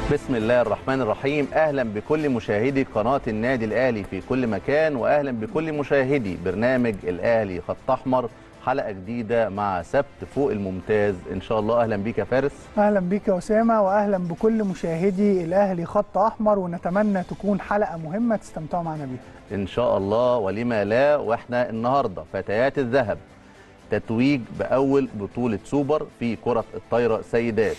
بسم الله الرحمن الرحيم اهلا بكل مشاهدي قناه النادي الاهلي في كل مكان واهلا بكل مشاهدي برنامج الاهلي خط احمر حلقه جديده مع سبت فوق الممتاز ان شاء الله اهلا بيك يا فارس اهلا بيك يا اسامه واهلا بكل مشاهدي الاهلي خط احمر ونتمنى تكون حلقه مهمه تستمتعوا معنا بيها ان شاء الله ولما لا واحنا النهارده فتيات الذهب تتويج باول بطوله سوبر في كره الطايره سيدات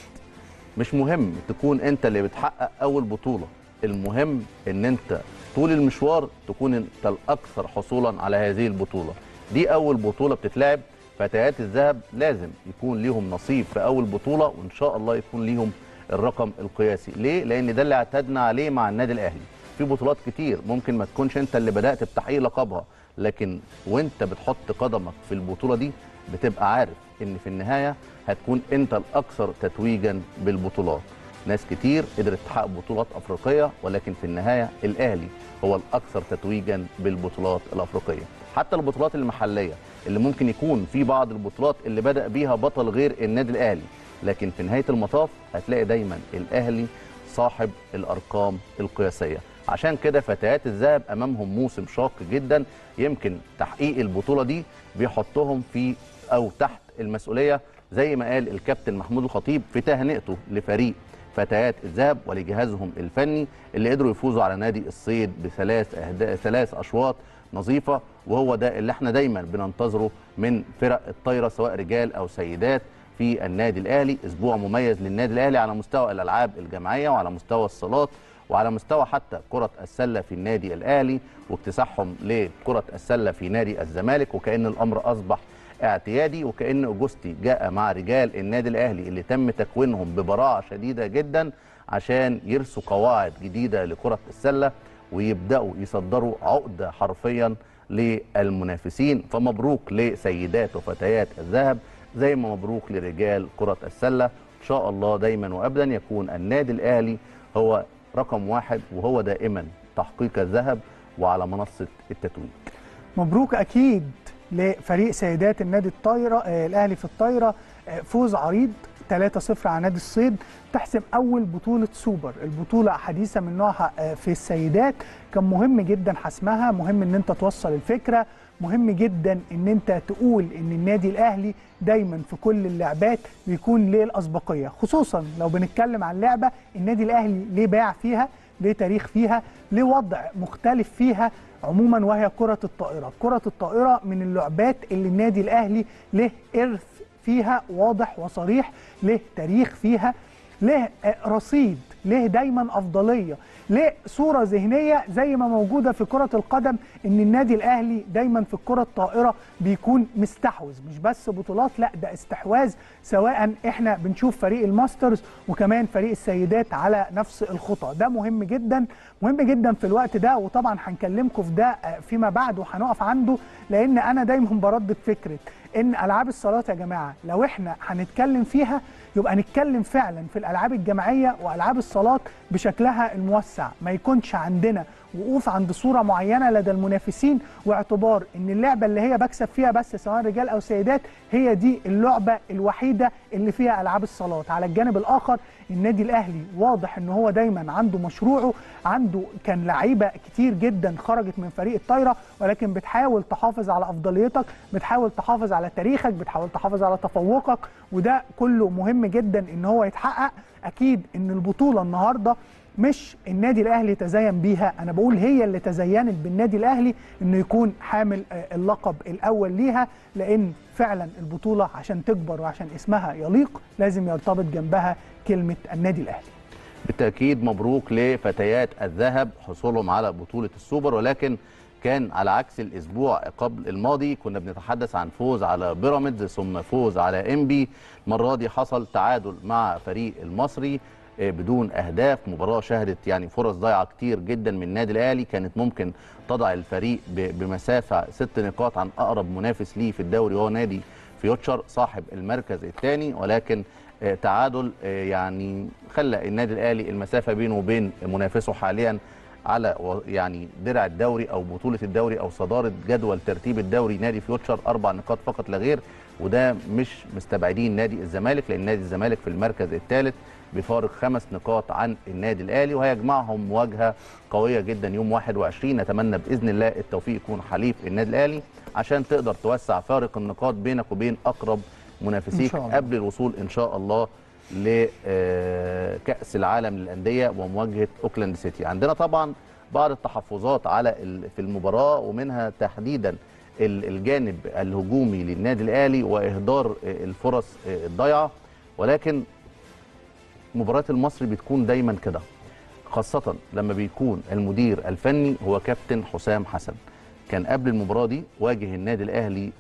مش مهم تكون انت اللي بتحقق اول بطوله المهم ان انت طول المشوار تكون انت الاكثر حصولا على هذه البطوله دي اول بطوله بتتلعب فتيات الذهب لازم يكون ليهم نصيب في اول بطوله وان شاء الله يكون ليهم الرقم القياسي ليه لان ده اللي اعتدنا عليه مع النادي الاهلي في بطولات كتير ممكن ما تكونش انت اللي بدات بتحقيق لقبها لكن وانت بتحط قدمك في البطوله دي بتبقى عارف ان في النهايه هتكون انت الاكثر تتويجا بالبطولات ناس كتير قدرت تحقق بطولات افريقيه ولكن في النهايه الاهلي هو الاكثر تتويجا بالبطولات الافريقيه حتى البطولات المحليه اللي ممكن يكون في بعض البطولات اللي بدا بيها بطل غير النادي الاهلي لكن في نهايه المطاف هتلاقي دايما الاهلي صاحب الارقام القياسيه عشان كده فتيات الذهب امامهم موسم شاق جدا يمكن تحقيق البطوله دي بيحطهم في او تحت المسؤوليه زي ما قال الكابتن محمود الخطيب في تهنئته لفريق فتيات الذهب ولجهازهم الفني اللي قدروا يفوزوا على نادي الصيد بثلاث أهداف ثلاث اشواط نظيفه وهو ده اللي احنا دايما بننتظره من فرق الطايره سواء رجال او سيدات في النادي الاهلي اسبوع مميز للنادي الاهلي على مستوى الالعاب الجماعيه وعلى مستوى الصالات وعلى مستوى حتى كرة السلة في النادي الأهلي واكتساحهم لكرة السلة في نادي الزمالك وكأن الأمر أصبح اعتيادي وكأن أوجستي جاء مع رجال النادي الأهلي اللي تم تكوينهم ببراعة شديدة جدا عشان يرسوا قواعد جديدة لكرة السلة ويبدأوا يصدروا عقدة حرفيا للمنافسين فمبروك لسيدات وفتيات الذهب زي ما مبروك لرجال كرة السلة إن شاء الله دايما وأبدا يكون النادي الأهلي هو رقم واحد وهو دائما تحقيق الذهب وعلى منصة التتويج مبروك اكيد لفريق سيدات النادي الطايره آه الاهلي في الطايره آه فوز عريض 3-0 على نادي الصيد تحسم اول بطوله سوبر البطوله حديثه من نوعها آه في السيدات كان مهم جدا حسمها مهم ان انت توصل الفكره مهم جدا ان انت تقول ان النادي الاهلي دايما في كل اللعبات بيكون ليه الاسبقيه خصوصا لو بنتكلم عن لعبه النادي الاهلي ليه باع فيها ليه تاريخ فيها ليه وضع مختلف فيها عموما وهي كره الطائره كره الطائره من اللعبات اللي النادي الاهلي له ارث فيها واضح وصريح له تاريخ فيها له رصيد ليه دايما افضليه ليه صوره ذهنيه زي ما موجوده في كره القدم ان النادي الاهلي دايما في الكره الطائره بيكون مستحوذ مش بس بطولات لا ده استحواذ سواء احنا بنشوف فريق الماسترز وكمان فريق السيدات على نفس الخطى ده مهم جدا مهم جدا في الوقت ده وطبعا هنكلمكم في ده فيما بعد وهنقف عنده لان انا دايما بردد فكره ان العاب الصالات يا جماعه لو احنا هنتكلم فيها يبقى نتكلم فعلا في الالعاب الجماعيه والعاب الصالات بشكلها الموسع ما يكونش عندنا وقوف عند صوره معينه لدى المنافسين واعتبار ان اللعبه اللي هي بكسب فيها بس سواء رجال او سيدات هي دي اللعبه الوحيده اللي فيها العاب الصالات على الجانب الاخر النادي الاهلي واضح ان هو دايما عنده مشروعه عنده كان لعيبه كتير جدا خرجت من فريق الطايره ولكن بتحاول تحافظ على افضليتك بتحاول تحافظ على تاريخك بتحاول تحافظ على تفوقك وده كله مهم جدا ان هو يتحقق اكيد ان البطوله النهارده مش النادي الاهلي تزين بيها انا بقول هي اللي تزينت بالنادي الاهلي انه يكون حامل اللقب الاول ليها لان فعلا البطوله عشان تكبر وعشان اسمها يليق لازم يرتبط جنبها كلمه النادي الاهلي بالتاكيد مبروك لفتيات الذهب حصولهم على بطوله السوبر ولكن كان على عكس الاسبوع قبل الماضي كنا بنتحدث عن فوز على بيراميدز ثم فوز على انبي المره دي حصل تعادل مع فريق المصري بدون اهداف مباراه شهدت يعني فرص ضايعه كتير جدا من النادي الاهلي كانت ممكن تضع الفريق بمسافه ست نقاط عن اقرب منافس ليه في الدوري وهو نادي فيوتشر صاحب المركز الثاني ولكن تعادل يعني خلى النادي الاهلي المسافه بينه وبين منافسه حاليا على يعني درع الدوري او بطوله الدوري او صداره جدول ترتيب الدوري نادي فيوتشر اربع نقاط فقط لا غير وده مش مستبعدين نادي الزمالك لان نادي الزمالك في المركز الثالث بفارق خمس نقاط عن النادي الاهلي وهيجمعهم مواجهه قويه جدا يوم 21 نتمنى باذن الله التوفيق يكون حليف النادي الاهلي عشان تقدر توسع فارق النقاط بينك وبين اقرب منافسيك إن شاء الله. قبل الوصول ان شاء الله لكأس العالم للأندية ومواجهة أوكلاند سيتي عندنا طبعا بعض التحفظات على ال- في المباراة ومنها تحديدا ال- الجانب الهجومي للنادي الأهلي وإهدار الفرص الضايعة ولكن مباراة المصري بتكون دايما كده خاصة لما بيكون المدير الفني هو كابتن حسام حسن كان قبل المباراة دي واجه النادي الأهلي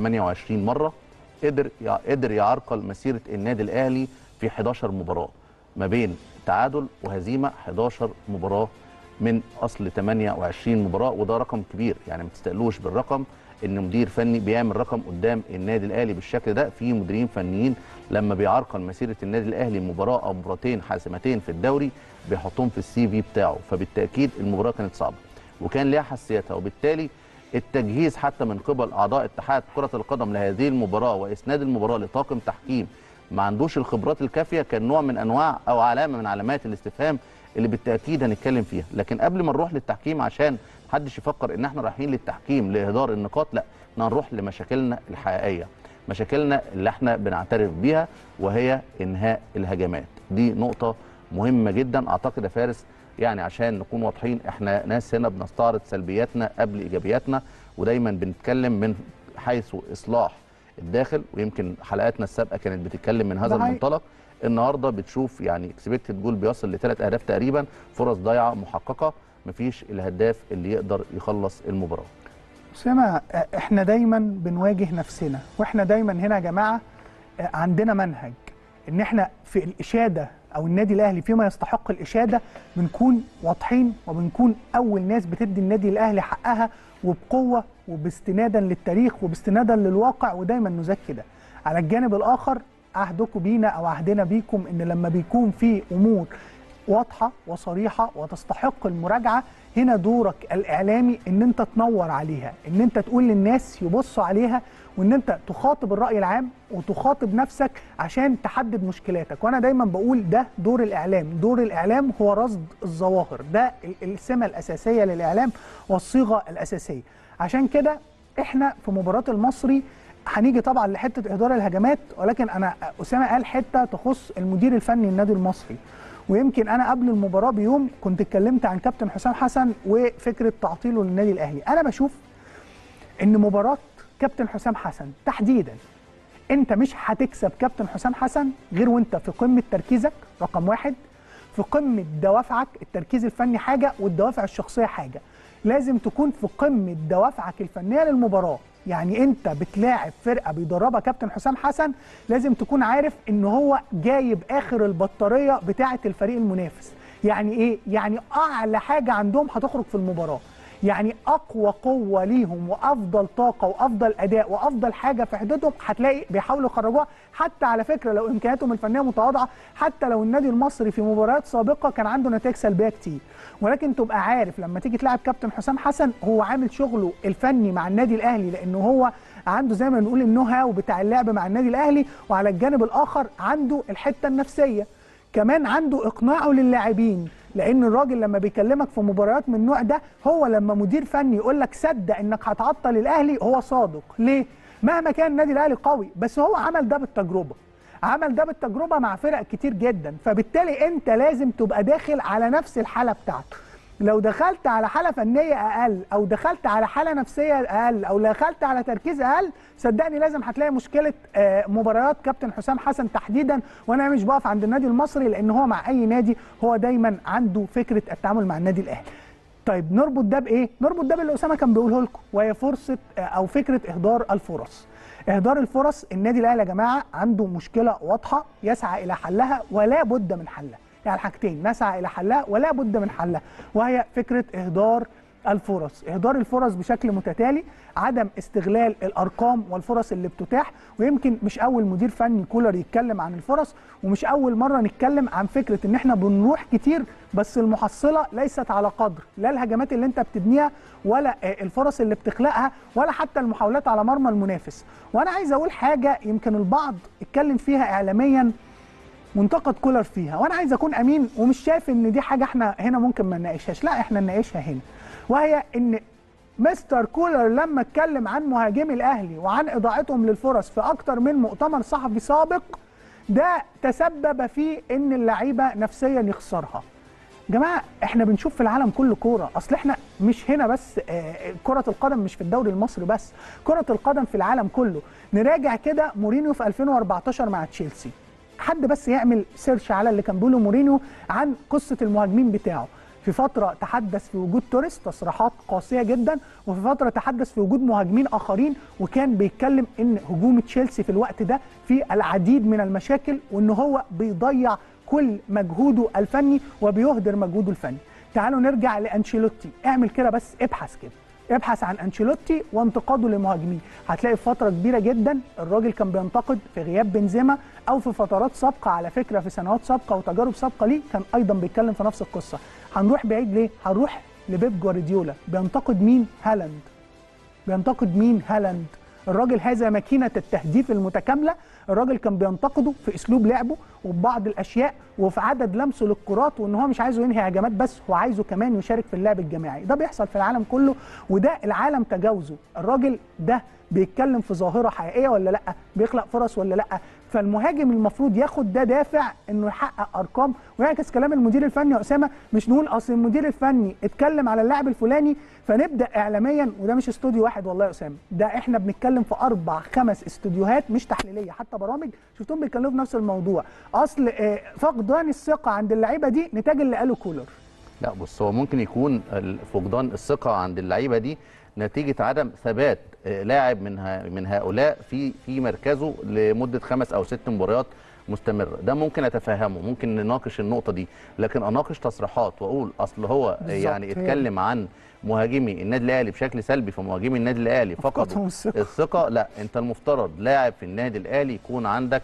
28 مرة قدر يع- قدر يعرقل مسيرة النادي الأهلي في 11 مباراة ما بين تعادل وهزيمة 11 مباراة من أصل 28 مباراة وده رقم كبير يعني ما تستقلوش بالرقم ان مدير فني بيعمل رقم قدام النادي الاهلي بالشكل ده في مديرين فنيين لما بيعرقل مسيره النادي الاهلي مباراه او مباراتين حاسمتين في الدوري بيحطهم في السي في بتاعه فبالتاكيد المباراه كانت صعبه وكان ليها حساسيتها وبالتالي التجهيز حتى من قبل اعضاء اتحاد كره القدم لهذه المباراه واسناد المباراه لطاقم تحكيم ما عندوش الخبرات الكافيه كان نوع من انواع او علامه من علامات الاستفهام اللي بالتاكيد هنتكلم فيها لكن قبل ما نروح للتحكيم عشان محدش يفكر ان احنا رايحين للتحكيم لاهدار النقاط لا احنا هنروح لمشاكلنا الحقيقيه مشاكلنا اللي احنا بنعترف بيها وهي انهاء الهجمات دي نقطه مهمه جدا اعتقد يا فارس يعني عشان نكون واضحين احنا ناس هنا بنستعرض سلبياتنا قبل ايجابياتنا ودايما بنتكلم من حيث اصلاح الداخل ويمكن حلقاتنا السابقه كانت بتتكلم من هذا ده حقيقي. المنطلق النهارده بتشوف يعني اكسبكتد جول بيصل لثلاث اهداف تقريبا فرص ضايعه محققه مفيش الهداف اللي يقدر يخلص المباراه أسامة احنا دايما بنواجه نفسنا واحنا دايما هنا يا جماعه آه، عندنا منهج ان احنا في الاشاده او النادي الاهلي فيما يستحق الاشاده بنكون واضحين وبنكون اول ناس بتدي النادي الاهلي حقها وبقوه وباستنادا للتاريخ وباستنادا للواقع ودايما نذكر ده على الجانب الاخر عهدكم بينا او عهدنا بيكم ان لما بيكون في امور واضحه وصريحه وتستحق المراجعه هنا دورك الاعلامي ان انت تنور عليها ان انت تقول للناس يبصوا عليها وان انت تخاطب الراي العام وتخاطب نفسك عشان تحدد مشكلاتك وانا دايما بقول ده دور الاعلام دور الاعلام هو رصد الظواهر ده ال- السمه الاساسيه للاعلام والصيغه الاساسيه عشان كده احنا في مباراه المصري هنيجي طبعا لحته اهدار الهجمات ولكن انا اسامه قال حته تخص المدير الفني النادي المصري ويمكن انا قبل المباراه بيوم كنت اتكلمت عن كابتن حسام حسن وفكره تعطيله للنادي الاهلي انا بشوف ان مباراه كابتن حسام حسن تحديدا انت مش هتكسب كابتن حسام حسن غير وانت في قمه تركيزك رقم واحد في قمه دوافعك التركيز الفني حاجه والدوافع الشخصيه حاجه لازم تكون في قمه دوافعك الفنيه للمباراه يعني انت بتلاعب فرقه بيدربها كابتن حسام حسن لازم تكون عارف ان هو جايب اخر البطاريه بتاعه الفريق المنافس يعني ايه يعني اعلى حاجه عندهم هتخرج في المباراه يعني اقوى قوه ليهم وافضل طاقه وافضل اداء وافضل حاجه في حدودهم هتلاقي بيحاولوا يخرجوها حتى على فكره لو امكانياتهم الفنيه متواضعه حتى لو النادي المصري في مباريات سابقه كان عنده نتائج سلبيه كتير ولكن تبقى عارف لما تيجي تلعب كابتن حسام حسن هو عامل شغله الفني مع النادي الاهلي لانه هو عنده زي ما بنقول النو هاو بتاع اللعب مع النادي الاهلي وعلى الجانب الاخر عنده الحته النفسيه كمان عنده اقناعه للاعبين لان الراجل لما بيكلمك في مباريات من النوع ده هو لما مدير فني يقول لك صدق انك هتعطل الاهلي هو صادق ليه مهما كان النادي الاهلي قوي بس هو عمل ده بالتجربه عمل ده بالتجربه مع فرق كتير جدا فبالتالي انت لازم تبقى داخل على نفس الحاله بتاعته لو دخلت على حاله فنيه اقل او دخلت على حاله نفسيه اقل او دخلت على تركيز اقل صدقني لازم هتلاقي مشكله آه، مباريات كابتن حسام حسن تحديدا وانا مش بقف عند النادي المصري لان هو مع اي نادي هو دايما عنده فكره التعامل مع النادي الاهلي طيب نربط ده بايه نربط ده باللي اسامه كان بيقوله لكم وهي فرصه آه، او فكره اهدار الفرص اهدار الفرص النادي الاهلي يا جماعه عنده مشكله واضحه يسعى الى حلها ولا بد من حلها يعني حاجتين نسعى الى حلها ولا بد من حلها وهي فكره اهدار الفرص اهدار الفرص بشكل متتالي عدم استغلال الارقام والفرص اللي بتتاح ويمكن مش اول مدير فني كولر يتكلم عن الفرص ومش اول مره نتكلم عن فكره ان احنا بنروح كتير بس المحصله ليست على قدر لا الهجمات اللي انت بتبنيها ولا آه، الفرص اللي بتخلقها ولا حتى المحاولات على مرمى المنافس وانا عايز اقول حاجه يمكن البعض اتكلم فيها اعلاميا وانتقد كولر فيها وانا عايز اكون امين ومش شايف ان دي حاجه احنا هنا ممكن ما نناقشهاش لا احنا نناقشها هنا وهي ان مستر كولر لما اتكلم عن مهاجمي الاهلي وعن اضاعتهم للفرص في اكتر من مؤتمر صحفي سابق ده تسبب في ان اللعيبه نفسيا يخسرها جماعه احنا بنشوف في العالم كله كوره اصل احنا مش هنا بس آه، كره القدم مش في الدوري المصري بس كره القدم في العالم كله نراجع كده مورينيو في 2014 مع تشيلسي حد بس يعمل سيرش على اللي كان بيقوله مورينيو عن قصه المهاجمين بتاعه في فتره تحدث في وجود توريس تصريحات قاسيه جدا وفي فتره تحدث في وجود مهاجمين اخرين وكان بيتكلم ان هجوم تشيلسي في الوقت ده في العديد من المشاكل وان هو بيضيع كل مجهوده الفني وبيهدر مجهوده الفني تعالوا نرجع لانشيلوتي اعمل كده بس ابحث كده ابحث عن انشيلوتي وانتقاده لمهاجميه هتلاقي في فتره كبيره جدا الراجل كان بينتقد في غياب بنزيما او في فترات سابقه على فكره في سنوات سابقه وتجارب سابقه ليه كان ايضا بيتكلم في نفس القصه هنروح بعيد ليه هنروح لبيب جوارديولا بينتقد مين هالاند بينتقد مين هالاند الراجل هذا ماكينة التهديف المتكاملة الراجل كان بينتقده في اسلوب لعبه وبعض الاشياء وفي عدد لمسه للكرات وان هو مش عايزه ينهي هجمات بس هو عايزه كمان يشارك في اللعب الجماعي ده بيحصل في العالم كله وده العالم تجاوزه الراجل ده بيتكلم في ظاهره حقيقيه ولا لا بيخلق فرص ولا لا فالمهاجم المفروض ياخد ده دافع انه يحقق ارقام ويعكس كلام المدير الفني يا اسامه مش نقول اصل المدير الفني اتكلم على اللاعب الفلاني فنبدا اعلاميا وده مش استوديو واحد والله يا اسامه ده احنا بنتكلم في اربع خمس استوديوهات مش تحليليه حتى برامج شفتهم بيتكلموا في نفس الموضوع اصل آه، فقدان الثقه عند اللعيبه دي نتاج اللي قاله كولر لا بص هو ممكن يكون ال- فقدان الثقه عند اللعيبه دي نتيجه عدم ثبات آه، لاعب من ها- من هؤلاء في في مركزه لمده خمس او ست مباريات مستمره ده ممكن اتفهمه ممكن نناقش النقطه دي لكن اناقش تصريحات واقول اصل هو بالظبط، يعني هي اتكلم عن مهاجمي النادي الاهلي بشكل سلبي فمهاجمي النادي الاهلي أفقدهم فقدوا الثقة. الثقه لا انت المفترض لاعب في النادي الاهلي يكون عندك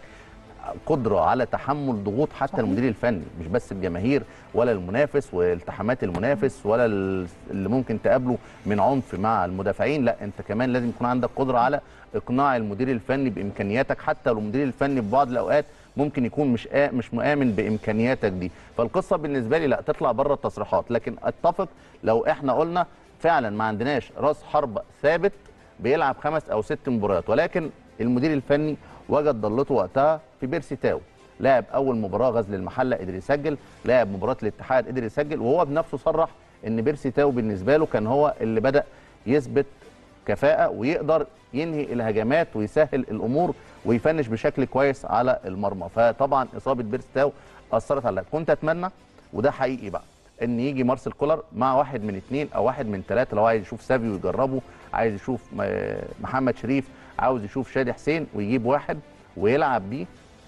قدره على تحمل ضغوط حتى صحيح. المدير الفني مش بس الجماهير ولا المنافس والتحامات المنافس ولا ال- اللي ممكن تقابله من عنف مع المدافعين لا انت كمان لازم يكون عندك قدره على اقناع المدير الفني بامكانياتك حتى لو المدير الفني في بعض الاوقات ممكن يكون مش آ... مش مؤمن بامكانياتك دي فالقصه بالنسبه لي لا تطلع بره التصريحات لكن اتفق لو احنا قلنا فعلا ما عندناش راس حرب ثابت بيلعب خمس او ست مباريات ولكن المدير الفني وجد ضلته وقتها في بيرسي تاو لاعب اول مباراه غزل المحله قدر يسجل لاعب مباراه الاتحاد قدر يسجل وهو بنفسه صرح ان بيرسي تاو بالنسبه له كان هو اللي بدا يثبت كفاءه ويقدر ينهي الهجمات ويسهل الامور ويفنش بشكل كويس على المرمى فطبعا اصابه بيرسي تاو اثرت على اللعب. كنت اتمنى وده حقيقي بقى ان يجي مارسيل كولر مع واحد من اثنين او واحد من ثلاثه لو عايز يشوف سافيو يجربه عايز يشوف م- محمد شريف عاوز يشوف شادي حسين ويجيب واحد ويلعب بيه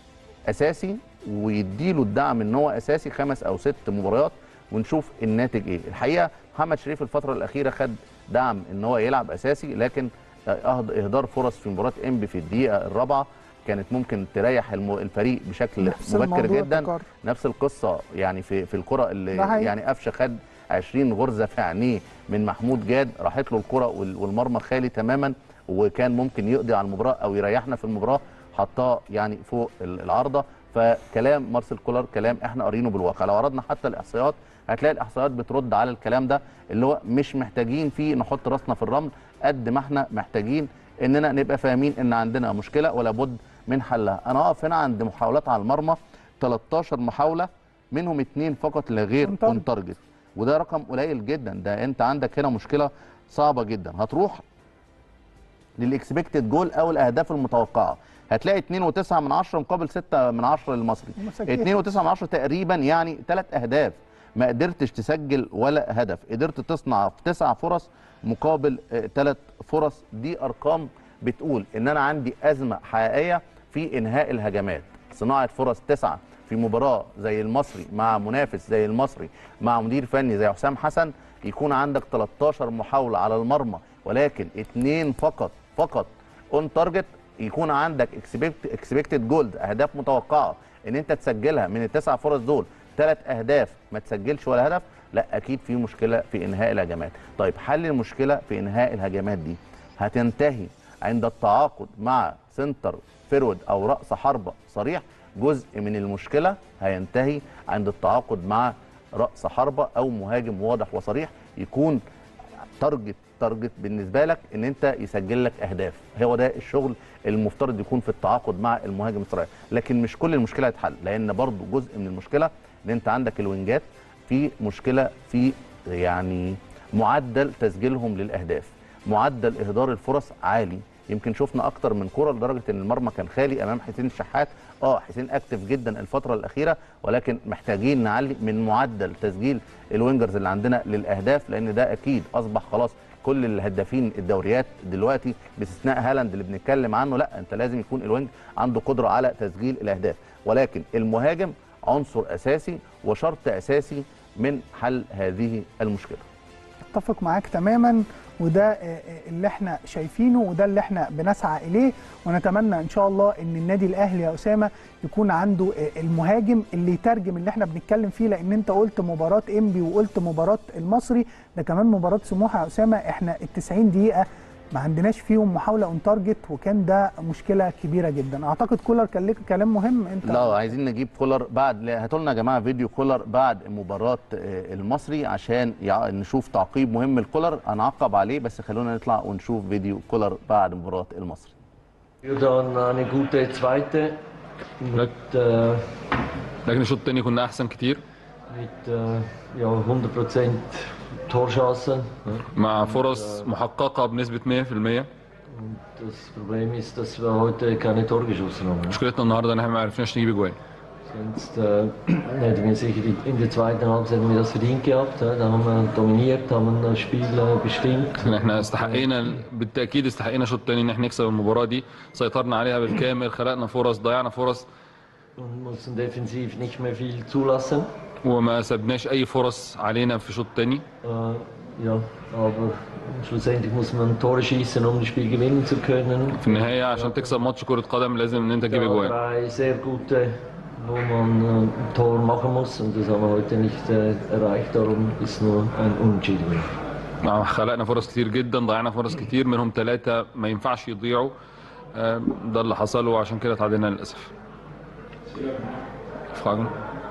اساسي ويديله الدعم ان هو اساسي خمس او ست مباريات ونشوف الناتج ايه الحقيقه محمد شريف الفتره الاخيره خد دعم ان هو يلعب اساسي لكن أهد- اهدار فرص في مباراه انبي في الدقيقه الرابعه كانت ممكن تريح الم- الفريق بشكل نفس مبكر الموضوع جدا تكرر. نفس القصه يعني في في الكره اللي ده حقيقي. يعني قفشه خد 20 غرزه في عينيه من محمود جاد راحت له الكره وال- والمرمى خالي تماما وكان ممكن يقضي على المباراه او يريحنا في المباراه حطها يعني فوق ال- العارضه فكلام مارسيل كولر كلام احنا قارينه بالواقع لو عرضنا حتى الاحصائيات هتلاقي الاحصائيات بترد على الكلام ده اللي هو مش محتاجين فيه نحط راسنا في الرمل قد ما احنا محتاجين اننا نبقى فاهمين ان عندنا مشكله ولا بد من حلها انا اقف هنا عند محاولات على المرمى 13 محاوله منهم اثنين فقط لا غير On target. اون تارجت وده رقم قليل جدا ده انت عندك هنا مشكله صعبه جدا هتروح للاكسبكتد جول او الاهداف المتوقعه هتلاقي 2.9 من 10 مقابل 6 من 10 للمصري مساكين. 2.9 من 10 تقريبا يعني ثلاث اهداف ما قدرتش تسجل ولا هدف قدرت تصنع في تسع فرص مقابل ثلاث فرص دي ارقام بتقول ان انا عندي ازمه حقيقيه في انهاء الهجمات صناعه فرص تسعه في مباراه زي المصري مع منافس زي المصري مع مدير فني زي حسام حسن يكون عندك 13 محاوله على المرمى ولكن اثنين فقط فقط اون تارجت يكون عندك اكسبكتد جولد اهداف متوقعه ان انت تسجلها من التسع فرص دول ثلاث اهداف ما تسجلش ولا هدف لا اكيد في مشكله في انهاء الهجمات طيب حل المشكله في انهاء الهجمات دي هتنتهي عند التعاقد مع سنتر فيرود او راس حربه صريح جزء من المشكله هينتهي عند التعاقد مع راس حربه او مهاجم واضح وصريح يكون تارجت تارجت بالنسبه لك ان انت يسجل لك اهداف هو ده الشغل المفترض يكون في التعاقد مع المهاجم الصريح لكن مش كل المشكله هتحل لان برضو جزء من المشكله ان انت عندك الوينجات في مشكله في يعني معدل تسجيلهم للاهداف معدل اهدار الفرص عالي يمكن شفنا اكتر من كره لدرجه ان المرمى كان خالي امام حسين الشحات اه حسين اكتف جدا الفتره الاخيره ولكن محتاجين نعلي من معدل تسجيل الوينجرز اللي عندنا للاهداف لان ده اكيد اصبح خلاص كل الهدافين الدوريات دلوقتي باستثناء هالاند اللي بنتكلم عنه لا انت لازم يكون الوينج عنده قدره على تسجيل الاهداف ولكن المهاجم عنصر اساسي وشرط اساسي من حل هذه المشكله اتفق معاك تماما وده آه، آه، اللي احنا شايفينه وده اللي احنا بنسعى اليه ونتمنى ان شاء الله ان النادي الاهلي يا اسامه يكون عنده آه، المهاجم اللي يترجم اللي احنا بنتكلم فيه لان انت قلت مباراه انبي وقلت مباراه المصري ده كمان مباراه سموحه يا اسامه احنا ال 90 دقيقه ما عندناش فيهم محاوله اون تارجت وكان ده مشكله كبيره جدا اعتقد كولر كان لك كلام مهم انت لا عايزين نجيب كولر بعد لا، هاتوا لنا يا جماعه فيديو كولر بعد مباراه آه، المصري عشان يع- نشوف تعقيب مهم لكولر هنعقب عليه بس خلونا نطلع ونشوف فيديو كولر بعد مباراه المصري Wir dann eine gute zweite mit, äh, لكن الشوط الثاني كنا احسن كتير mit äh, ja, 100% Torschancen. Ja. مع فرص محققه بنسبه 100% Und das Problem ist, dass wir heute keine Tore geschossen haben. Ja. مشكلتنا النهارده ان احنا ما عرفناش نجيب اجوان Sonst äh, hätten wir sicher die, in der zweiten Halbzeit hätten wir das verdient gehabt. Ja. Da haben wir dominiert, haben das Spiel äh, bestimmt. ان احنا استحقينا بالتاكيد استحقينا الشوط الثاني ان احنا نكسب المباراه دي سيطرنا عليها بالكامل خلقنا فرص ضيعنا فرص Und mussten defensiv nicht mehr viel zulassen. وما سبناش اي فرص علينا في الشوط الثاني Äh, ja, aber schlussendlich muss man Tore schießen, um das Spiel gewinnen zu können. في النهايه عشان تكسب ماتش كره قدم لازم ان انت تجيب Ja, اجوان drei sehr gute, wo man äh, ein Tor machen muss und das haben wir heute nicht äh, erreicht, darum ist nur ein Unentschieden. مع- خلقنا فرص كتير جدا ضيعنا فرص كتير منهم ثلاثه ما ينفعش يضيعوا آه، ده اللي حصل وعشان كده تعادلنا للاسف Fragen?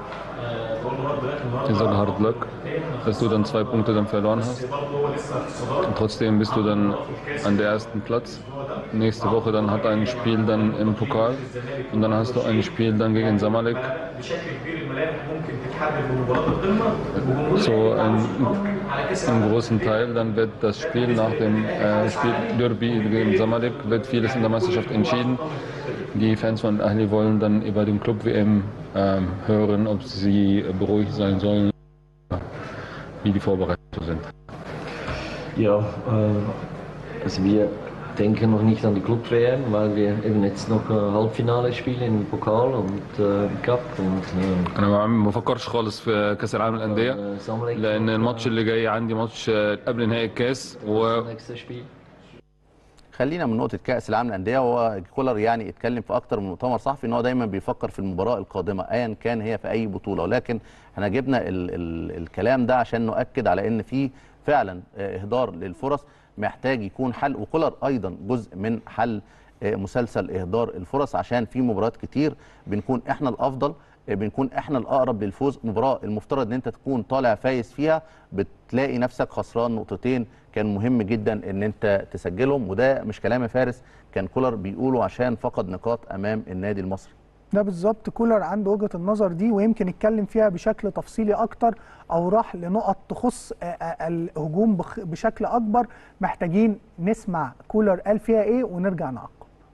Ist so hard luck, dass du dann zwei Punkte dann verloren hast. Und trotzdem bist du dann an der ersten Platz. Nächste Woche dann hat ein Spiel dann im Pokal und dann hast du ein Spiel dann gegen Samalek. بشكل كبير الملاعب ممكن تتحدد بمباراه القمه وجمهور So ein, على كاس im großen Teil dann wird das Spiel nach dem äh, Spiel Derby gegen Samalek wird vieles in der Meisterschaft entschieden. Die Fans von Ahli wollen dann über den Club WM ähm, hören, ob sie beruhigt sein sollen, wie die Vorbereitungen sind. Ja, äh, also wir denken noch nicht an die Club-WM, weil wir eben jetzt noch äh, Halbfinale spielen im Pokal und äh, im Cup und äh, انا ما- ما بفكرش خالص في كاس العالم للانديه äh, Samalek لان الماتش اللي جاي عندي ماتش آه، قبل نهائي الكاس و das nächste Spiel. خلينا من نقطه كاس العالم للانديه هو كولر يعني اتكلم في اكتر من مؤتمر صحفي ان هو دايما بيفكر في المباراه القادمه ايا كان هي في اي بطوله ولكن احنا جبنا ال ال الكلام ده عشان نؤكد على ان في فعلا آه، اهدار للفرص محتاج يكون حل وكولر ايضا جزء من حل آه، مسلسل اهدار الفرص عشان في مباريات كتير بنكون احنا الافضل آه، بنكون احنا الاقرب للفوز مباراه المفترض ان انت تكون طالع فايز فيها بتلاقي نفسك خسران نقطتين كان مهم جدا ان انت تسجلهم وده مش كلام فارس كان كولر بيقوله عشان فقد نقاط امام النادي المصري ده بالظبط كولر عنده وجهه النظر دي ويمكن اتكلم فيها بشكل تفصيلي اكتر او راح لنقط تخص آه، آه، الهجوم بخ- بشكل اكبر محتاجين نسمع كولر قال فيها ايه ونرجع نعقب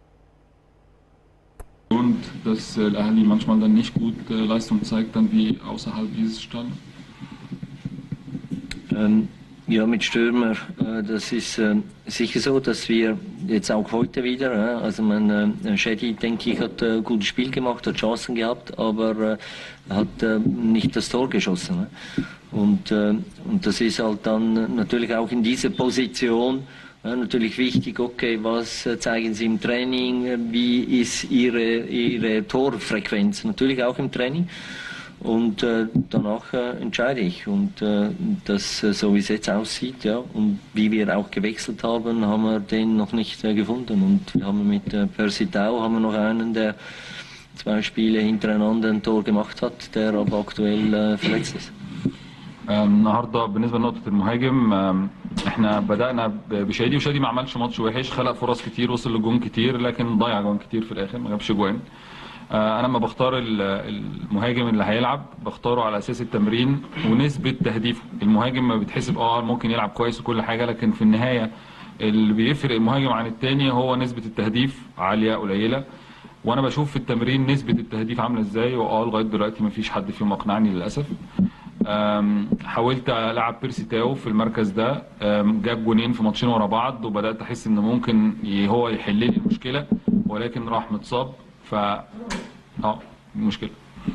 Und dass äh, Al-Ahli manchmal dann nicht gut äh, Leistung zeigt, dann wie außerhalb dieses Stadions. Ähm, Ja, mit Stürmer, äh, das ist äh, sicher so, dass wir jetzt auch heute wieder, äh, also mein äh, Shady, denke ich, hat ein gutes Spiel gemacht, hat Chancen gehabt, aber äh, hat äh, nicht das Tor geschossen. Ne? Und, äh, und das ist halt dann natürlich auch in dieser Position äh, natürlich wichtig, okay, was äh, zeigen Sie im Training, äh, wie ist Ihre, Ihre Torfrequenz, natürlich auch im Training. Und äh, danach äh, entscheide ich. Und äh, das, äh, so wie es jetzt aussieht, ja, und wie wir auch gewechselt haben, haben wir den noch nicht äh, gefunden. Und wir haben mit äh, Percy Tau haben wir noch einen, der zwei Spiele hintereinander ein Tor gemacht hat, der aber aktuell äh, verletzt ist. آم، النهارده بالنسبه لنقطه المهاجم آم، احنا بدانا ب- بشادي وشادي ما عملش ماتش وحش خلق فرص كتير وصل لجون كتير لكن ضيع جون كتير في الاخر ما جابش جوان آه، انا لما بختار ال- المهاجم اللي هيلعب بختاره على اساس التمرين ونسبه تهديفه المهاجم ما بيتحسب اه ممكن يلعب كويس وكل حاجه لكن في النهايه اللي بيفرق المهاجم عن التاني هو نسبه التهديف عاليه قليله وانا بشوف في التمرين نسبه التهديف عامله ازاي واه لغايه دلوقتي ما فيش حد فيهم اقنعني للاسف أم، حاولت العب بيرسي تاو في المركز ده أم، جاب جونين في ماتشين ورا بعض وبدات احس ان ممكن ي- هو يحل لي المشكله ولكن راح متصاب ف اه مشكله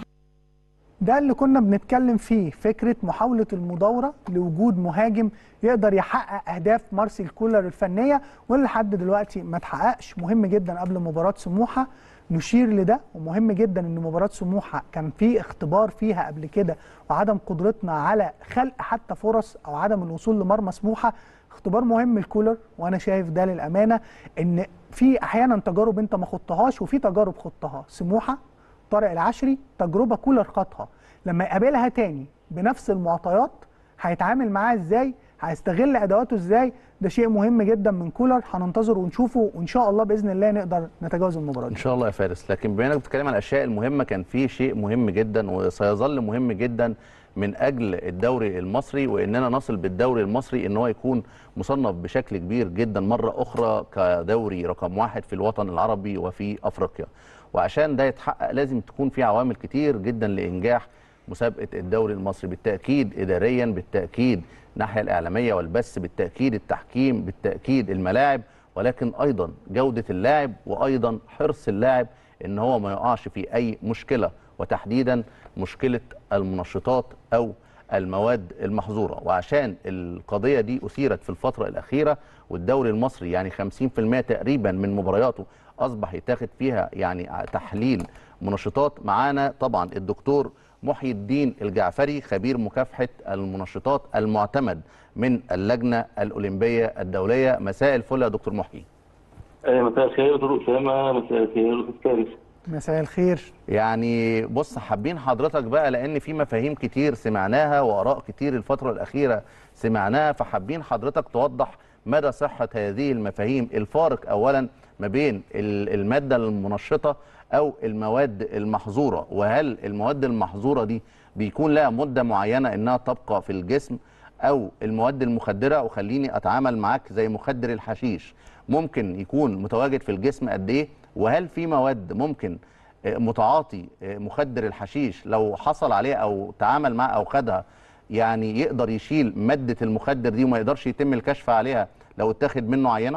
ده اللي كنا بنتكلم فيه فكرة محاولة المداورة لوجود مهاجم يقدر يحقق أهداف مارسيل كولر الفنية واللي لحد دلوقتي ما اتحققش مهم جدا قبل مباراة سموحة نشير لده ومهم جدا ان مباراة سموحة كان في اختبار فيها قبل كده وعدم قدرتنا على خلق حتى فرص او عدم الوصول لمرمى سموحة اختبار مهم الكولر وانا شايف ده للامانه ان في احيانا تجارب انت ما خضتهاش وفي تجارب خضتها سموحه طارق العشري تجربه كولر خاضها لما يقابلها تاني بنفس المعطيات هيتعامل معاها ازاي هيستغل ادواته ازاي ده شيء مهم جدا من كولر هننتظر ونشوفه وان شاء الله باذن الله نقدر نتجاوز المباراه ان دي شاء الله يا فارس لكن بما انك بتتكلم عن الاشياء المهمه كان في شيء مهم جدا وسيظل مهم جدا من اجل الدوري المصري واننا نصل بالدوري المصري ان هو يكون مصنف بشكل كبير جدا مره اخرى كدوري رقم واحد في الوطن العربي وفي افريقيا وعشان ده يتحقق لازم تكون في عوامل كتير جدا لانجاح مسابقه الدوري المصري بالتاكيد اداريا بالتاكيد الناحيه الاعلاميه والبث بالتاكيد التحكيم بالتاكيد الملاعب ولكن ايضا جوده اللاعب وايضا حرص اللاعب ان هو ما يقعش في اي مشكله وتحديدا مشكله المنشطات او المواد المحظوره وعشان القضيه دي اثيرت في الفتره الاخيره والدوري المصري يعني 50% تقريبا من مبارياته اصبح يتاخد فيها يعني تحليل منشطات معانا طبعا الدكتور محي الدين الجعفري خبير مكافحه المنشطات المعتمد من اللجنه الاولمبيه الدوليه مساء الفل يا دكتور محيي آه، مساء الخير دكتور اسامه مساء الخير استاذ فارس مساء الخير يعني بص حابين حضرتك بقى لان في مفاهيم كتير سمعناها واراء كتير الفتره الاخيره سمعناها فحابين حضرتك توضح مدى صحه هذه المفاهيم الفارق اولا ما بين ال- الماده المنشطه او المواد المحظوره وهل المواد المحظوره دي بيكون لها مده معينه انها تبقى في الجسم او المواد المخدره وخليني اتعامل معاك زي مخدر الحشيش ممكن يكون متواجد في الجسم قد ايه وهل في مواد ممكن آه، متعاطي آه، مخدر الحشيش لو حصل عليه او تعامل معاه او خدها يعني يقدر يشيل ماده المخدر دي وما يقدرش يتم الكشف عليها لو اتاخد منه عينه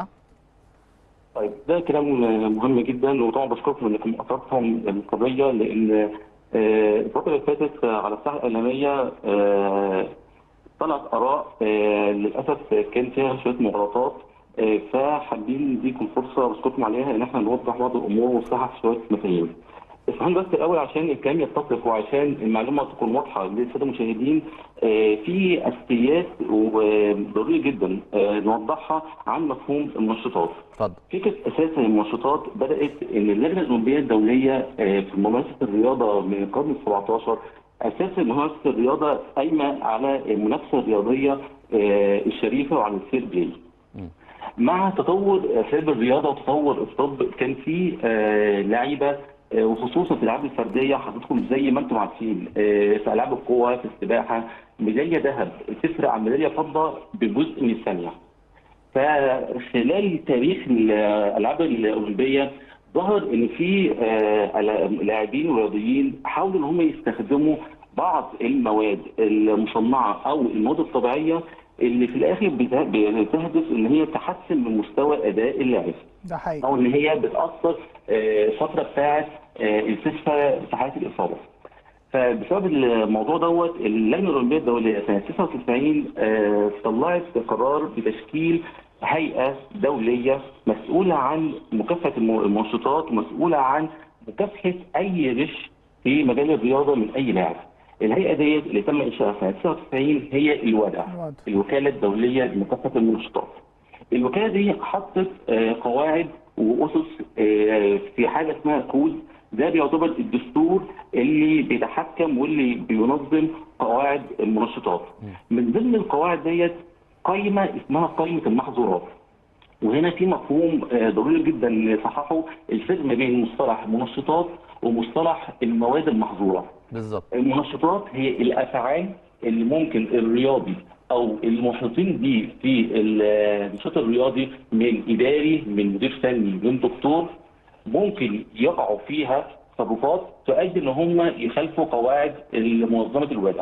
طيب ده كلام مهم جدا وطبعا بشكركم انكم اثرتم القضيه لان آه، الفتره اللي فاتت على الساحه الاعلاميه آه، طلعت اراء آه، للاسف كان فيها شويه مغالطات آه، فحابين نديكم فرصه بشكركم عليها ان احنا نوضح بعض الامور ونصحح شويه مفاهيم. اسمحوا لي بس الاول عشان الكلام يتفق وعشان المعلومه تكون واضحه للساده المشاهدين آه، في اساسيات وضروري جدا آه، نوضحها عن مفهوم المنشطات. اتفضل فكره اساسا المنشطات بدات ان اللجنه الاولمبيه الدوليه آه، في ممارسه الرياضه من القرن ال 17 اساس ممارسه الرياضه قايمه على المنافسه الرياضيه آه، الشريفه وعلى الفير بلاي. مع تطور اساليب الرياضه وتطور الطب كان في آه، لعيبه آه، وخصوصا في الالعاب الفرديه حضرتكم زي ما انتم عارفين آه، في العاب القوه في السباحه ميداليه ذهب تفرق عن ميداليه فضه بجزء من الثانيه. فخلال تاريخ الالعاب الاولمبيه ظهر ان في آه، لاعبين ورياضيين حاولوا ان هم يستخدموا بعض المواد المصنعه او المواد الطبيعيه اللي في الاخر بته- بتهدف ان هي تحسن من مستوى اداء اللاعب ده حقيقي او ان هي بتاثر آه، الفتره بتاعه آه، الاستشفاء في حاله الاصابه. فبسبب الموضوع دوت اللجنه الاولمبيه الدوليه سنه 99 آه، طلعت قرار بتشكيل هيئه دوليه مسؤوله عن مكافحه الم- المنشطات ومسؤوله عن مكافحه اي غش في مجال الرياضه من اي لاعب. الهيئه ديت اللي تم انشائها سنه 99 هي الودا الودا. الوكاله الدوليه لمكافحه المنشطات. الوكاله دي حطت آه، قواعد واسس آه، في حاجه اسمها كود ده بيعتبر الدستور اللي بيتحكم واللي بينظم قواعد المنشطات. من ضمن القواعد ديت قائمه اسمها قائمه المحظورات. وهنا في مفهوم آه، ضروري جدا نصححه الفرق ما بين مصطلح منشطات ومصطلح المواد المحظوره. بالظبط المنشطات هي الافعال اللي ممكن الرياضي او المحيطين بيه في النشاط الرياضي من اداري من مدير فني من دكتور ممكن يقعوا فيها تصرفات تؤدي ان هم يخالفوا قواعد منظمه الوضع.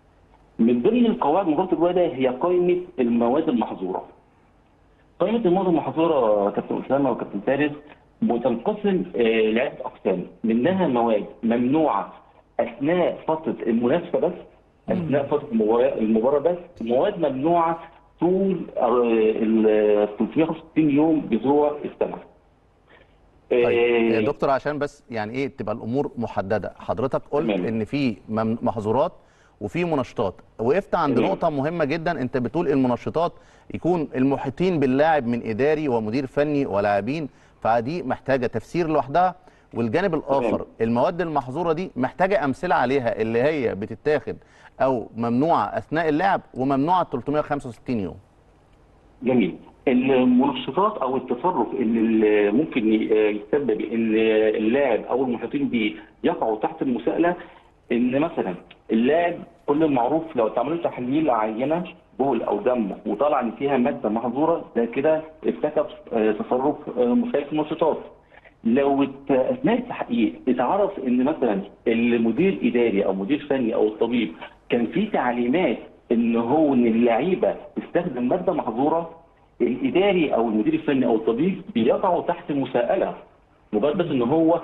من ضمن القواعد منظمه الوضع هي قائمه المواد المحظوره. قائمه المواد المحظوره كابتن اسامه وكابتن فارس بتنقسم آه، لعده اقسام منها مواد ممنوعه اثناء فتره المنافسه بس اثناء فتره المباراه المباراه بس مواد ممنوعه طول آه، ال 365 يوم بذروع السنه. طيب آه، آه، دكتور عشان بس يعني ايه تبقى الامور محدده حضرتك قلت تمام. ان في مم- محظورات وفي منشطات وقفت عند تمام. نقطه مهمه جدا انت بتقول المنشطات يكون المحيطين باللاعب من اداري ومدير فني ولاعبين فدي محتاجه تفسير لوحدها والجانب الاخر المواد المحظوره دي محتاجه امثله عليها اللي هي بتتاخد او ممنوعه اثناء اللعب وممنوعه 365 يوم جميل المنشطات او التصرف اللي ممكن ي- يسبب ان اللاعب او المحيطين به يقعوا تحت المساءله ان مثلا اللاعب كل المعروف لو اتعمل له تحليل عينه بول او دم وطلع ان فيها ماده محظوره ده كده ارتكب آه، تصرف آه، مخالف للنشاطات. لو ات- اثناء التحقيق اتعرف ان مثلا المدير اداري او مدير فني او الطبيب كان في تعليمات ان هو ان اللعيبه تستخدم ماده محظوره الاداري او المدير الفني او الطبيب بيقعوا تحت المساءله مجرد بس ان هو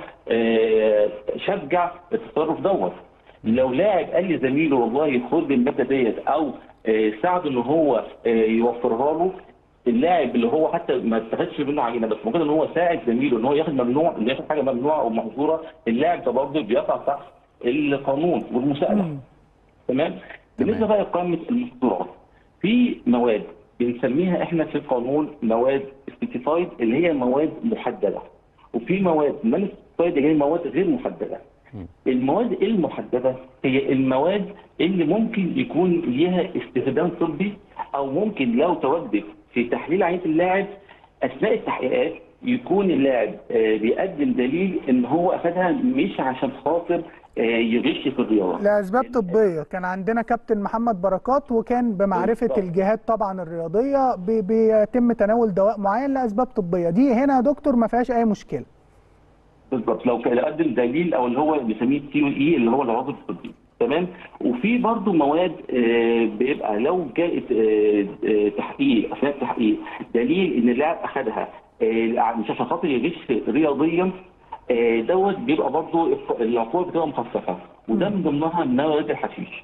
آه، شجع التصرف دوت لو لاعب قال لزميله والله خد الماده ديت او آه، ساعده ان هو آه، يوفرها له اللاعب اللي هو حتى ما اتخذش منه عينه بس مجرد ان هو ساعد زميله ان هو ياخد ممنوع ان ياخد حاجه ممنوعه او محظوره اللاعب ده برضه بيقع تحت القانون والمساءله تمام بالنسبه بقى لقائمه المحظورات في مواد بنسميها احنا في القانون مواد سبيسيفايد اللي هي مواد محدده وفي مواد نون سبيسيفايد اللي هي مواد غير محدده المواد المحدده هي المواد اللي ممكن يكون ليها استخدام طبي او ممكن لو تواجدت في تحليل عينه اللاعب اثناء التحقيقات يكون اللاعب آه، بيقدم دليل ان هو اخذها مش عشان خاطر آه، يغش في الرياضه لاسباب طبيه كان عندنا كابتن محمد بركات وكان بمعرفه بالظبط. الجهات طبعا الرياضيه بي- بيتم تناول دواء معين لاسباب طبيه دي هنا يا دكتور ما فيهاش اي مشكله بالظبط لو كان قدم دليل او اللي هو بنسميه تي اي اللي هو العضو الطبي تمام وفي برضه مواد آه، بيبقى لو جاءت آه، آه، تحقيق اثناء التحقيق دليل ان اللاعب اخذها آه، مش عشان خاطر يغش رياضيا آه، دوت بيبقى برضه العقوبه بتبقى مخففه وده من ضمنها مواد الحشيش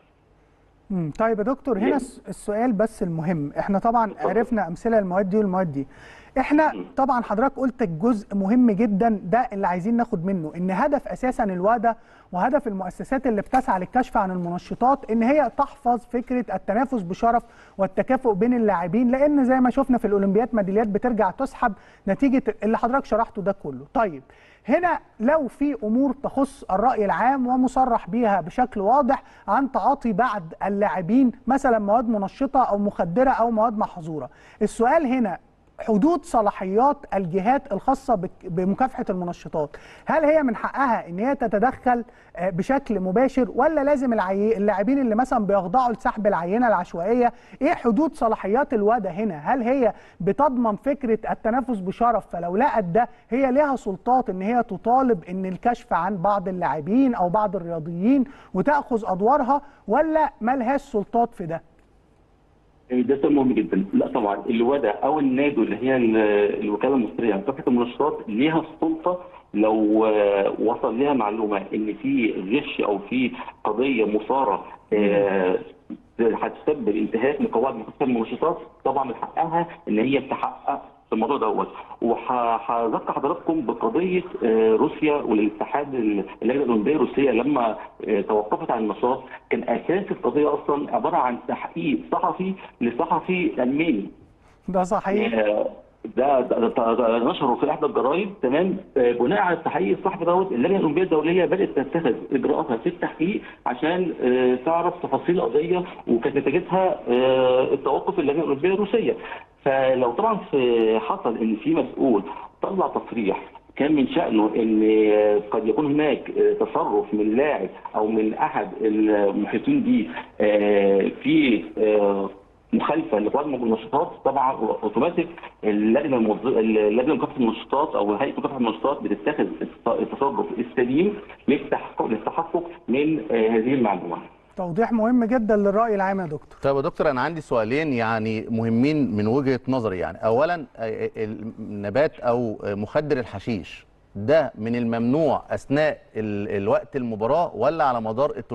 مم. طيب يا دكتور هنا يعني- الس- السؤال بس المهم احنا طبعا عرفنا امثله المواد دي والمواد دي احنا طبعا حضرتك قلت جزء مهم جدا ده اللي عايزين ناخد منه ان هدف اساسا الوادة وهدف المؤسسات اللي بتسعى للكشف عن المنشطات ان هي تحفظ فكره التنافس بشرف والتكافؤ بين اللاعبين لان زي ما شفنا في الاولمبياد ميداليات بترجع تسحب نتيجه اللي حضرتك شرحته ده كله طيب هنا لو في امور تخص الراي العام ومصرح بيها بشكل واضح عن تعاطي بعض اللاعبين مثلا مواد منشطه او مخدره او مواد محظوره السؤال هنا حدود صلاحيات الجهات الخاصه بك- بمكافحه المنشطات هل هي من حقها ان هي تتدخل آه، بشكل مباشر ولا لازم العي... اللاعبين اللي مثلا بيخضعوا لسحب العينه العشوائيه ايه حدود صلاحيات الوادة هنا هل هي بتضمن فكره التنافس بشرف فلو لقت ده هي ليها سلطات ان هي تطالب ان الكشف عن بعض اللاعبين او بعض الرياضيين وتاخذ ادوارها ولا ملهاش سلطات في ده ده سؤال مهم جدا لا طبعا الودا او النادو اللي هي ال- الوكاله المصريه لمكافحه المنشطات ليها السلطه لو آه، وصل لها معلومه ان في غش او في قضيه مثاره آه، هتسبب انتهاك من قواعد مكافحه المنشطات طبعا من حقها ان هي تحقق في الموضوع دوت وهذكر حضراتكم بقضيه آه، روسيا والاتحاد ال- اللجنه الاولمبيه الروسيه لما آه، توقفت عن النشاط كان اساس القضيه اصلا عباره عن تحقيق صحفي لصحفي الماني ده صحيح آه، ده ده, ده, ده نشره في احدى الجرايد تمام آه، بناء على التحقيق الصحفي دوت اللجنه الاولمبيه الدوليه بدات تتخذ اجراءاتها في التحقيق عشان آه، تعرف تفاصيل القضيه وكانت نتيجتها آه، التوقف اللجنه الاولمبيه الروسيه فلو طبعا في حصل ان في مسؤول طلع تصريح كان من شأنه ان آه، قد يكون هناك آه، تصرف من لاعب او من احد المحيطين به آه، في آه، مخالفه لقواعد النشاطات طبعا اوتوماتيك اللجنه الموظ... اللجنه مكافحه النشاطات او هيئه مكافحه النشاطات بتتخذ الت- التصرف السليم للتحقق للتحقق من آه، هذه المعلومه. توضيح مهم جدا للرأي العام يا دكتور طيب يا دكتور انا عندي سؤالين يعني مهمين من وجهه نظري يعني اولا آه، النبات او مخدر الحشيش ده من الممنوع اثناء ال- الوقت المباراه ولا على مدار ال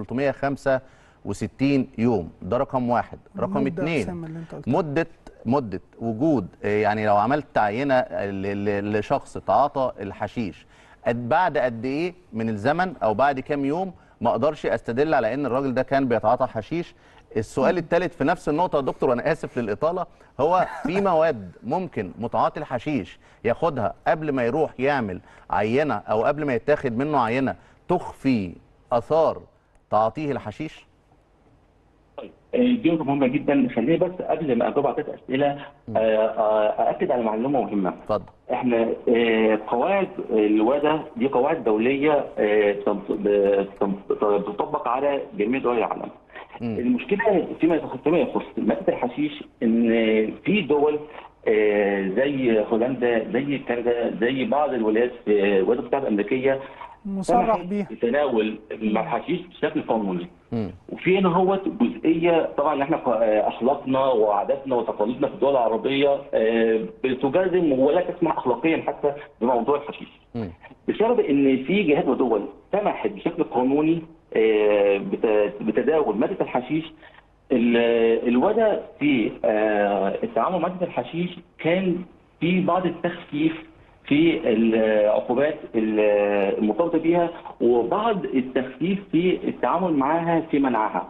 365 يوم ده رقم واحد رقم المدة اتنين أحسن من اللي أنت قلته. مده مده وجود آه، يعني لو عملت عينه ل- ل- لشخص تعاطى الحشيش قد- بعد قد ايه من الزمن او بعد كام يوم ما اقدرش استدل على ان الراجل ده كان بيتعاطى حشيش السؤال الثالث في نفس النقطه يا دكتور وانا اسف للاطاله هو في مواد ممكن متعاطي الحشيش ياخدها قبل ما يروح يعمل عينه او قبل ما يتاخد منه عينه تخفي اثار تعاطيه الحشيش طيب آه، دي نقطه مهمه جدا خليني بس قبل ما اجاوب على ثلاث اسئله آه، آه، اكد على معلومه مهمه. اتفضل احنا آه، قواعد الودا دي قواعد دوليه آه، تنط- بتنط- بتطبق على جميع دول العالم. المشكله فيما يخص فيما يخص ماده الحشيش ان في دول آه، زي هولندا زي كندا زي بعض الولايات في الولايات المتحده الامريكيه مصرح سمحت بيها بتناول الحشيش بشكل قانوني. مم. وفي هنا هو جزئيه طبعا احنا ق- اخلاقنا وعاداتنا وتقاليدنا في الدول العربيه آه، بتجازم ولا تسمح اخلاقيا حتى بموضوع الحشيش. مم. بسبب ان في جهات ودول سمحت بشكل قانوني آه، بت- بتداول ماده الحشيش ال- الوضع في آه، التعامل مع ماده الحشيش كان في بعض التخفيف في العقوبات المرتبطه بيها وبعض التخفيف في التعامل معها في منعها.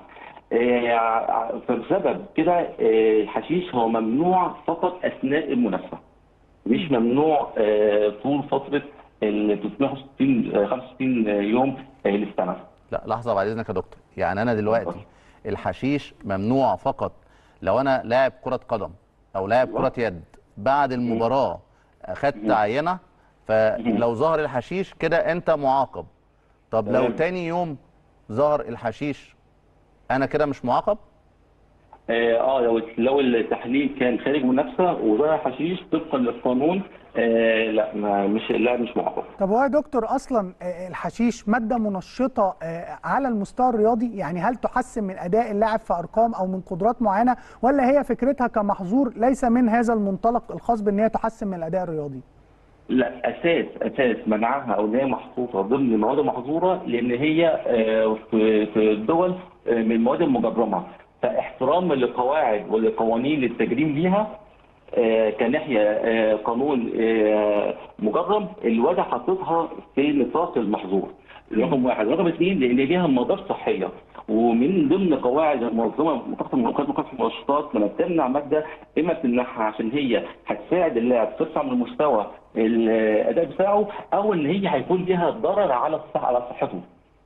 آه، فبسبب كده آه، الحشيش هو ممنوع فقط اثناء المنافسه. مش ممنوع آه، طول فتره ال 365 آه، 65 يوم آه، للسنه. لا لحظه بعد اذنك يا دكتور يعني انا دلوقتي الحشيش ممنوع فقط لو انا لاعب كره قدم او لاعب كره يد بعد المباراه اخدت عينه فلو ظهر الحشيش كده انت معاقب طب لو تمام. تاني يوم ظهر الحشيش انا كده مش معاقب اه آه، لو لو التحليل كان خارج منافسه وظهر حشيش طبقا للقانون آه لا ما مش اللاعب مش معاقب. طب هو يا دكتور اصلا آه، الحشيش ماده منشطه آه، على المستوى الرياضي يعني هل تحسن من اداء اللاعب في ارقام او من قدرات معينه ولا هي فكرتها كمحظور ليس من هذا المنطلق الخاص بان هي تحسن من الاداء الرياضي لا اساس اساس منعها او ان هي محطوطه ضمن المواد المحظوره لان هي آه، في في الدول آه، من المواد المجرمه فاحترام للقواعد والقوانين التجريم ليها آه، كناحيه آه، قانون آه، مجرم الوضع حاططها في نطاق المحظور رقم واحد رقم اثنين لان ليها مدار صحيه ومن ضمن قواعد المنظمه مكافحه المنظمات مكافحه المنشطات لما بتمنع ماده اما بتمنعها عشان هي هتساعد اللاعب ترفع من مستوى الاداء بتاعه او ان هي هيكون ليها ضرر على الصح على صحته.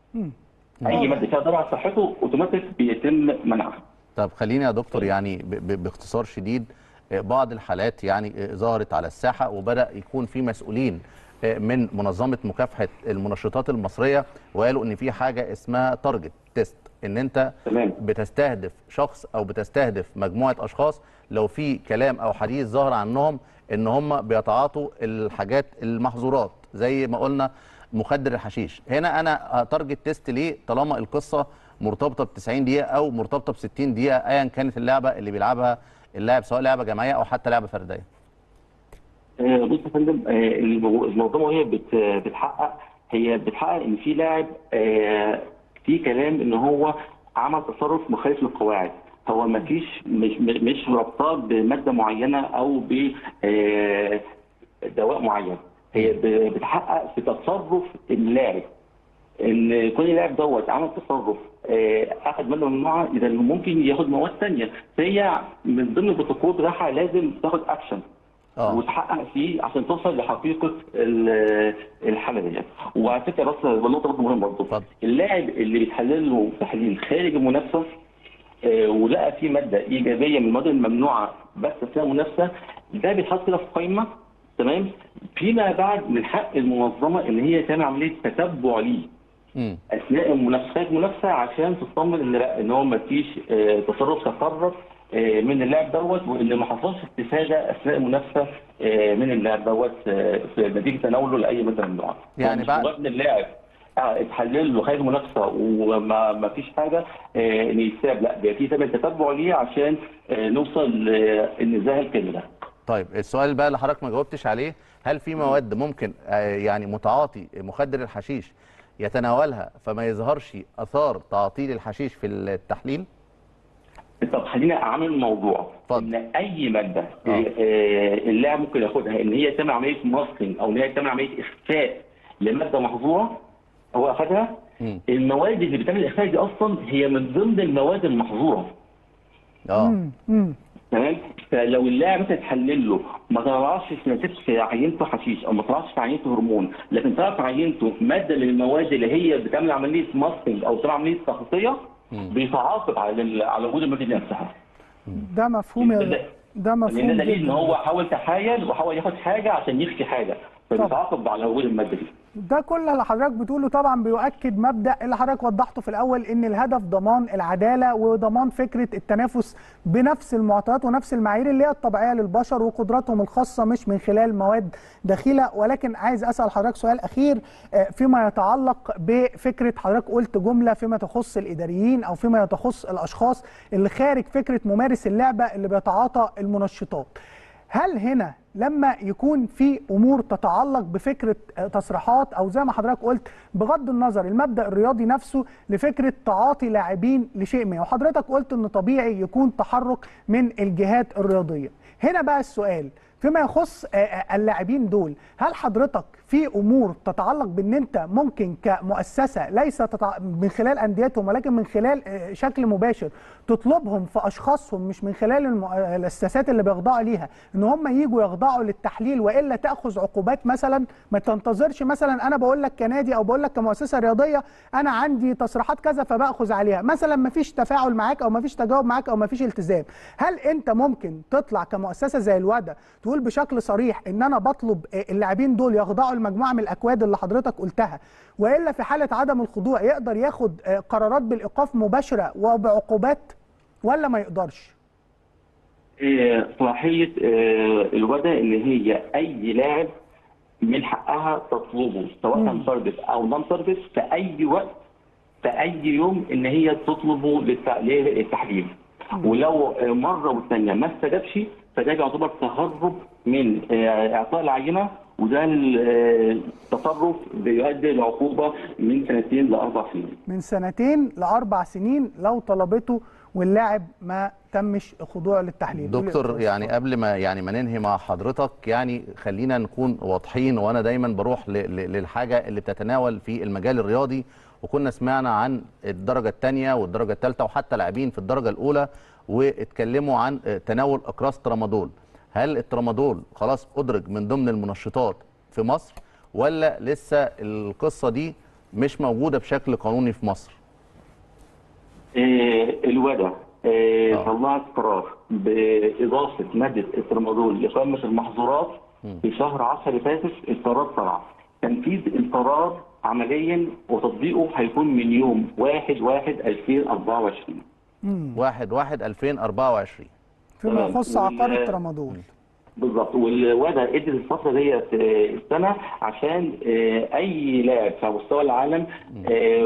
اي ماده فيها ضرر على صحته اوتوماتيك بيتم منعها. طب خليني يا دكتور يعني ب- ب- باختصار شديد آه، بعض الحالات يعني آه، ظهرت على الساحه وبدا يكون في مسؤولين آه، من منظمه مكافحه المنشطات المصريه وقالوا ان في حاجه اسمها تارجت تيست ان انت تمام. بتستهدف شخص او بتستهدف مجموعه اشخاص لو في كلام او حديث ظهر عنهم ان هم بيتعاطوا الحاجات المحظورات زي ما قلنا مخدر الحشيش هنا انا تارجت تيست ليه طالما القصه مرتبطه ب 90 دقيقه او مرتبطه ب 60 دقيقه ايا كانت اللعبه اللي بيلعبها اللاعب سواء لعبه جماعيه او حتى لعبه فرديه آه، بص يا فندم آه، المو- المنظمه وهي بت- بتحقق هي بتحقق ان في لاعب آه، في كلام ان هو عمل تصرف مخالف للقواعد هو ما فيش مش مش ربطاه بماده معينه او ب آه، دواء معين هي ب- بتحقق في تصرف اللاعب ان كل لاعب دوت عمل تصرف آه، اخذ منه ممنوعه اذا ممكن ياخد مواد ثانيه فهي من ضمن البروتوكول بتاعها لازم تاخد اكشن اه وتحقق فيه عشان توصل لحقيقه ال- الحاله ديت وعلى فكره بس نقطه برضه مهمه برضه اتفضل. اللاعب اللي بيتحلل له تحليل خارج المنافسه آه، ولقى فيه ماده ايجابيه من المواد الممنوعه بس اثناء المنافسه ده بيتحط كده في قائمه تمام فيما بعد من حق المنظمه ان هي تعمل عمليه تتبع ليه امم اثناء المنافسه المنافسه عشان تطمن ان لا ان هو ما فيش آه، تصرف تطرف آه، من اللاعب دوت وان ما حصلش استفاده اثناء المنافسه آه، من اللاعب دوت آه، في نتيجه تناوله لاي مثلا نوع يعني مش بعد- مجرد ان اللاعب آه، اتحلل له خارج المنافسه وما ما فيش حاجه آه، ان يتساب لا بيبقى في تم تتبع ليه عشان آه، نوصل للنزاهه الكامله طيب السؤال بقى اللي حضرتك ما جاوبتش عليه هل في مواد ممكن آه، يعني متعاطي مخدر الحشيش يتناولها فما يظهرش اثار تعاطيل الحشيش في التحليل طب خلينا اعمل الموضوع اتفضل. ان اي ماده آه. آه، اللاعب ممكن ياخدها ان هي تعمل عمليه ماسكينج او ان هي تعمل عمليه اخفاء لماده محظوره هو اخدها مم. المواد اللي بتعمل الاخفاء دي اصلا هي من ضمن المواد المحظوره اه امم تمام فلو اللاعب مثلا اتحلل له ما طلعش في نتيجه في عينته حشيش او ما طلعش في عينته هرمون لكن طلع في عينته ماده من المواد اللي هي بتعمل عمليه ماسكينج او بتعمل عمليه تخصيصيه بيتعاقب على ال- على وجود الماده دي نفسها ده مفهوم يا- ده- ده مفهوم لان ده دليل ان جدا. هو حاول تحايل وحاول ياخد حاجه عشان يخفي حاجه فبيتعاقب على وجود الماده دي ده كل اللي حضرتك بتقوله طبعا بيؤكد مبدا اللي حضرتك وضحته في الاول ان الهدف ضمان العداله وضمان فكره التنافس بنفس المعطيات ونفس المعايير اللي هي الطبيعيه للبشر وقدراتهم الخاصه مش من خلال مواد دخيله ولكن عايز اسال حضرتك سؤال اخير آه، فيما يتعلق بفكره حضرتك قلت جمله فيما تخص الاداريين او فيما يتخص الاشخاص اللي خارج فكره ممارس اللعبه اللي بيتعاطى المنشطات هل هنا لما يكون في امور تتعلق بفكره آه، تصريحات او زي ما حضرتك قلت بغض النظر المبدا الرياضي نفسه لفكره تعاطي لاعبين لشيء ما وحضرتك قلت ان طبيعي يكون تحرك من الجهات الرياضيه هنا بقى السؤال فيما يخص آه، آه، اللاعبين دول هل حضرتك في امور تتعلق بان انت ممكن كمؤسسه ليس تتع... من خلال انديتهم ولكن من خلال آه، شكل مباشر تطلبهم في اشخاصهم مش من خلال الم- آه، المؤسسات اللي بيخضعوا ليها ان هم يجوا يخضعوا للتحليل والا تاخذ عقوبات مثلا ما تنتظرش مثلا انا بقول لك كنادي او بقول لك كمؤسسه رياضيه انا عندي تصريحات كذا فباخذ عليها مثلا ما فيش تفاعل معاك او ما فيش تجاوب معاك او ما فيش التزام هل انت ممكن تطلع كمؤسسه زي الودا تقول بشكل صريح ان انا بطلب آه، اللاعبين دول يخضعوا لمجموعه من الاكواد اللي حضرتك قلتها والا في حاله عدم الخضوع يقدر ياخد آه، قرارات بالايقاف مباشره وبعقوبات ولا ما يقدرش آه، صلاحيه آه، الوضع ان هي اي لاعب من حقها تطلبه سواء كان تارجت او نون تارجت في اي وقت في اي يوم ان هي تطلبه للت- للتحليل ولو آه، مره والثانيه ما استجابش فده يعتبر تهرب من آه، اعطاء العينه وده التصرف بيؤدي لعقوبه من سنتين لاربع سنين. من سنتين لاربع سنين لو طلبته واللاعب ما تمش خضوعه للتحليل دكتور يعني قبل ما يعني ما ننهي مع حضرتك يعني خلينا نكون واضحين وانا دايما بروح ل- ل- للحاجه اللي بتتناول في المجال الرياضي وكنا سمعنا عن الدرجه الثانيه والدرجه الثالثه وحتى لاعبين في الدرجه الاولى واتكلموا عن تناول اقراص ترامادول هل الترامادول خلاص ادرج من ضمن المنشطات في مصر ولا لسه القصه دي مش موجوده بشكل قانوني في مصر آه، الودا آه، آه. طلعت قرار بإضافة مادة الترامادول لقائمة المحظورات في شهر 10 اللي فاتت القرار طلع تنفيذ القرار عمليا وتطبيقه هيكون من يوم 1 1 2024 1 1 2024 فيما تمام. يخص وال- عقار الترامادول بالظبط والوضع ادت الفتره ديت آه، السنه عشان آه، اي لاعب على مستوى العالم آه،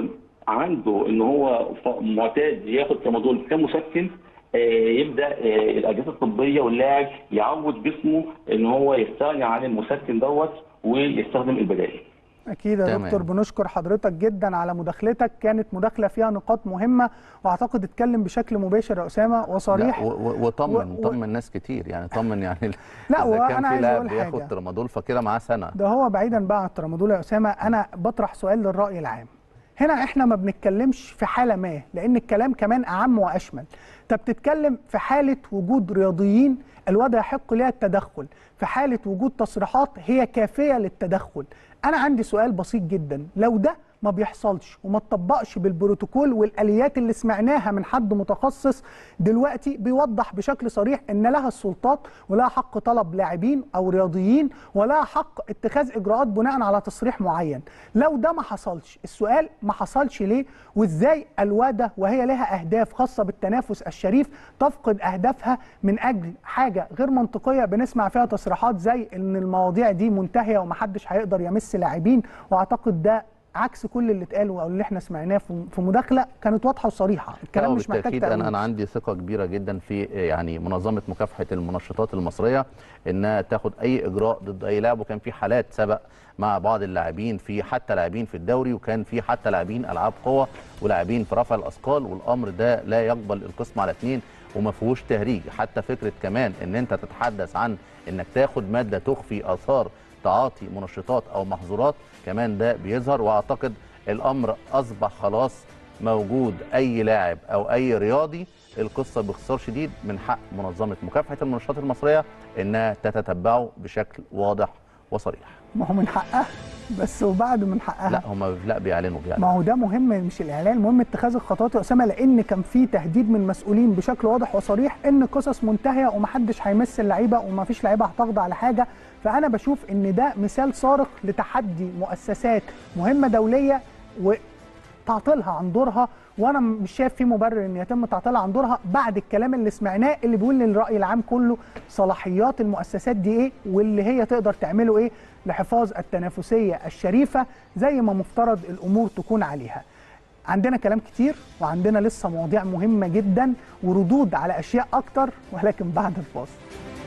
عنده ان هو ف- معتاد ياخد ترامادول كمسكن آه، يبدا آه، الاجهزه الطبيه واللاعب يعود جسمه ان هو يستغني عن المسكن دوت ويستخدم البدائل. اكيد يا تمام. دكتور بنشكر حضرتك جدا على مداخلتك كانت مداخله فيها نقاط مهمه واعتقد اتكلم بشكل مباشر يا اسامه وصريح لا و- و- وطمن و- و- طمن ناس كتير يعني طمن يعني لا، اذا وأنا كان في عايز لاعب أقول بياخد حاجة. ترامادول فكده معاه سنه ده هو بعيدا بقى عن الترامادول يا اسامه انا بطرح سؤال للراي العام هنا احنا ما بنتكلمش في حاله ما لان الكلام كمان اعم واشمل انت بتتكلم في حاله وجود رياضيين الوضع يحق لها التدخل في حاله وجود تصريحات هي كافيه للتدخل انا عندي سؤال بسيط جدا لو ده ما بيحصلش وما تطبقش بالبروتوكول والاليات اللي سمعناها من حد متخصص دلوقتي بيوضح بشكل صريح ان لها السلطات ولها حق طلب لاعبين او رياضيين ولها حق اتخاذ اجراءات بناء على تصريح معين لو ده ما حصلش السؤال ما حصلش ليه وازاي الواده وهي لها اهداف خاصه بالتنافس الشريف تفقد اهدافها من اجل حاجه غير منطقيه بنسمع فيها تصريحات زي ان المواضيع دي منتهيه ومحدش هيقدر يمس لاعبين واعتقد ده عكس كل اللي اتقال او اللي احنا سمعناه في في مداخله كانت واضحه وصريحه الكلام لا، مش محتاج وبالتأكيد انا تأويل. انا عندي ثقه كبيره جدا في يعني منظمه مكافحه المنشطات المصريه انها تاخد اي اجراء ضد اي لاعب وكان في حالات سبق مع بعض اللاعبين في حتى لاعبين في الدوري وكان في حتى لاعبين العاب قوه ولاعبين في رفع الاثقال والامر ده لا يقبل القسم على اثنين وما فيهوش تهريج حتى فكره كمان ان انت تتحدث عن انك تاخد ماده تخفي اثار تعاطي منشطات او محظورات كمان ده بيظهر واعتقد الامر اصبح خلاص موجود اي لاعب او اي رياضي القصه باختصار شديد من حق منظمه مكافحه المنشطات المصريه انها تتتبعه بشكل واضح وصريح ما هو من حقها بس وبعد من حقها لا هم لا بيعلنوا ما بيعلنوا هو ده مهم مش الاعلان المهم اتخاذ الخطوات يا اسامه لان كان في تهديد من مسؤولين بشكل واضح وصريح ان قصص منتهيه ومحدش هيمس اللعيبه ومفيش لعيبه هتخضع لحاجه فانا بشوف ان ده مثال صارخ لتحدي مؤسسات مهمه دوليه وتعطيلها عن دورها وانا مش شايف في مبرر ان يتم تعطيلها عن دورها بعد الكلام اللي سمعناه اللي بيقول للراي العام كله صلاحيات المؤسسات دي ايه واللي هي تقدر تعمله ايه لحفاظ التنافسيه الشريفه زي ما مفترض الامور تكون عليها. عندنا كلام كتير وعندنا لسه مواضيع مهمه جدا وردود على اشياء اكتر ولكن بعد الفاصل.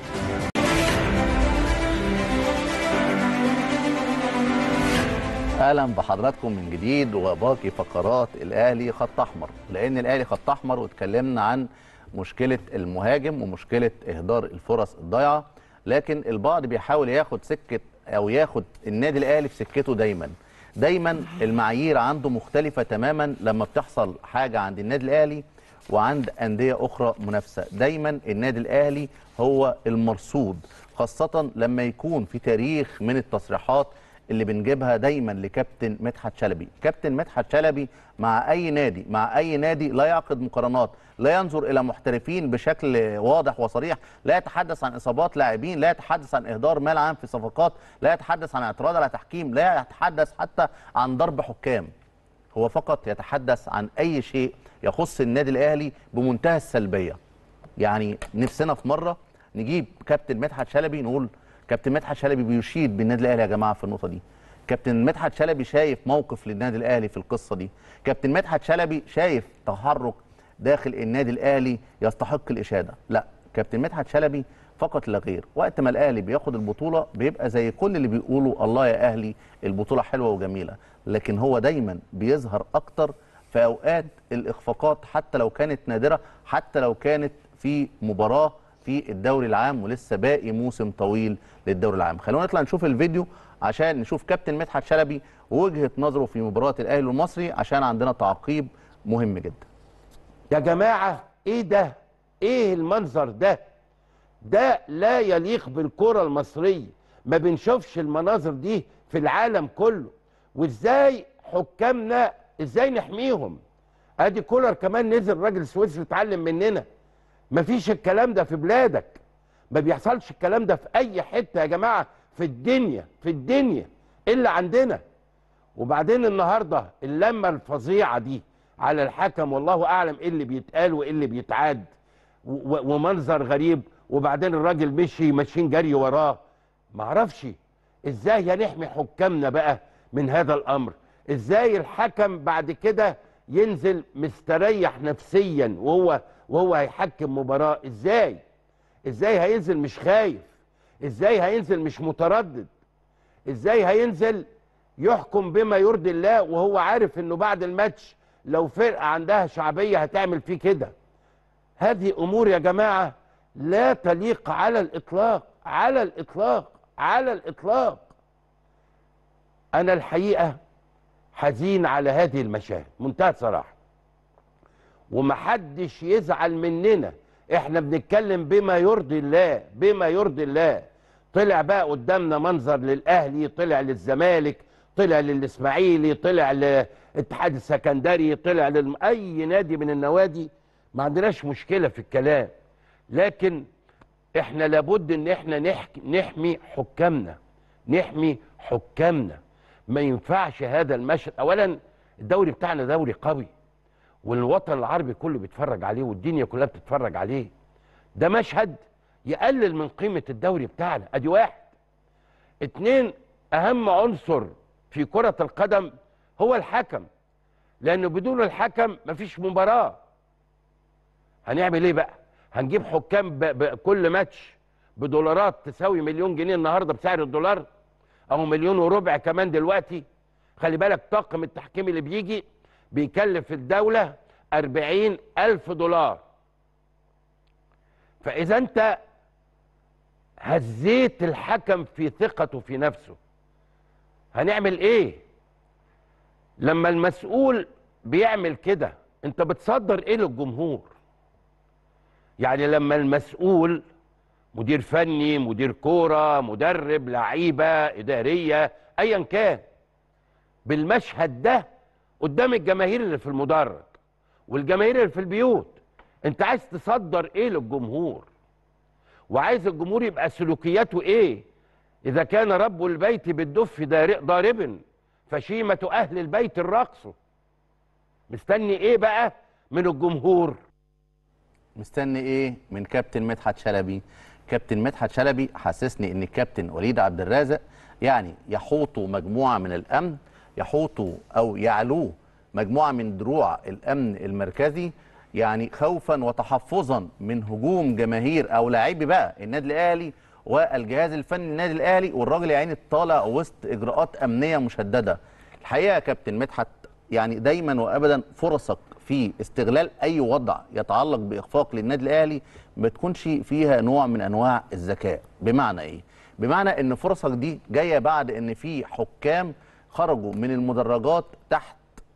اهلا بحضراتكم من جديد وباقي فقرات الاهلي خط احمر لان الاهلي خط احمر واتكلمنا عن مشكله المهاجم ومشكله اهدار الفرص الضايعه لكن البعض بيحاول ياخد سكه او ياخد النادي الاهلي في سكته دايما دايما المعايير عنده مختلفه تماما لما بتحصل حاجه عند النادي الاهلي وعند انديه اخرى منافسه دايما النادي الاهلي هو المرصود خاصه لما يكون في تاريخ من التصريحات اللي بنجيبها دايما لكابتن مدحت شلبي كابتن مدحت شلبي مع اي نادي مع اي نادي لا يعقد مقارنات لا ينظر الى محترفين بشكل واضح وصريح لا يتحدث عن اصابات لاعبين لا يتحدث عن اهدار مال عام في صفقات لا يتحدث عن اعتراض على تحكيم لا يتحدث حتى عن ضرب حكام هو فقط يتحدث عن اي شيء يخص النادي الاهلي بمنتهى السلبيه يعني نفسنا في مره نجيب كابتن مدحت شلبي نقول كابتن مدحت شلبي بيشيد بالنادي الاهلي يا جماعه في النقطه دي كابتن مدحت شلبي شايف موقف للنادي الاهلي في القصه دي كابتن مدحت شلبي شايف تحرك داخل النادي الاهلي يستحق الاشاده لا كابتن مدحت شلبي فقط لا غير وقت ما الاهلي بياخد البطوله بيبقى زي كل اللي بيقولوا الله يا اهلي البطوله حلوه وجميله لكن هو دايما بيظهر اكتر في اوقات الاخفاقات حتى لو كانت نادره حتى لو كانت في مباراه في الدوري العام ولسه باقي موسم طويل للدوري العام خلونا نطلع نشوف الفيديو عشان نشوف كابتن مدحت شلبي ووجهه نظره في مباراه الاهلي والمصري عشان عندنا تعقيب مهم جدا يا جماعة ايه ده ايه المنظر ده ده لا يليق بالكرة المصرية ما بنشوفش المناظر دي في العالم كله وازاي حكامنا ازاي نحميهم ادي كولر كمان نزل راجل سويسري اتعلم مننا مفيش الكلام ده في بلادك ما بيحصلش الكلام ده في اي حتة يا جماعة في الدنيا في الدنيا الا عندنا وبعدين النهارده اللمه الفظيعه دي على الحكم والله اعلم ايه اللي بيتقال وايه اللي بيتعاد و- و- ومنظر غريب وبعدين الراجل مشي ماشيين جري وراه معرفش ازاي هنحمي حكامنا بقى من هذا الامر ازاي الحكم بعد كده ينزل مستريح نفسيا وهو وهو هيحكم مباراه ازاي ازاي هينزل مش خايف ازاي هينزل مش متردد ازاي هينزل يحكم بما يرضي الله وهو عارف انه بعد الماتش لو فرقه عندها شعبيه هتعمل فيه كده هذه امور يا جماعه لا تليق على الاطلاق على الاطلاق على الاطلاق انا الحقيقه حزين على هذه المشاهد منتهى الصراحه ومحدش يزعل مننا احنا بنتكلم بما يرضي الله بما يرضي الله طلع بقى قدامنا منظر للاهلي طلع للزمالك طلع للاسماعيلي طلع للاتحاد السكندري طلع لل... اي نادي من النوادي ما عندناش مشكله في الكلام لكن احنا لابد ان احنا نحكي نحمي حكامنا نحمي حكامنا ما ينفعش هذا المشهد اولا الدوري بتاعنا دوري قوي والوطن العربي كله بيتفرج عليه والدنيا كلها بتتفرج عليه ده مشهد يقلل من قيمة الدوري بتاعنا ادي واحد اتنين اهم عنصر في كرة القدم هو الحكم لانه بدون الحكم مفيش مباراة هنعمل ايه بقى هنجيب حكام ب... ب... كل ماتش بدولارات تساوي مليون جنيه النهارده بسعر الدولار او مليون وربع كمان دلوقتي خلي بالك طاقم التحكيم اللي بيجي بيكلف الدولة أربعين ألف دولار فإذا أنت هزيت الحكم في ثقته في نفسه هنعمل إيه لما المسؤول بيعمل كده أنت بتصدر إيه للجمهور يعني لما المسؤول مدير فني مدير كورة مدرب لعيبة إدارية أيا كان بالمشهد ده قدام الجماهير اللي في المدرج والجماهير اللي في البيوت انت عايز تصدر ايه للجمهور وعايز الجمهور يبقى سلوكياته ايه اذا كان رب البيت بالدف دار- ضارب فشيمة اهل البيت الرقص مستني ايه بقى من الجمهور مستني ايه من كابتن مدحت شلبي كابتن مدحت شلبي حسسني ان الكابتن وليد عبد الرازق يعني يحوطوا مجموعه من الامن يحوطوا او يعلوه مجموعه من دروع الامن المركزي يعني خوفا وتحفظا من هجوم جماهير او لاعبي بقى النادي الاهلي والجهاز الفني للنادي الاهلي والراجل يا عيني طالع وسط اجراءات امنيه مشدده الحقيقه يا كابتن مدحت يعني دايما وابدا فرصك في استغلال اي وضع يتعلق باخفاق للنادي الاهلي ما تكونش فيها نوع من انواع الذكاء بمعنى ايه بمعنى ان فرصك دي جايه بعد ان في حكام خرجوا من المدرجات تحت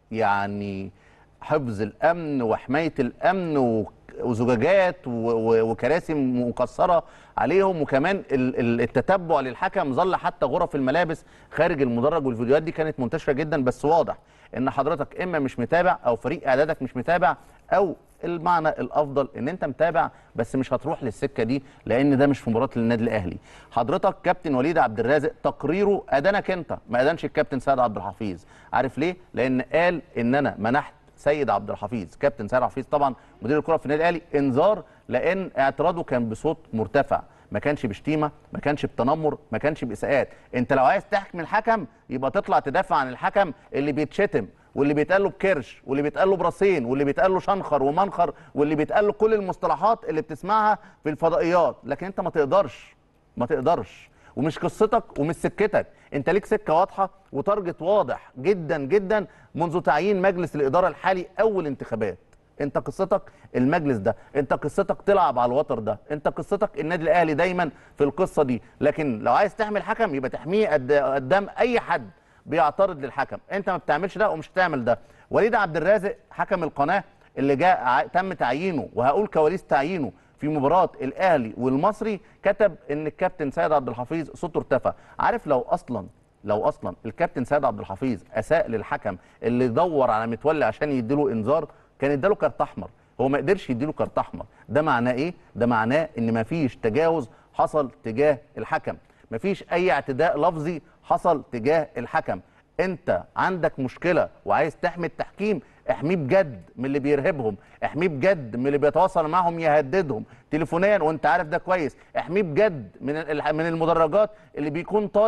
يعني حفظ الامن وحمايه الامن و- وزجاجات و- و- وكراسي مكسره عليهم وكمان ال- ال- التتبع للحكم ظل حتى غرف الملابس خارج المدرج والفيديوهات دي كانت منتشره جدا بس واضح ان حضرتك اما مش متابع او فريق اعدادك مش متابع او المعنى الافضل ان انت متابع بس مش هتروح للسكه دي لان ده مش في مباراه النادي الاهلي حضرتك كابتن وليد عبد الرازق تقريره ادانك انت ما ادانش الكابتن سيد عبد الحفيظ عارف ليه لان قال ان انا منحت سيد عبد الحفيظ كابتن سيد عبد الحفيظ طبعا مدير الكره في النادي الاهلي انذار لان اعتراضه كان بصوت مرتفع ما كانش بشتيمه ما كانش بتنمر ما كانش باساءات انت لو عايز تحكم الحكم يبقى تطلع تدافع عن الحكم اللي بيتشتم واللي بيتقال له بكرش واللي بيتقال له براسين واللي بيتقال له شنخر ومنخر واللي بيتقال له كل المصطلحات اللي بتسمعها في الفضائيات لكن انت ما تقدرش ما تقدرش ومش قصتك ومش سكتك انت ليك سكه واضحه وتارجت واضح جدا جدا منذ تعيين مجلس الاداره الحالي اول انتخابات انت قصتك المجلس ده انت قصتك تلعب على الوتر ده انت قصتك النادي الاهلي دايما في القصه دي لكن لو عايز تعمل حكم يبقى تحميه قد- قدام اي حد بيعترض للحكم انت ما بتعملش ده ومش هتعمل ده وليد عبد الرازق حكم القناه اللي جاء ع- تم تعيينه وهقول كواليس تعيينه في مباراه الاهلي والمصري كتب ان الكابتن سيد عبد الحفيظ صوته ارتفع عارف لو اصلا لو اصلا الكابتن سيد عبد الحفيظ اساء للحكم اللي دور على متولي عشان يديله انذار كان اداله كارت احمر هو ما قدرش يديله كارت احمر ده معناه ايه ده معناه ان ما فيش تجاوز حصل تجاه الحكم ما فيش اي اعتداء لفظي حصل تجاه الحكم انت عندك مشكله وعايز تحمي التحكيم احميه بجد من اللي بيرهبهم احميه بجد من اللي بيتواصل معاهم يهددهم تليفونيا وانت عارف ده كويس احميه بجد من ال- من المدرجات اللي بيكون طالع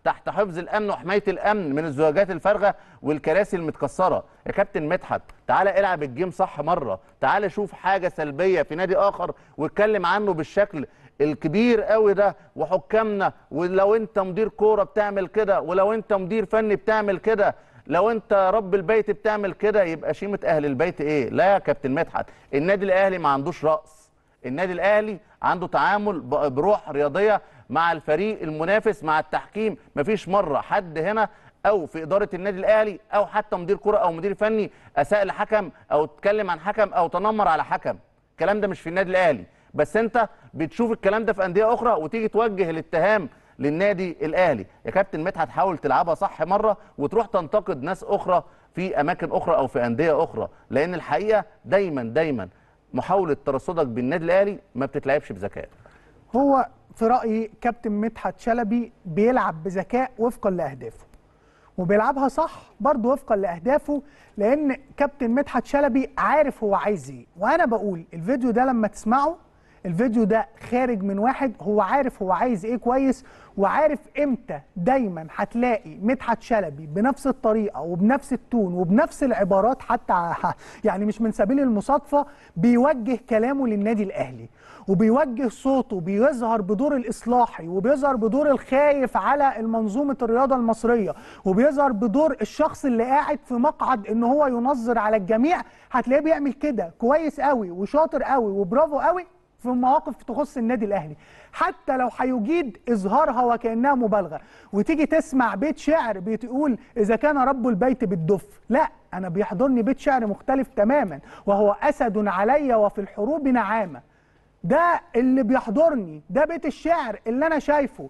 تحت حفظ الامن وحمايه الامن من الزجاجات الفارغه والكراسي المتكسره يا كابتن مدحت تعالى العب الجيم صح مره تعالى شوف حاجه سلبيه في نادي اخر واتكلم عنه بالشكل الكبير قوي ده وحكامنا ولو انت مدير كوره بتعمل كده ولو انت مدير فني بتعمل كده لو انت رب البيت بتعمل كده يبقى شيمه اهل البيت ايه لا يا كابتن مدحت النادي الاهلي ما عندوش راس النادي الاهلي عنده تعامل ب- بروح رياضيه مع الفريق المنافس مع التحكيم مفيش مره حد هنا او في اداره النادي الاهلي او حتى مدير كره او مدير فني اساء لحكم او اتكلم عن حكم او تنمر على حكم الكلام ده مش في النادي الاهلي بس انت بتشوف الكلام ده في انديه اخرى وتيجي توجه الاتهام للنادي الاهلي يا كابتن مدحت حاول تلعبها صح مره وتروح تنتقد ناس اخرى في اماكن اخرى او في انديه اخرى لان الحقيقه دايما دايما محاوله ترصدك بالنادي الاهلي ما بتتلعبش بذكاء هو في رايي كابتن مدحت شلبي بيلعب بذكاء وفقا لاهدافه وبيلعبها صح برضه وفقا لاهدافه لان كابتن مدحت شلبي عارف هو عايز ايه وانا بقول الفيديو ده لما تسمعه الفيديو ده خارج من واحد هو عارف هو عايز ايه كويس وعارف امتى دايما هتلاقي مدحت شلبي بنفس الطريقه وبنفس التون وبنفس العبارات حتى ع- يعني مش من سبيل المصادفه بيوجه كلامه للنادي الاهلي وبيوجه صوته بيظهر بدور الاصلاحي وبيظهر بدور الخايف على المنظومه الرياضه المصريه وبيظهر بدور الشخص اللي قاعد في مقعد ان هو ينظر على الجميع هتلاقيه بيعمل كده كويس قوي وشاطر قوي وبرافو قوي في مواقف تخص النادي الاهلي حتى لو هيجيد اظهارها وكانها مبالغه وتيجي تسمع بيت شعر بتقول اذا كان رب البيت بالدف لا انا بيحضرني بيت شعر مختلف تماما وهو اسد علي وفي الحروب نعامه ده اللي بيحضرني ده بيت الشعر اللي انا شايفه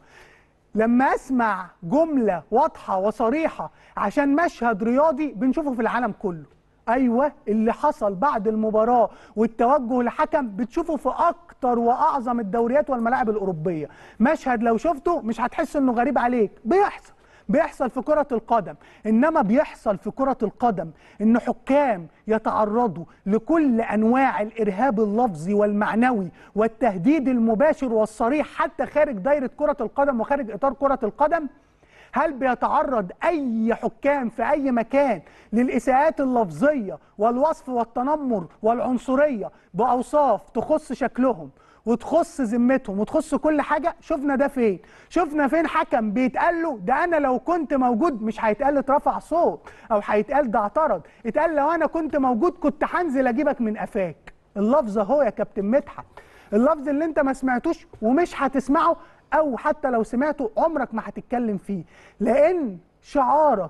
لما اسمع جمله واضحه وصريحه عشان مشهد رياضي بنشوفه في العالم كله ايوه اللي حصل بعد المباراه والتوجه لحكم بتشوفه في اكتر واعظم الدوريات والملاعب الاوروبيه مشهد لو شفته مش هتحس انه غريب عليك بيحصل بيحصل في كرة القدم إنما بيحصل في كرة القدم إن حكام يتعرضوا لكل أنواع الإرهاب اللفظي والمعنوي والتهديد المباشر والصريح حتى خارج دايرة كرة القدم وخارج إطار كرة القدم هل بيتعرض أي حكام في أي مكان للإساءات اللفظية والوصف والتنمر والعنصرية بأوصاف تخص شكلهم وتخص ذمتهم وتخص كل حاجه شفنا ده فين شفنا فين حكم بيتقال له ده انا لو كنت موجود مش هيتقال اترفع صوت او هيتقال ده اعترض اتقال لو انا كنت موجود كنت هنزل اجيبك من قفاك اللفظ اهو يا كابتن مدحت اللفظ اللي انت ما سمعتوش ومش هتسمعه او حتى لو سمعته عمرك ما هتتكلم فيه لان شعارك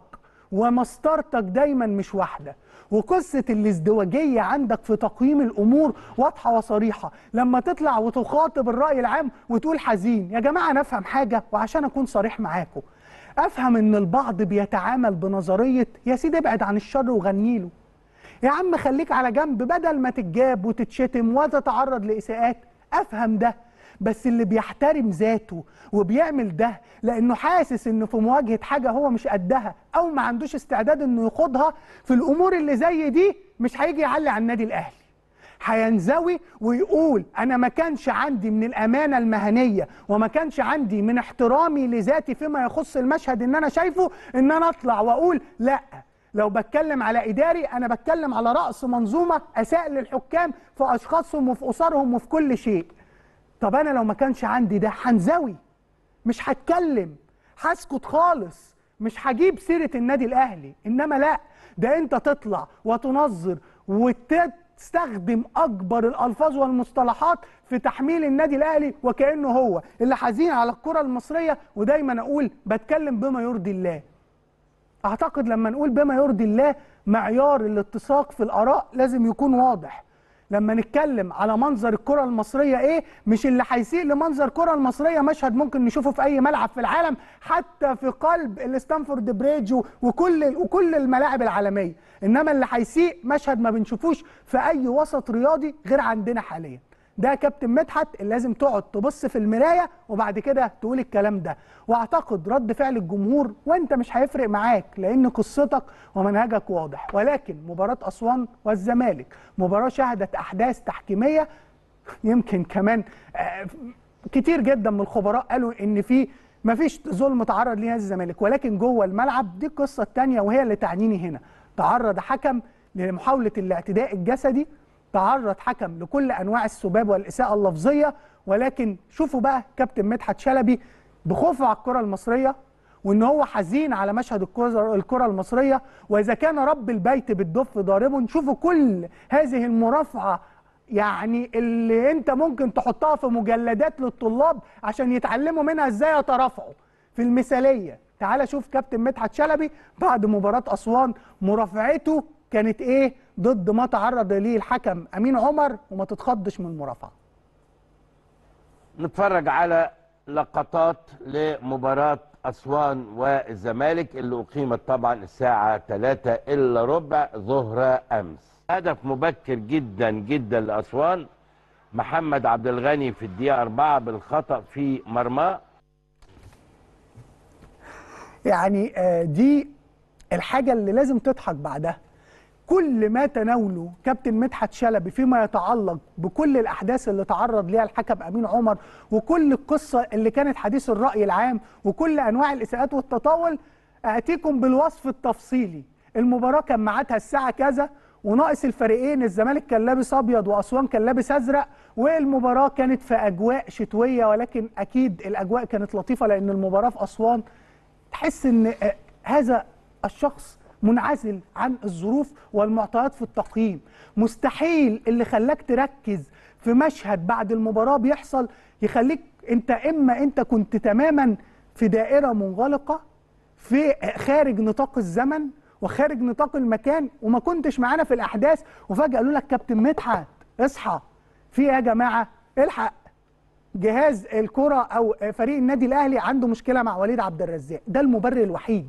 ومسطرتك دايما مش واحده وقصة الازدواجية عندك في تقييم الأمور واضحة وصريحة لما تطلع وتخاطب الرأي العام وتقول حزين يا جماعة أنا أفهم حاجة وعشان أكون صريح معاكم أفهم إن البعض بيتعامل بنظرية يا سيدي ابعد عن الشر وغنيله يا عم خليك على جنب بدل ما تتجاب وتتشتم وتتعرض لإساءات أفهم ده بس اللي بيحترم ذاته وبيعمل ده لانه حاسس انه في مواجهه حاجه هو مش قدها او ما عندوش استعداد انه يخوضها في الامور اللي زي دي مش هيجي يعلي على النادي الاهلي هينزوي ويقول انا ما كانش عندي من الامانه المهنيه وما كانش عندي من احترامي لذاتي فيما يخص المشهد ان انا شايفه ان انا اطلع واقول لا لو بتكلم على اداري انا بتكلم على راس منظومه اساء للحكام في اشخاصهم وفي اسرهم وفي كل شيء طب انا لو ما كانش عندي ده هنزوي مش هتكلم هسكت خالص مش هجيب سيره النادي الاهلي انما لا ده انت تطلع وتنظر وتستخدم اكبر الالفاظ والمصطلحات في تحميل النادي الاهلي وكانه هو اللي حزين على الكره المصريه ودايما اقول بتكلم بما يرضي الله اعتقد لما نقول بما يرضي الله معيار الاتساق في الاراء لازم يكون واضح لما نتكلم على منظر الكرة المصرية ايه مش اللي هيسيء لمنظر الكرة المصرية مشهد ممكن نشوفه في اي ملعب في العالم حتى في قلب الستانفورد بريدج وكل وكل الملاعب العالمية انما اللي هيسيء مشهد ما بنشوفوش في اي وسط رياضي غير عندنا حاليا ده كابتن مدحت اللي لازم تقعد تبص في المرايه وبعد كده تقول الكلام ده واعتقد رد فعل الجمهور وانت مش هيفرق معاك لان قصتك ومنهجك واضح ولكن مباراه اسوان والزمالك مباراه شهدت احداث تحكيميه يمكن كمان آه، كتير جدا من الخبراء قالوا ان في مفيش ظلم تعرض ليه نادي الزمالك ولكن جوه الملعب دي القصه الثانيه وهي اللي تعنيني هنا تعرض حكم لمحاوله الاعتداء الجسدي تعرض حكم لكل انواع السباب والاساءه اللفظيه ولكن شوفوا بقى كابتن مدحت شلبي بخوفه على الكره المصريه وان هو حزين على مشهد الكره الكره المصريه واذا كان رب البيت بالدف ضارب شوفوا كل هذه المرافعه يعني اللي انت ممكن تحطها في مجلدات للطلاب عشان يتعلموا منها ازاي يترافعوا في المثاليه تعال شوف كابتن مدحت شلبي بعد مباراه اسوان مرافعته كانت ايه ضد ما تعرض ليه الحكم امين عمر وما تتخضش من المرافعه نتفرج على لقطات لمباراة أسوان والزمالك اللي أقيمت طبعا الساعة 3 إلا ربع ظهر أمس هدف مبكر جدا جدا لأسوان محمد عبد الغني في الدقيقة 4 بالخطأ في مرماه يعني آه، دي الحاجة اللي لازم تضحك بعدها كل ما تناوله كابتن مدحت شلبي فيما يتعلق بكل الأحداث اللي تعرض ليها الحكم أمين عمر وكل القصة اللي كانت حديث الرأي العام وكل أنواع الإساءات والتطاول أتيكم بالوصف التفصيلي المباراة كان ميعادها الساعة كذا وناقص الفريقين الزمالك كان لابس أبيض وأسوان كان لابس أزرق والمباراة كانت في أجواء شتوية ولكن أكيد الأجواء كانت لطيفة لأن المباراة في أسوان تحس ان آه، هذا الشخص منعزل عن الظروف والمعطيات في التقييم مستحيل اللي خلاك تركز في مشهد بعد المباراة بيحصل يخليك انت اما انت كنت تماما في دائرة منغلقة في خارج نطاق الزمن وخارج نطاق المكان وما كنتش معانا في الاحداث وفجأة قالوا لك كابتن مدحت اصحى في ايه يا جماعة الحق جهاز الكرة او فريق النادي الاهلي عنده مشكله مع وليد عبد الرزاق ده المبرر الوحيد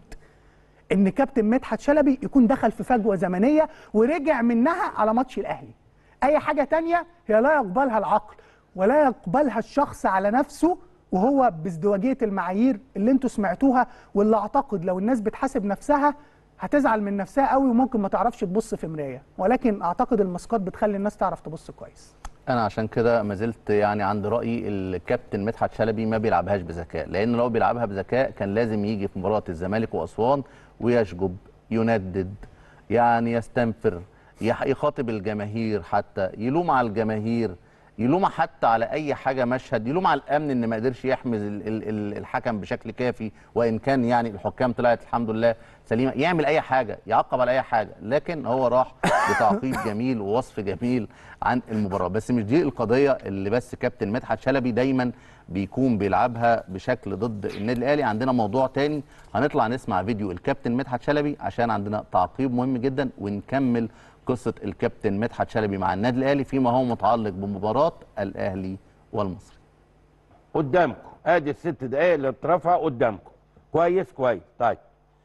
ان كابتن مدحت شلبي يكون دخل في فجوه زمنيه ورجع منها على ماتش الاهلي اي حاجه تانية هي لا يقبلها العقل ولا يقبلها الشخص على نفسه وهو بازدواجيه المعايير اللي انتوا سمعتوها واللي اعتقد لو الناس بتحاسب نفسها هتزعل من نفسها قوي وممكن ما تعرفش تبص في مرايه ولكن اعتقد الماسكات بتخلي الناس تعرف تبص كويس انا عشان كده ما زلت يعني عند رايي الكابتن مدحت شلبي ما بيلعبهاش بذكاء لان لو بيلعبها بذكاء كان لازم يجي في مباراه الزمالك واسوان ويشجب يندد يعني يستنفر يح- يخاطب الجماهير حتى يلوم على الجماهير يلوم حتى على اي حاجه مشهد يلوم على الامن ان ما قدرش يحمز ال- ال- ال- الحكم بشكل كافي وان كان يعني الحكام طلعت الحمد لله سليمه يعمل اي حاجه يعقب على اي حاجه لكن هو راح بتعقيب جميل ووصف جميل عن المباراه بس مش دي القضيه اللي بس كابتن مدحت شلبي دايما بيكون بيلعبها بشكل ضد النادي الاهلي عندنا موضوع تاني هنطلع نسمع فيديو الكابتن مدحت شلبي عشان عندنا تعقيب مهم جدا ونكمل قصه الكابتن مدحت شلبي مع النادي الاهلي فيما هو متعلق بمباراه الاهلي والمصري قدامكم ادي الست دقايق اللي اترفع قدامكم كويس كويس طيب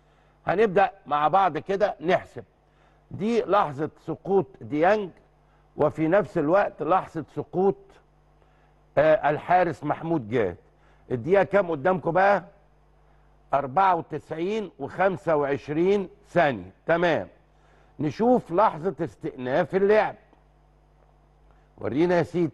هنبدا مع بعض كده نحسب دي لحظه سقوط ديانج وفي نفس الوقت لحظه سقوط آه الحارس محمود جاد الدقيقه كام قدامكم بقى 94 و25 ثانيه تمام نشوف لحظه استئناف اللعب ورينا يا سيدي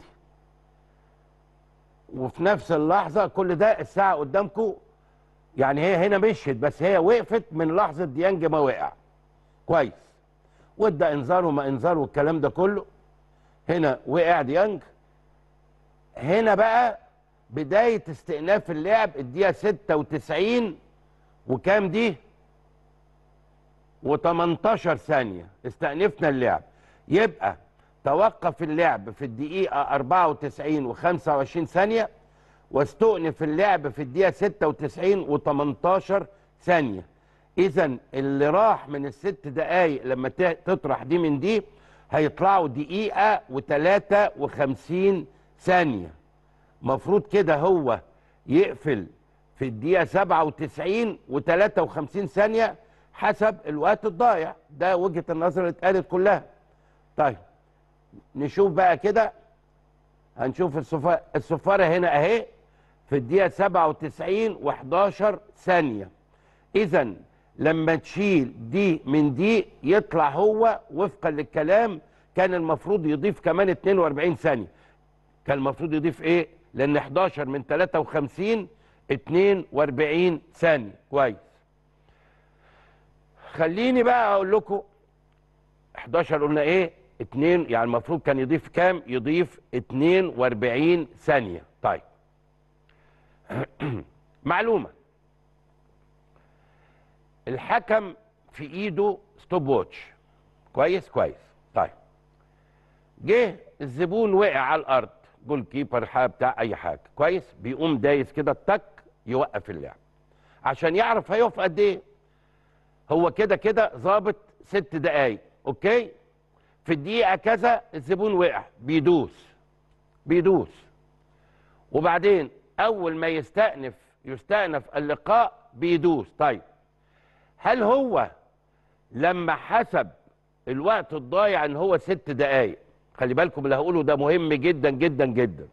وفي نفس اللحظه كل ده الساعه قدامكم يعني هي هنا مشيت بس هي وقفت من لحظه ديانج ما وقع كويس وادى انذار وما انذار والكلام ده كله هنا وقع ديانج هنا بقى بدايه استئناف اللعب الدقيقه 96 وكام دي و18 ثانيه استأنفنا اللعب يبقى توقف اللعب في الدقيقة 94 و25 ثانية واستؤنف اللعب في الدقيقة 96 و18 ثانية إذا اللي راح من الست دقايق لما ت- تطرح دي من دي هيطلعوا دقيقة و53 ثانية مفروض كده هو يقفل في الدقيقة 97 و53 ثانية حسب الوقت الضايع ده وجهة النظر اللي اتقالت كلها طيب نشوف بقى كده هنشوف الصفارة الصفارة هنا اهي في الدقيقة 97 و11 ثانية إذا لما تشيل دي من دي يطلع هو وفقا للكلام كان المفروض يضيف كمان 42 ثانية كان المفروض يضيف ايه؟ لأن 11 من 53 42 ثانيه كويس خليني بقى اقول لكم 11 قلنا ايه 2 يعني المفروض كان يضيف كام يضيف 42 ثانيه طيب معلومه الحكم في ايده ستوب واتش كويس كويس طيب جه الزبون وقع على الارض جول كيبر حاجه بتاع اي حاجه كويس بيقوم دايس كده التك يوقف اللعب عشان يعرف هيقف قد ايه هو كده كده ظابط ست دقايق اوكي في الدقيقه كذا الزبون وقع بيدوس بيدوس وبعدين اول ما يستأنف يستأنف اللقاء بيدوس طيب هل هو لما حسب الوقت الضايع ان هو ست دقايق خلي بالكم اللي هقوله ده مهم جدا جدا جدا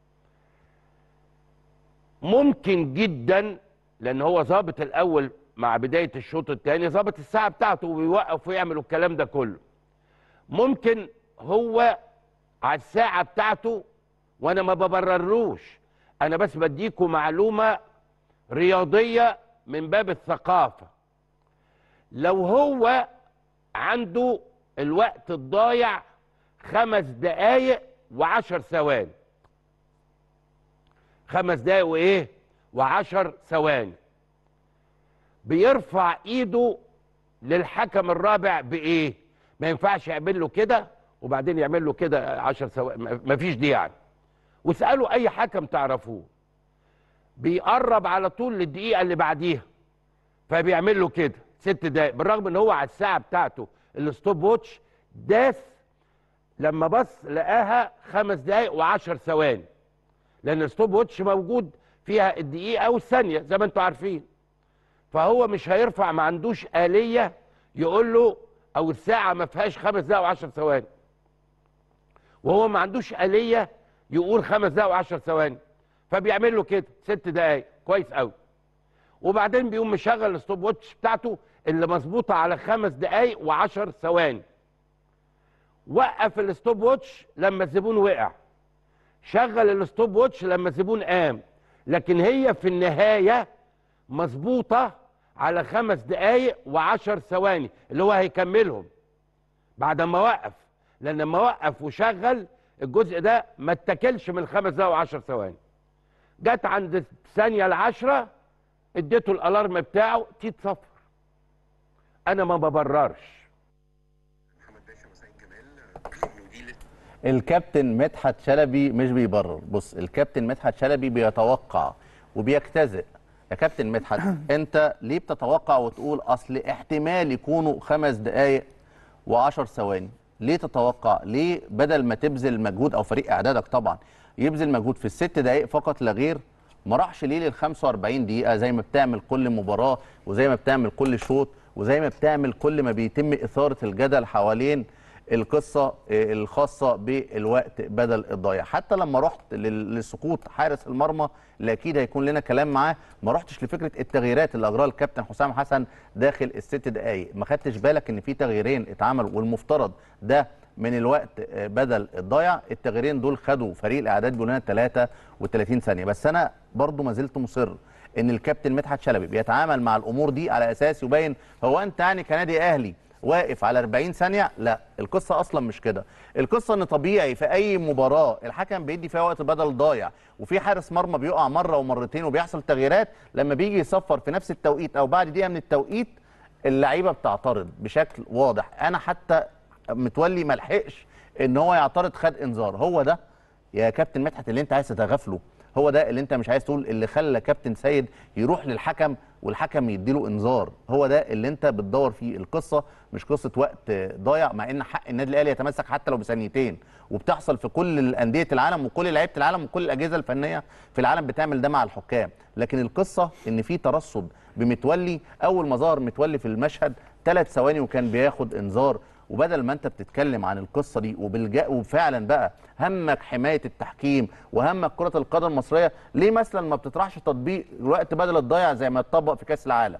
ممكن جدا لان هو ظابط الاول مع بدايه الشوط الثاني ظابط الساعه بتاعته وبيوقف ويعمل الكلام ده كله ممكن هو على الساعه بتاعته وانا ما ببررلوش انا بس بديكم معلومه رياضيه من باب الثقافه لو هو عنده الوقت الضايع خمس دقايق وعشر ثواني خمس دقايق وايه وعشر ثواني بيرفع ايده للحكم الرابع بايه ما ينفعش يعمل له كده وبعدين يعمل له كده عشر ثواني مفيش دي يعني واسالوا اي حكم تعرفوه بيقرب على طول للدقيقه اللي بعديها فبيعمل له كده ست دقايق بالرغم ان هو على الساعه بتاعته الستوب ووتش داس لما بص لقاها خمس دقايق وعشر ثواني لان الستوب ووتش موجود فيها الدقيقه والثانيه زي ما انتم عارفين فهو مش هيرفع ما عندوش آلية يقول له او الساعه ما فيهاش خمس دقايق وعشر ثواني وهو ما عندوش آلية يقول خمس دقايق وعشر ثواني فبيعمل له كده ست دقايق كويس قوي وبعدين بيقوم مشغل الستوب ووتش بتاعته اللي مظبوطه على خمس دقايق وعشر ثواني وقف الستوب ووتش لما الزبون وقع شغل الستوب ووتش لما الزبون قام لكن هي في النهايه مظبوطه على خمس دقايق وعشر ثواني اللي هو هيكملهم بعد ما وقف لان لما وقف وشغل الجزء ده ما اتكلش من خمس دقايق وعشر ثواني جت عند الثانيه العشره اديته الالارم بتاعه تيت صفر انا ما ببررش الكابتن مدحت شلبي مش بيبرر بص الكابتن مدحت شلبي بيتوقع وبيجتزئ يا كابتن مدحت انت ليه بتتوقع وتقول اصل احتمال يكونوا خمس دقائق وعشر ثواني ليه تتوقع ليه بدل ما تبذل مجهود او فريق اعدادك طبعا يبذل مجهود في الست دقائق فقط لا غير ما راحش ليه لل 45 دقيقه زي ما بتعمل كل مباراه وزي ما بتعمل كل شوط وزي ما بتعمل كل ما بيتم اثاره الجدل حوالين القصه آه، الخاصه بالوقت بدل الضايع حتى لما رحت لل- لسقوط حارس المرمى اللي اكيد هيكون لنا كلام معاه ما رحتش لفكره التغييرات اللي اجراها الكابتن حسام حسن داخل الست دقائق ما خدتش بالك ان في تغييرين اتعملوا والمفترض ده من الوقت آه، بدل الضايع التغييرين دول خدوا فريق الاعداد بيقول لنا 33 ثانيه بس انا برضو ما زلت مصر ان الكابتن مدحت شلبي بيتعامل مع الامور دي على اساس يبين هو انت يعني كنادي اهلي واقف على 40 ثانيه لا القصه اصلا مش كده القصه ان طبيعي في اي مباراه الحكم بيدي فيها وقت بدل ضايع وفي حارس مرمى بيقع مره ومرتين وبيحصل تغييرات لما بيجي يصفر في نفس التوقيت او بعد دقيقه من التوقيت اللعيبه بتعترض بشكل واضح انا حتى متولي ما لحقش ان هو يعترض خد انذار هو ده يا كابتن مدحت اللي انت عايز تتغافله هو ده اللي انت مش عايز تقول اللي خلى كابتن سيد يروح للحكم والحكم يديله انذار هو ده اللي انت بتدور فيه القصه مش قصه وقت ضايع مع ان حق النادي الاهلي يتمسك حتى لو بثانيتين وبتحصل في كل انديه العالم وكل لعيبه العالم وكل الاجهزه الفنيه في العالم بتعمل ده مع الحكام لكن القصه ان في ترصد بمتولي اول ما ظهر متولي في المشهد ثلاث ثواني وكان بياخد انذار وبدل ما انت بتتكلم عن القصه دي وبالجا وفعلا بقى همك حمايه التحكيم وهمك كره القدم المصريه ليه مثلا ما بتطرحش تطبيق الوقت بدل الضايع زي ما اتطبق في كاس العالم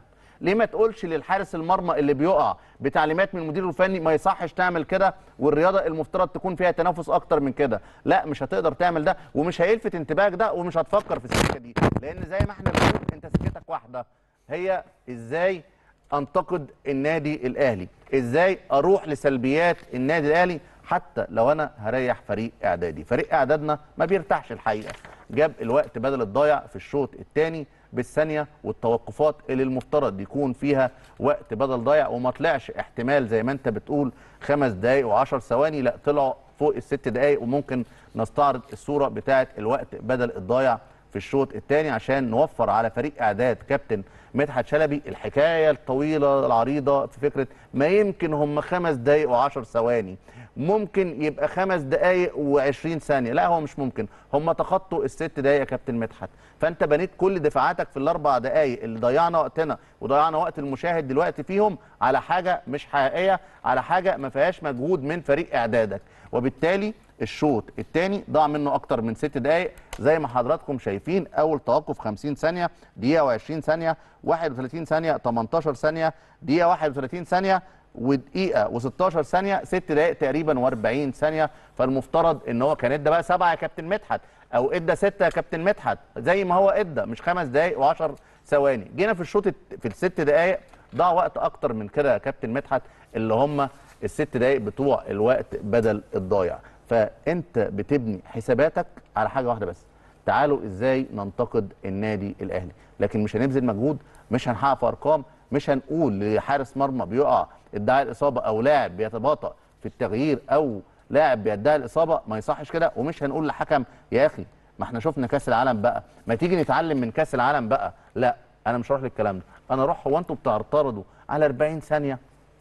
ليه ما تقولش للحارس المرمى اللي بيقع بتعليمات من المدير الفني ما يصحش تعمل كده والرياضه المفترض تكون فيها تنافس اكتر من كده لا مش هتقدر تعمل ده ومش هيلفت انتباهك ده ومش هتفكر في السكه دي لان زي ما احنا بنقول انت سكتك واحده هي ازاي انتقد النادي الاهلي ازاي اروح لسلبيات النادي الاهلي حتى لو انا هريح فريق اعدادي فريق اعدادنا ما بيرتاحش الحقيقه جاب الوقت بدل الضايع في الشوط الثاني بالثانيه والتوقفات اللي المفترض يكون فيها وقت بدل ضايع وما طلعش احتمال زي ما انت بتقول خمس دقائق وعشر ثواني لا طلعوا فوق الست دقائق وممكن نستعرض الصوره بتاعه الوقت بدل الضايع في الشوط الثاني عشان نوفر على فريق اعداد كابتن مدحت شلبي الحكايه الطويله العريضه في فكره ما يمكن هم خمس دقائق وعشر ثواني ممكن يبقى خمس دقائق و20 ثانيه لا هو مش ممكن هم تخطوا الست دقائق يا كابتن مدحت فانت بنيت كل دفاعاتك في الاربع دقائق اللي ضيعنا وقتنا وضيعنا وقت المشاهد دلوقتي فيهم على حاجه مش حقيقيه على حاجه ما فيهاش مجهود من فريق اعدادك وبالتالي الشوط الثاني ضاع منه اكتر من ست دقائق زي ما حضراتكم شايفين اول توقف 50 ثانيه دقيقه و20 ثانيه 31 ثانيه 18 ثانيه دقيقه 31 ثانيه ودقيقه و16 ثانيه ست دقائق تقريبا و40 ثانيه فالمفترض ان هو كان ادى بقى سبعه يا كابتن مدحت او ادى سته يا كابتن مدحت زي ما هو ادى مش خمس دقائق و10 ثواني جينا في الشوط الت- في الست دقائق ضاع وقت اكتر من كده يا كابتن مدحت اللي هم الست دقائق بتوع الوقت بدل الضايع فانت بتبني حساباتك على حاجه واحده بس تعالوا ازاي ننتقد النادي الاهلي لكن مش هنبذل مجهود مش هنحقق في ارقام مش هنقول لحارس مرمى بيقع ادعاء الاصابه او لاعب بيتباطأ في التغيير او لاعب بيدعي الاصابه ما يصحش كده ومش هنقول لحكم يا اخي ما احنا شفنا كاس العالم بقى ما تيجي نتعلم من كاس العالم بقى لا انا مش هروح للكلام ده انا اروح هو انتوا بتعترضوا على 40 ثانيه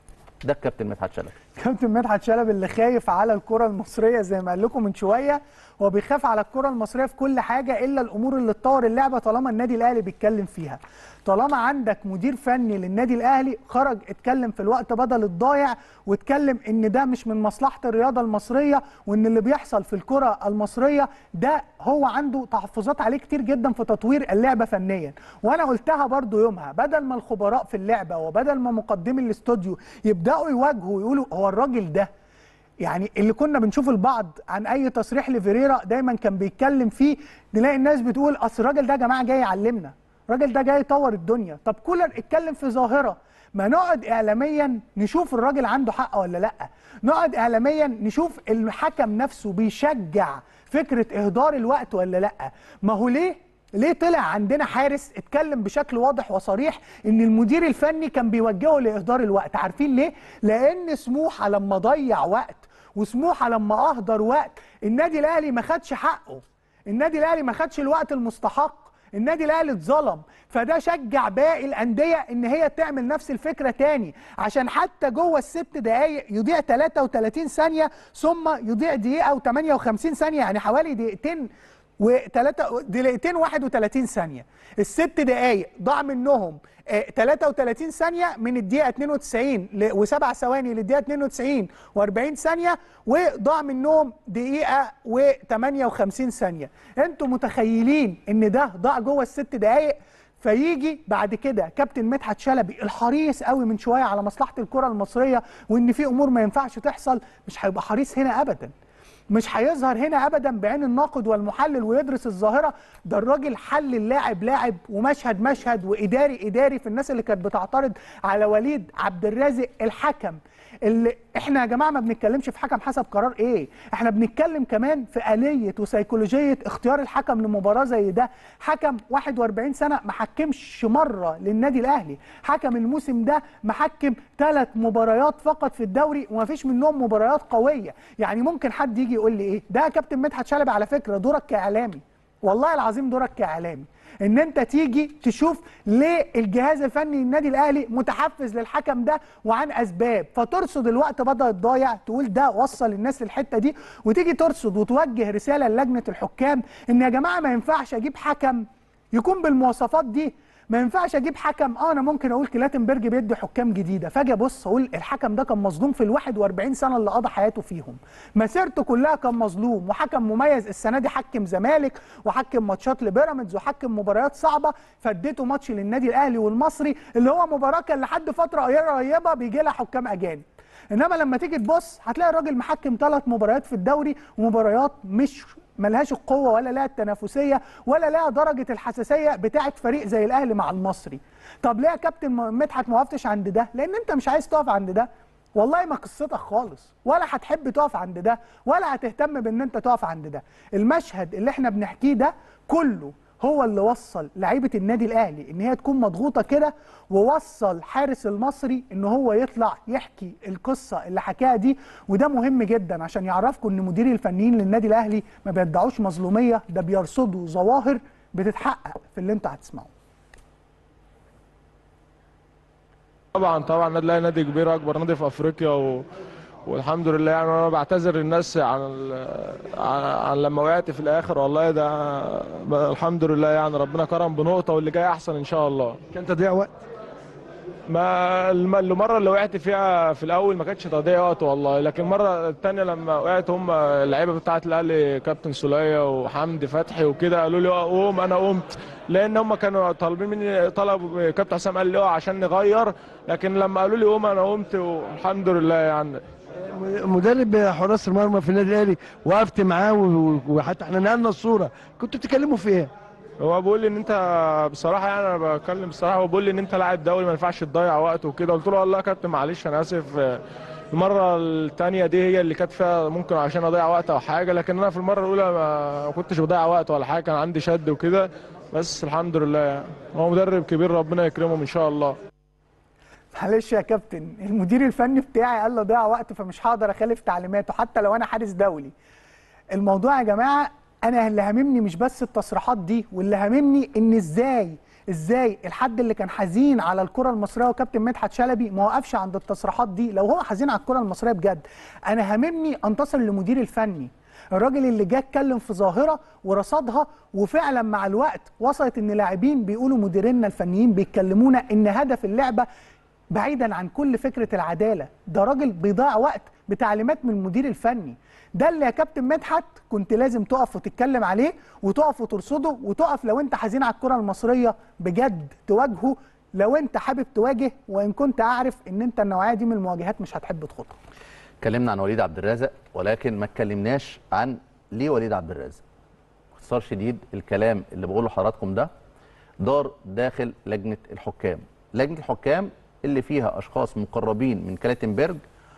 ده الكابتن مدحت شلبي كابتن مدحت شلبي اللي خايف على الكره المصريه زي ما قال لكم من شويه هو بيخاف على الكره المصريه في كل حاجه الا الامور اللي تطور اللعبه طالما النادي الاهلي بيتكلم فيها طالما عندك مدير فني للنادي الاهلي خرج اتكلم في الوقت بدل الضايع واتكلم ان ده مش من مصلحه الرياضه المصريه وان اللي بيحصل في الكره المصريه ده هو عنده تحفظات عليه كتير جدا في تطوير اللعبه فنيا وانا قلتها برضو يومها بدل ما الخبراء في اللعبه وبدل ما مقدمي الاستوديو يبداوا يواجهوا ويقولوا هو الراجل ده يعني اللي كنا بنشوف البعض عن اي تصريح لفيريرا دايما كان بيتكلم فيه نلاقي الناس بتقول اصل الراجل ده يا جماعه جاي يعلمنا الراجل ده جاي يطور الدنيا طب كولر اتكلم في ظاهره ما نقعد اعلاميا نشوف الراجل عنده حق ولا لا نقعد اعلاميا نشوف الحكم نفسه بيشجع فكره اهدار الوقت ولا لا ما هو ليه ليه طلع عندنا حارس اتكلم بشكل واضح وصريح ان المدير الفني كان بيوجهه لاهدار الوقت عارفين ليه لان سموحه لما ضيع وقت وسموحه لما اهدر وقت النادي الاهلي ما خدش حقه النادي الاهلي ما خدش الوقت المستحق النادي الاهلي اتظلم فده شجع باقي الانديه ان هي تعمل نفس الفكره تاني عشان حتى جوه الست دقائق يضيع 33 ثانيه ثم يضيع دقيقه و58 ثانيه يعني حوالي دقيقتين وثلاثة دقيقتين 31 ثانية الست دقايق ضاع منهم آه، 33 ثانية من الدقيقة 92 ل- و7 ثواني للدقيقة 92 و40 ثانية وضاع منهم دقيقة و58 ثانية انتوا متخيلين ان ده ضاع جوه الست دقايق فيجي بعد كده كابتن مدحت شلبي الحريص قوي من شويه على مصلحه الكره المصريه وان في امور ما ينفعش تحصل مش هيبقى حريص هنا ابدا مش هيظهر هنا ابدا بعين الناقد والمحلل ويدرس الظاهره ده الراجل حل اللاعب لاعب ومشهد مشهد واداري اداري في الناس اللي كانت بتعترض على وليد عبد الرازق الحكم اللي احنا يا جماعه ما بنتكلمش في حكم حسب قرار ايه احنا بنتكلم كمان في آلية وسيكولوجية اختيار الحكم لمباراة زي ده حكم 41 سنة ما حكمش مرة للنادي الأهلي حكم الموسم ده محكم ثلاث مباريات فقط في الدوري وما فيش منهم مباريات قوية يعني ممكن حد يجي يقول لي ايه ده يا كابتن مدحت شلبي على فكرة دورك كإعلامي والله العظيم دورك كإعلامي ان انت تيجي تشوف ليه الجهاز الفني للنادي الاهلي متحفز للحكم ده وعن اسباب فترصد الوقت بدل الضايع تقول ده وصل الناس للحته دي وتيجي ترصد وتوجه رساله للجنه الحكام ان يا جماعه ما ينفعش اجيب حكم يكون بالمواصفات دي ما ينفعش اجيب حكم اه انا ممكن اقول كلاتنبرج بيدي حكام جديده فاجي ابص اقول الحكم ده كان مظلوم في ال 41 سنه اللي قضى حياته فيهم مسيرته كلها كان مظلوم وحكم مميز السنه دي حكم زمالك وحكم ماتشات لبيراميدز وحكم مباريات صعبه فاديته ماتش للنادي الاهلي والمصري اللي هو مباراه كان لحد فتره قريبه بيجي لها حكام اجانب انما لما تيجي تبص هتلاقي الراجل محكم ثلاث مباريات في الدوري ومباريات مش ملهاش القوه ولا لها التنافسيه ولا لها درجه الحساسيه بتاعه فريق زي الاهلي مع المصري طب ليه يا كابتن مدحت ما وقفتش عند ده لان انت مش عايز تقف عند ده والله ما قصتك خالص ولا هتحب تقف عند ده ولا هتهتم بان انت تقف عند ده المشهد اللي احنا بنحكيه ده كله هو اللي وصل لعيبه النادي الاهلي ان هي تكون مضغوطه كده ووصل حارس المصري ان هو يطلع يحكي القصه اللي حكاها دي وده مهم جدا عشان يعرفكم ان مديري الفنيين للنادي الاهلي ما بيدعوش مظلوميه ده بيرصدوا ظواهر بتتحقق في اللي انتوا هتسمعوه طبعا طبعا النادي الاهلي نادي كبير اكبر نادي في افريقيا و... والحمد لله يعني انا بعتذر للناس عن ال... عن... عن لما وقعت في الاخر والله ده الحمد لله يعني ربنا كرم بنقطه واللي جاي احسن ان شاء الله كان تضييع وقت ما الم- المره اللي وقعت فيها في الاول ما كانتش تضييع وقت والله لكن المره الثانيه لما وقعت هم اللعيبه بتاعه الاهلي كابتن سوليه وحمدي فتحي وكده قالوا لي قوم انا قمت لان هم كانوا طالبين مني طلب كابتن حسام قال لي اقع عشان نغير لكن لما قالوا لي قوم انا قمت والحمد لله يعني مدرب حراس المرمى في النادي الاهلي وقفت معاه و- وحتى احنا نقلنا الصوره كنتوا بتتكلموا في ايه؟ هو بيقول لي ان انت بصراحه يعني انا بتكلم بصراحه هو بيقول لي ان انت لاعب دولي ما ينفعش تضيع وقت وكده قلت له والله يا كابتن معلش انا اسف المره الثانيه دي هي اللي كانت فيها ممكن عشان اضيع وقت او حاجه لكن انا في المره الاولى ما كنتش بضيع وقت ولا حاجه كان عندي شد وكده بس الحمد لله يعني هو مدرب كبير ربنا يكرمه ان شاء الله معلش يا كابتن المدير الفني بتاعي قال له ضيع وقت فمش هقدر اخالف تعليماته حتى لو انا حارس دولي الموضوع يا جماعه انا اللي هاممني مش بس التصريحات دي واللي هاممني ان ازاي ازاي الحد اللي كان حزين على الكره المصريه وكابتن مدحت شلبي ما وقفش عند التصريحات دي لو هو حزين على الكره المصريه بجد انا هاممني انتصر للمدير الفني الراجل اللي جه اتكلم في ظاهره ورصدها وفعلا مع الوقت وصلت ان لاعبين بيقولوا مديريننا الفنيين بيتكلمونا ان هدف اللعبه بعيدا عن كل فكره العداله ده راجل بيضيع وقت بتعليمات من المدير الفني ده اللي يا كابتن مدحت كنت لازم تقف وتتكلم عليه وتقف وترصده وتقف لو انت حزين على الكره المصريه بجد تواجهه لو انت حابب تواجه وان كنت اعرف ان انت النوعيه دي من المواجهات مش هتحب تخوضها اتكلمنا عن وليد عبد الرازق ولكن ما اتكلمناش عن ليه وليد عبد الرازق باختصار شديد الكلام اللي بقوله لحضراتكم ده دار داخل لجنه الحكام لجنه الحكام اللي فيها اشخاص مقربين من كلاتنبرج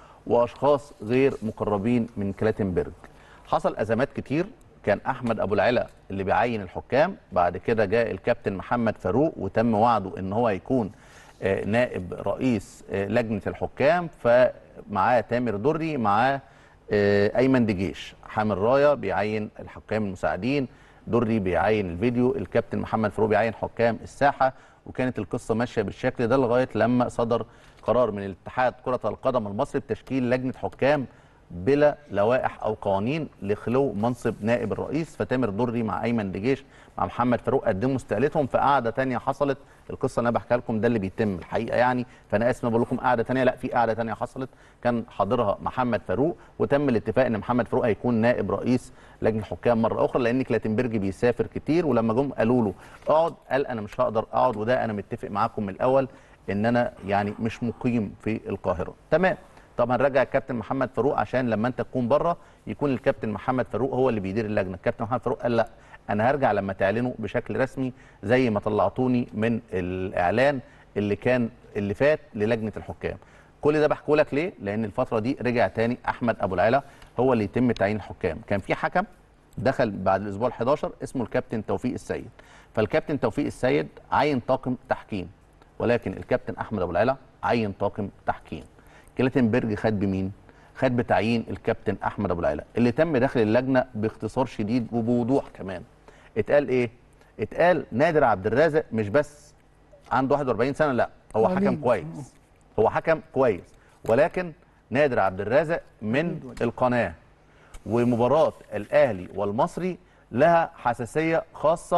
واشخاص غير مقربين من كلاتنبرج حصل ازمات كتير كان احمد ابو العلا اللي بيعين الحكام بعد كده جاء الكابتن محمد فاروق وتم وعده ان هو يكون آه، نائب رئيس آه، لجنه الحكام فمعاه تامر دري معاه آه، ايمن دجيش حامل رايه بيعين الحكام المساعدين دري بيعين الفيديو الكابتن محمد فاروق بيعين حكام الساحه وكانت القصه ماشيه بالشكل ده لغايه لما صدر قرار من الاتحاد كره القدم المصري بتشكيل لجنه حكام بلا لوائح او قوانين لخلو منصب نائب الرئيس فتامر دري مع ايمن دجيش مع محمد فاروق قدموا استقالتهم في قعده تانية حصلت القصه اللي انا بحكيها لكم ده اللي بيتم الحقيقه يعني فانا اسف إن بقول لكم قعده تانية لا في قعده تانية حصلت كان حاضرها محمد فاروق وتم الاتفاق ان محمد فاروق هيكون نائب رئيس لجنه الحكام مره اخرى لان كلاتنبرج بيسافر كتير ولما جم قالوا له اقعد قال انا مش هقدر اقعد وده انا متفق معاكم من الاول ان انا يعني مش مقيم في القاهره تمام طب هنرجع الكابتن محمد فاروق عشان لما انت تكون بره يكون الكابتن محمد فاروق هو اللي بيدير اللجنه الكابتن محمد فاروق قال لا انا هرجع لما تعلنوا بشكل رسمي زي ما طلعتوني من الاعلان اللي كان اللي فات للجنه الحكام كل ده بحكوا لك ليه لان الفتره دي رجع تاني احمد ابو العلا هو اللي يتم تعيين الحكام كان في حكم دخل بعد الاسبوع ال11 اسمه الكابتن توفيق السيد فالكابتن توفيق السيد عين طاقم تحكيم ولكن الكابتن احمد ابو العلا عين طاقم تحكيم كلاتنبرج خد بمين خد بتعيين الكابتن احمد ابو العلا اللي تم داخل اللجنه باختصار شديد وبوضوح كمان اتقال ايه اتقال نادر عبد الرازق مش بس عنده 41 سنه لا هو حكم وليد. كويس هو حكم كويس ولكن نادر عبد الرازق من القناه ومباراه الاهلي والمصري لها حساسيه خاصه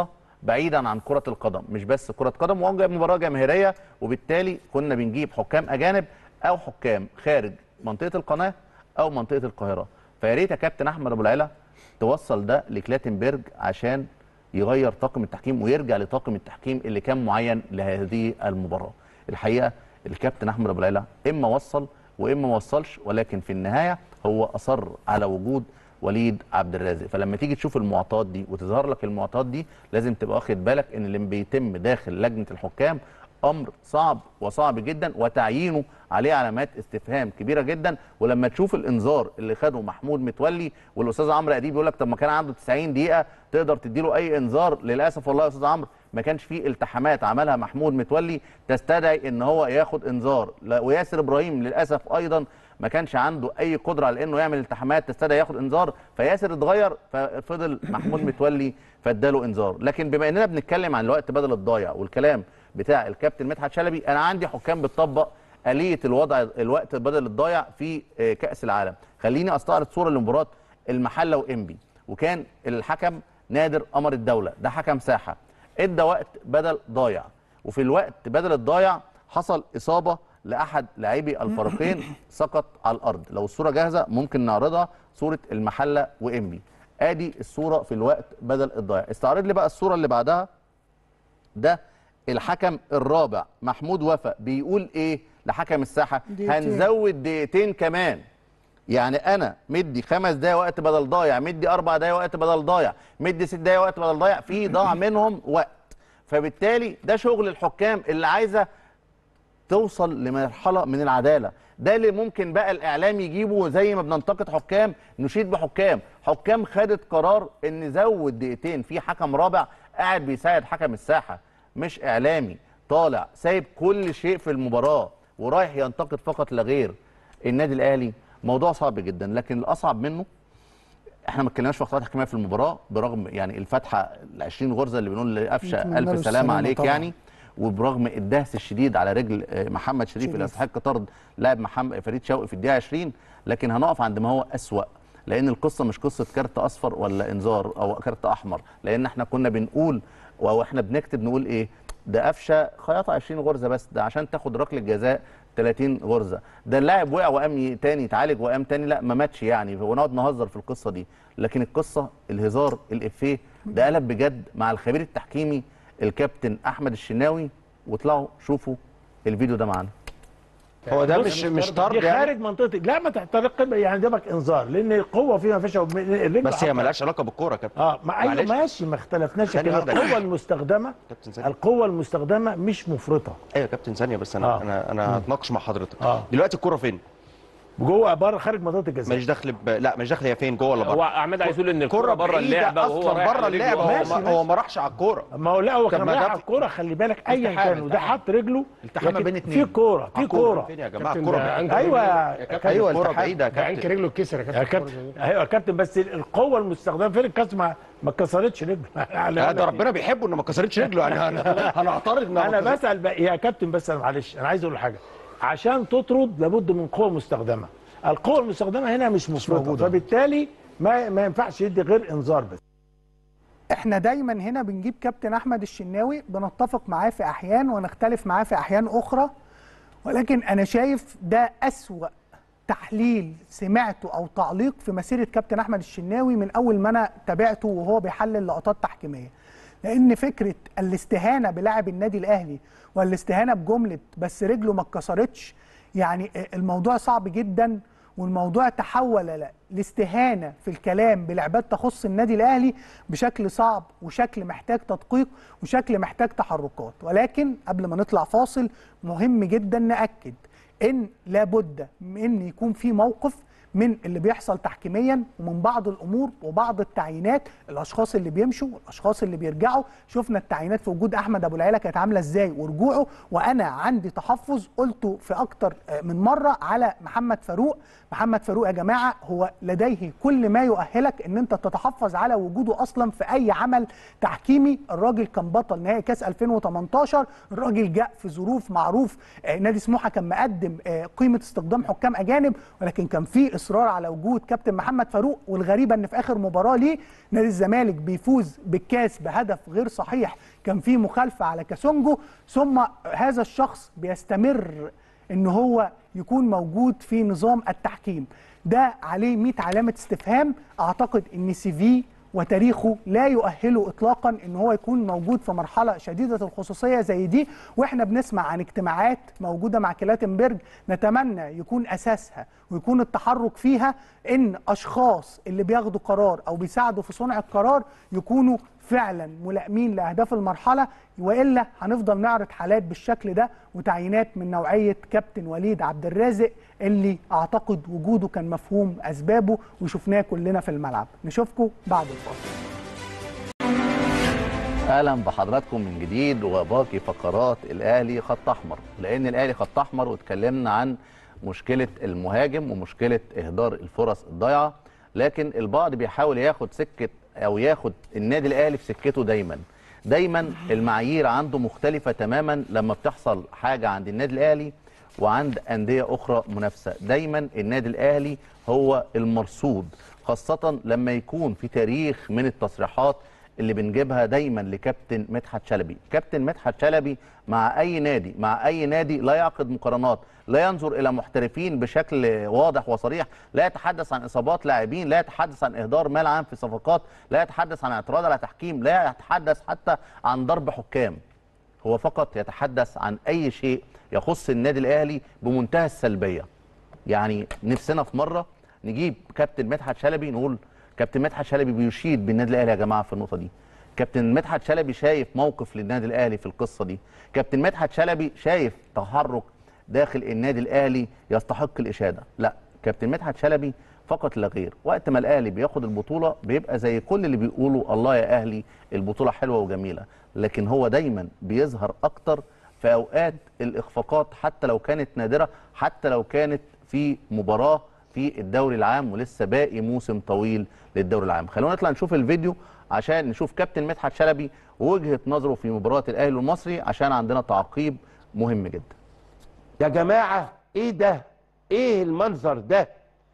بعيدا عن كره القدم مش بس كره قدم وهو جايب مباراه جماهيريه وبالتالي كنا بنجيب حكام اجانب او حكام خارج منطقه القناه او منطقه القاهره فيا ريت يا كابتن احمد ابو العلا توصل ده لكلاتنبرج عشان يغير طاقم التحكيم ويرجع لطاقم التحكيم اللي كان معين لهذه المباراه الحقيقه الكابتن احمد ابو العلا اما وصل واما ما وصلش ولكن في النهايه هو اصر على وجود وليد عبد الرازق فلما تيجي تشوف المعطيات دي وتظهر لك المعطيات دي لازم تبقى واخد بالك ان اللي بيتم داخل لجنه الحكام امر صعب وصعب جدا وتعيينه عليه علامات استفهام كبيره جدا ولما تشوف الانذار اللي خده محمود متولي والاستاذ عمرو اديب بيقول لك طب ما كان عنده 90 دقيقه تقدر تديله اي انذار للاسف والله يا استاذ عمرو ما كانش فيه التحامات عملها محمود متولي تستدعي ان هو ياخد انذار لا- وياسر ابراهيم للاسف ايضا ما كانش عنده اي قدره على انه يعمل التحامات تستدعي ياخد انذار فياسر اتغير ففضل محمود متولي فاداله انذار لكن بما اننا بنتكلم عن الوقت بدل الضايع والكلام بتاع الكابتن مدحت شلبي انا عندي حكام بتطبق آلية الوضع الوقت بدل الضايع في آه، كأس العالم خليني استعرض صورة لمباراة المحلة وإنبي وكان الحكم نادر قمر الدولة ده حكم ساحة ادى وقت بدل ضايع وفي الوقت بدل الضايع حصل إصابة لأحد لاعبي الفريقين سقط على الأرض لو الصورة جاهزة ممكن نعرضها صورة المحلة وإنبي ادي الصورة في الوقت بدل الضايع استعرض لي بقى الصورة اللي بعدها ده الحكم الرابع محمود وفا بيقول ايه لحكم الساحه دقيقتين. هنزود دقيقتين كمان يعني انا مدي خمس دقايق وقت بدل ضايع مدي اربع دقايق وقت بدل ضايع مدي ست دقايق وقت بدل ضايع في ضاع منهم وقت فبالتالي ده شغل الحكام اللي عايزه توصل لمرحله من العداله ده اللي ممكن بقى الاعلام يجيبه زي ما بننتقد حكام نشيد بحكام حكام خدت قرار ان زود دقيقتين في حكم رابع قاعد بيساعد حكم الساحه مش اعلامي طالع سايب كل شيء في المباراه ورايح ينتقد فقط لا غير النادي الاهلي موضوع صعب جدا لكن الاصعب منه احنا ما اتكلمناش في اخطاء تحكيميه في المباراه برغم يعني الفتحه ال 20 غرزه اللي بنقول لقفشه نتمنى له الف السلامة سلامه عليك طبعاً. يعني وبرغم الدهس الشديد على رجل آه، محمد شريف اللي يستحق طرد لاعب محمد فريد شوقي في الدقيقه 20 لكن هنقف عند ما هو اسوا لان القصه مش قصه كارت اصفر ولا انذار او كارت احمر لان احنا كنا بنقول او احنا بنكتب نقول ايه ده قفشه خياطه 20 غرزه بس ده عشان تاخد ركله جزاء 30 غرزه ده اللاعب وقع وقام ي- تاني يتعالج وقام تاني لا ما ماتش يعني ونقعد نهزر في القصه دي لكن القصه الهزار الافيه ده قلب بجد مع الخبير التحكيمي الكابتن احمد الشناوي واطلعوا شوفوا الفيديو ده معانا هو ده بص، مش مش دي طرد يعني خارج منطقه لا ما تحترق يعني ده بك انذار لان القوه فيها ما فيش الرجل بس هي أقوى. مالهاش علاقه بالكوره يا كابتن اه ما ايوه معلش. ماشي ما اختلفناش ثانية لكن واحدة. القوه المستخدمه كابتن ثانية. القوه المستخدمه مش مفرطه ايوه يا كابتن ثانيه بس انا آه. انا انا هتناقش مع حضرتك آه. دلوقتي الكوره فين جوه بره خارج منطقه الجزاء مش داخل ب... لا مش داخل هي فين جوه ولا بره هو احمد عايز يقول ان الكوره بره بعيدة اللعبه وهو اصلا رايح بره على رجله. اللعبه هو, ماشي، ما- ماشي. هو ما راحش على الكوره ما هو لا هو طب كان ما رايح ده- على الكوره خلي بالك ايا التحام، كان وده التحام. حط رجله التحامة لكن بين اتنين. في كوره في كوره فين يا جماعه كابتن الكوره ده بعيدة. أنت- ايوه يا يا كابتن ايوه الكرة الكوره بعيده يا ده عينك كابتن رجله اتكسر يا يا كابتن كابتن ايوه يا كابتن بس القوه المستخدمه فين الكاس ما ما اتكسرتش رجله لا ده ربنا بيحبه انه ما كسرتش رجله يعني انا هنعترض إنها ما انا كسرتش. بسال بقى يا كابتن بس انا معلش انا عايز اقول حاجه عشان تطرد لابد من قوه مستخدمه القوه المستخدمه هنا مش مفرطه موجودة. فبالتالي ما ما ينفعش يدي غير انذار بس احنا دايما هنا بنجيب كابتن احمد الشناوي بنتفق معاه في احيان ونختلف معاه في احيان اخرى ولكن انا شايف ده اسوا تحليل سمعته او تعليق في مسيره كابتن احمد الشناوي من اول ما انا تابعته وهو بيحلل لقطات تحكيميه لان فكره الاستهانه بلاعب النادي الاهلي والاستهانه بجمله بس رجله ما اتكسرتش يعني الموضوع صعب جدا والموضوع تحول ل- لاستهانه في الكلام بلعبات تخص النادي الاهلي بشكل صعب وشكل محتاج تدقيق وشكل محتاج تحركات ولكن قبل ما نطلع فاصل مهم جدا ناكد ان لابد من ان يكون في موقف من اللي بيحصل تحكيميا ومن بعض الامور وبعض التعيينات الاشخاص اللي بيمشوا والاشخاص اللي بيرجعوا شفنا التعيينات في وجود احمد ابو العيله كانت عامله ازاي ورجوعه وانا عندي تحفظ قلته في اكتر آه، من مره على محمد فاروق محمد فاروق يا جماعه هو لديه كل ما يؤهلك ان انت تتحفظ على وجوده اصلا في اي عمل تحكيمي الراجل كان بطل نهائي كاس 2018 الراجل جاء في ظروف معروف آه، نادي سموحه كان مقدم آه، قيمه استخدام حكام اجانب ولكن كان في والاصرار على وجود كابتن محمد فاروق والغريبه ان في اخر مباراه ليه نادي الزمالك بيفوز بالكاس بهدف غير صحيح كان فيه مخالفه على كاسونجو ثم هذا الشخص بيستمر ان هو يكون موجود في نظام التحكيم ده عليه 100 علامه استفهام اعتقد ان سي في وتاريخه لا يؤهله اطلاقا ان هو يكون موجود في مرحله شديده الخصوصيه زي دي واحنا بنسمع عن اجتماعات موجوده مع كلاتنبرج نتمنى يكون اساسها ويكون التحرك فيها ان اشخاص اللي بياخدوا قرار او بيساعدوا في صنع القرار يكونوا فعلا ملائمين لاهداف المرحله والا هنفضل نعرض حالات بالشكل ده وتعيينات من نوعيه كابتن وليد عبد الرازق اللي اعتقد وجوده كان مفهوم اسبابه وشفناه كلنا في الملعب نشوفكم بعد الفاصل اهلا بحضراتكم من جديد وباقي فقرات الاهلي خط احمر لان الاهلي خط احمر واتكلمنا عن مشكله المهاجم ومشكله اهدار الفرص الضايعه لكن البعض بيحاول ياخد سكه او ياخد النادي الاهلي في سكته دايما دايما المعايير عنده مختلفه تماما لما بتحصل حاجه عند النادي الاهلي وعند انديه اخرى منافسه دايما النادي الاهلي هو المرصود خاصه لما يكون في تاريخ من التصريحات اللي بنجيبها دايما لكابتن مدحت شلبي كابتن مدحت شلبي مع اي نادي مع اي نادي لا يعقد مقارنات لا ينظر الى محترفين بشكل واضح وصريح لا يتحدث عن اصابات لاعبين لا يتحدث عن اهدار مال عام في صفقات لا يتحدث عن اعتراض على تحكيم لا يتحدث حتى عن ضرب حكام هو فقط يتحدث عن اي شيء يخص النادي الاهلي بمنتهى السلبيه يعني نفسنا في مره نجيب كابتن مدحت شلبي نقول كابتن مدحت شلبي بيشيد بالنادي الاهلي يا جماعه في النقطه دي كابتن مدحت شلبي شايف موقف للنادي الاهلي في القصه دي كابتن مدحت شلبي شايف تحرك داخل النادي الاهلي يستحق الاشاده لا كابتن مدحت شلبي فقط لا غير وقت ما الاهلي بياخد البطوله بيبقى زي كل اللي بيقولوا الله يا اهلي البطوله حلوه وجميله لكن هو دايما بيظهر اكتر في اوقات الاخفاقات حتى لو كانت نادره حتى لو كانت في مباراه في الدوري العام ولسه باقي موسم طويل للدوري العام خلونا نطلع نشوف الفيديو عشان نشوف كابتن مدحت شلبي ووجهه نظره في مباراه الاهلي المصري عشان عندنا تعقيب مهم جدا يا جماعه ايه ده ايه المنظر ده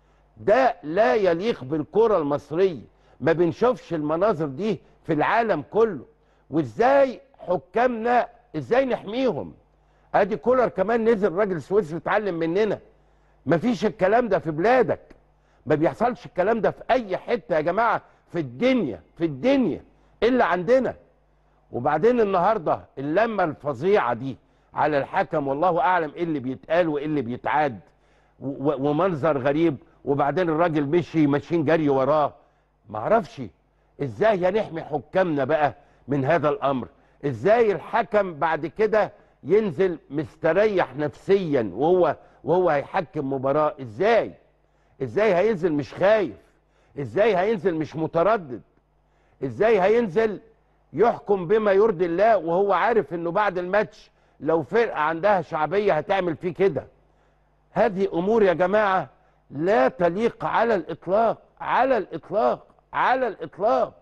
ده لا يليق بالكره المصريه ما بنشوفش المناظر دي في العالم كله وازاي حكامنا ازاي نحميهم ادي كولر كمان نزل راجل سويسري اتعلم مننا مفيش الكلام ده في بلادك ما بيحصلش الكلام ده في اي حته يا جماعه في الدنيا في الدنيا الا عندنا وبعدين النهارده اللمه الفظيعه دي على الحكم والله اعلم ايه اللي بيتقال وايه اللي بيتعاد و- ومنظر غريب وبعدين الراجل مشي ماشيين جري وراه معرفش ازاي هنحمي حكامنا بقى من هذا الامر ازاي الحكم بعد كده ينزل مستريح نفسيا وهو وهو هيحكم مباراه ازاي ازاي هينزل مش خايف ازاي هينزل مش متردد ازاي هينزل يحكم بما يرضي الله وهو عارف انه بعد الماتش لو فرقه عندها شعبيه هتعمل فيه كده هذه امور يا جماعه لا تليق على الاطلاق على الاطلاق على الاطلاق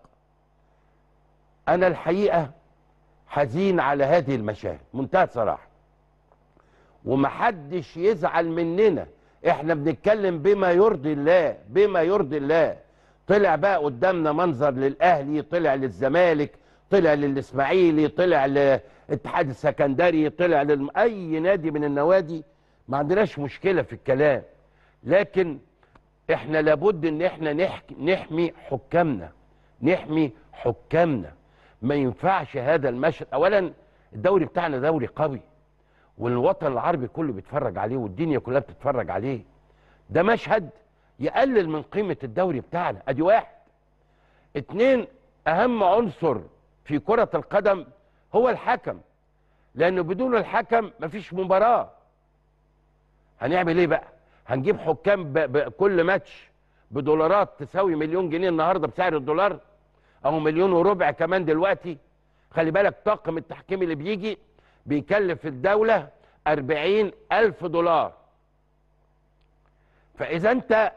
انا الحقيقه حزين على هذه المشاهد منتهى الصراحه ومحدش يزعل مننا احنا بنتكلم بما يرضي الله بما يرضي الله طلع بقى قدامنا منظر للاهلي طلع للزمالك طلع للاسماعيلي طلع للاتحاد السكندري طلع للم... اي نادي من النوادي ما عندناش مشكله في الكلام لكن احنا لابد ان احنا نحكي نحمي حكامنا نحمي حكامنا ما ينفعش هذا المشهد اولا الدوري بتاعنا دوري قوي والوطن العربي كله بيتفرج عليه والدنيا كلها بتتفرج عليه ده مشهد يقلل من قيمة الدوري بتاعنا ادي واحد اتنين اهم عنصر في كرة القدم هو الحكم لانه بدون الحكم مفيش مباراة هنعمل ايه بقى هنجيب حكام بكل ماتش بدولارات تساوي مليون جنيه النهارده بسعر الدولار او مليون وربع كمان دلوقتي خلي بالك طاقم التحكيم اللي بيجي بيكلف الدولة أربعين ألف دولار فإذا أنت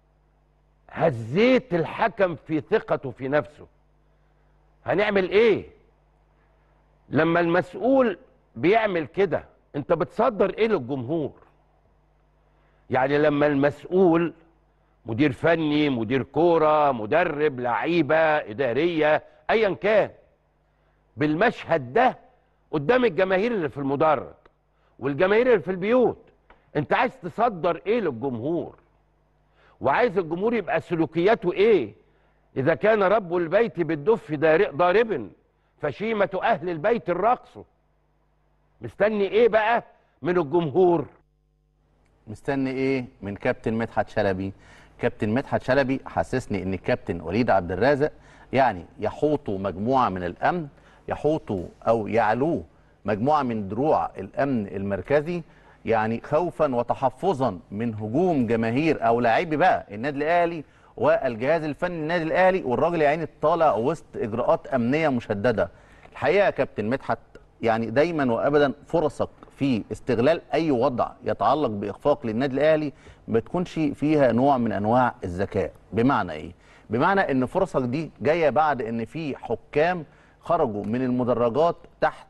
هزيت الحكم في ثقته في نفسه هنعمل إيه لما المسؤول بيعمل كده أنت بتصدر إيه للجمهور يعني لما المسؤول مدير فني مدير كوره مدرب لعيبه اداريه ايا كان بالمشهد ده قدام الجماهير اللي في المدرج والجماهير اللي في البيوت انت عايز تصدر ايه للجمهور وعايز الجمهور يبقى سلوكياته ايه اذا كان رب البيت بالدف دار- ضارب فشيمة اهل البيت الرقص مستني ايه بقى من الجمهور مستني ايه من كابتن مدحت شلبي كابتن مدحت شلبي حسسني ان الكابتن وليد عبد الرازق يعني يحوطوا مجموعه من الامن يحوطوا او يعلوه مجموعه من دروع الامن المركزي يعني خوفا وتحفظا من هجوم جماهير او لاعبي بقى النادي الاهلي والجهاز الفني للنادي الاهلي والراجل يا عيني طالع وسط اجراءات امنيه مشدده الحقيقه يا كابتن مدحت يعني دايما وابدا فرصك في استغلال اي وضع يتعلق باخفاق للنادي الاهلي ما تكونش فيها نوع من انواع الذكاء بمعنى ايه بمعنى ان فرصك دي جايه بعد ان في حكام خرجوا من المدرجات تحت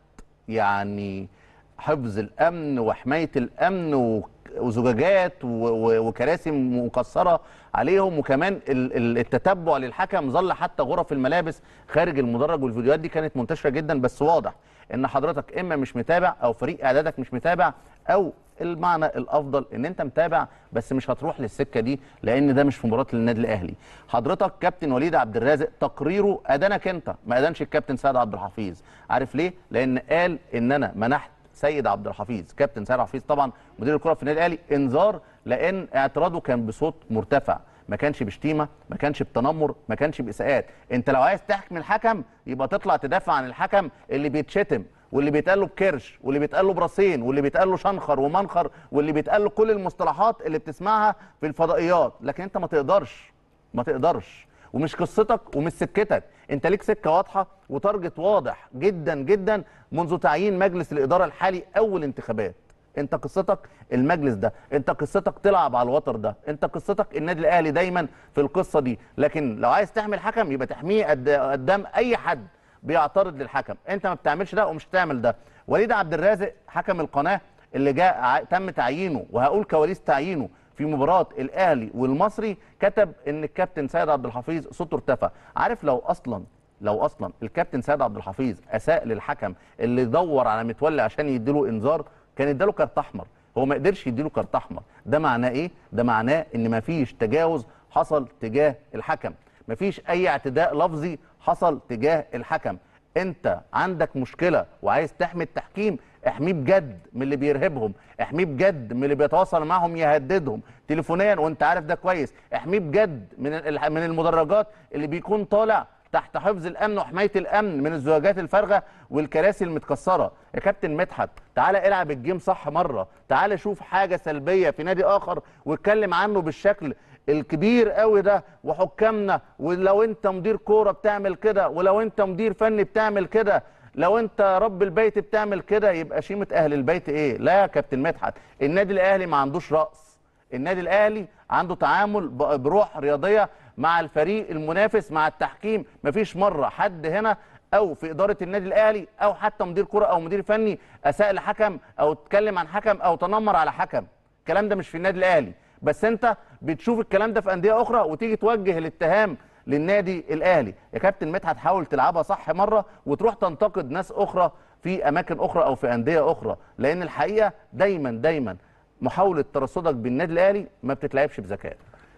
يعني حفظ الامن وحمايه الامن و- وزجاجات و- و- وكراسي مكسره عليهم وكمان ال- ال- التتبع للحكم ظل حتى غرف الملابس خارج المدرج والفيديوهات دي كانت منتشره جدا بس واضح ان حضرتك اما مش متابع او فريق اعدادك مش متابع او المعنى الافضل ان انت متابع بس مش هتروح للسكه دي لان ده مش في مباراه للنادي الاهلي حضرتك كابتن وليد عبد الرازق تقريره ادانك انت ما ادانش الكابتن سعد عبد الحفيظ عارف ليه لان قال ان انا منحت سيد عبد الحفيظ كابتن سيد عبد الحفيظ طبعا مدير الكره في النادي الاهلي انذار لان اعتراضه كان بصوت مرتفع ما كانش بشتيمه ما كانش بتنمر ما كانش باساءات انت لو عايز تحكم الحكم يبقى تطلع تدافع عن الحكم اللي بيتشتم واللي بيتقال له بكرش واللي بيتقال له براسين واللي بيتقال له شنخر ومنخر واللي بيتقال له كل المصطلحات اللي بتسمعها في الفضائيات لكن انت ما تقدرش ما تقدرش ومش قصتك ومش سكتك انت ليك سكه واضحه وتارجت واضح جدا جدا منذ تعيين مجلس الاداره الحالي اول انتخابات انت قصتك المجلس ده انت قصتك تلعب على الوتر ده انت قصتك النادي الاهلي دايما في القصه دي لكن لو عايز تحمي حكم يبقى تحميه قد- قدام اي حد بيعترض للحكم انت ما بتعملش ده ومش هتعمل ده وليد عبد الرازق حكم القناه اللي جاء ع- تم تعيينه وهقول كواليس تعيينه في مباراه الاهلي والمصري كتب ان الكابتن سيد عبد الحفيظ صوته ارتفع عارف لو اصلا لو اصلا الكابتن سيد عبد الحفيظ اساء للحكم اللي دور على متولي عشان يديله انذار كان اداله كارت احمر هو ما قدرش يديله كارت احمر ده معناه ايه ده معناه ان ما فيش تجاوز حصل تجاه الحكم ما فيش اي اعتداء لفظي حصل تجاه الحكم انت عندك مشكله وعايز تحمي التحكيم احميه بجد من اللي بيرهبهم احميه بجد من اللي بيتواصل معاهم يهددهم تليفونيا وانت عارف ده كويس احميه بجد من ال- من المدرجات اللي بيكون طالع تحت حفظ الامن وحمايه الامن من الزجاجات الفارغه والكراسي المتكسره يا كابتن مدحت تعالى العب الجيم صح مره تعالى شوف حاجه سلبيه في نادي اخر واتكلم عنه بالشكل الكبير قوي ده وحكامنا ولو انت مدير كوره بتعمل كده ولو انت مدير فني بتعمل كده لو انت رب البيت بتعمل كده يبقى شيمه اهل البيت ايه لا يا كابتن مدحت النادي الاهلي ما عندوش راس النادي الاهلي عنده تعامل ب- بروح رياضيه مع الفريق المنافس مع التحكيم مفيش مره حد هنا او في اداره النادي الاهلي او حتى مدير كره او مدير فني اساء لحكم او اتكلم عن حكم او تنمر على حكم الكلام ده مش في النادي الاهلي بس انت بتشوف الكلام ده في انديه اخرى وتيجي توجه الاتهام للنادي الاهلي يا كابتن مدحت حاول تلعبها صح مره وتروح تنتقد ناس اخرى في اماكن اخرى او في انديه اخرى لان الحقيقه دايما دايما محاوله ترصدك بالنادي الاهلي ما بتتلعبش بذكاء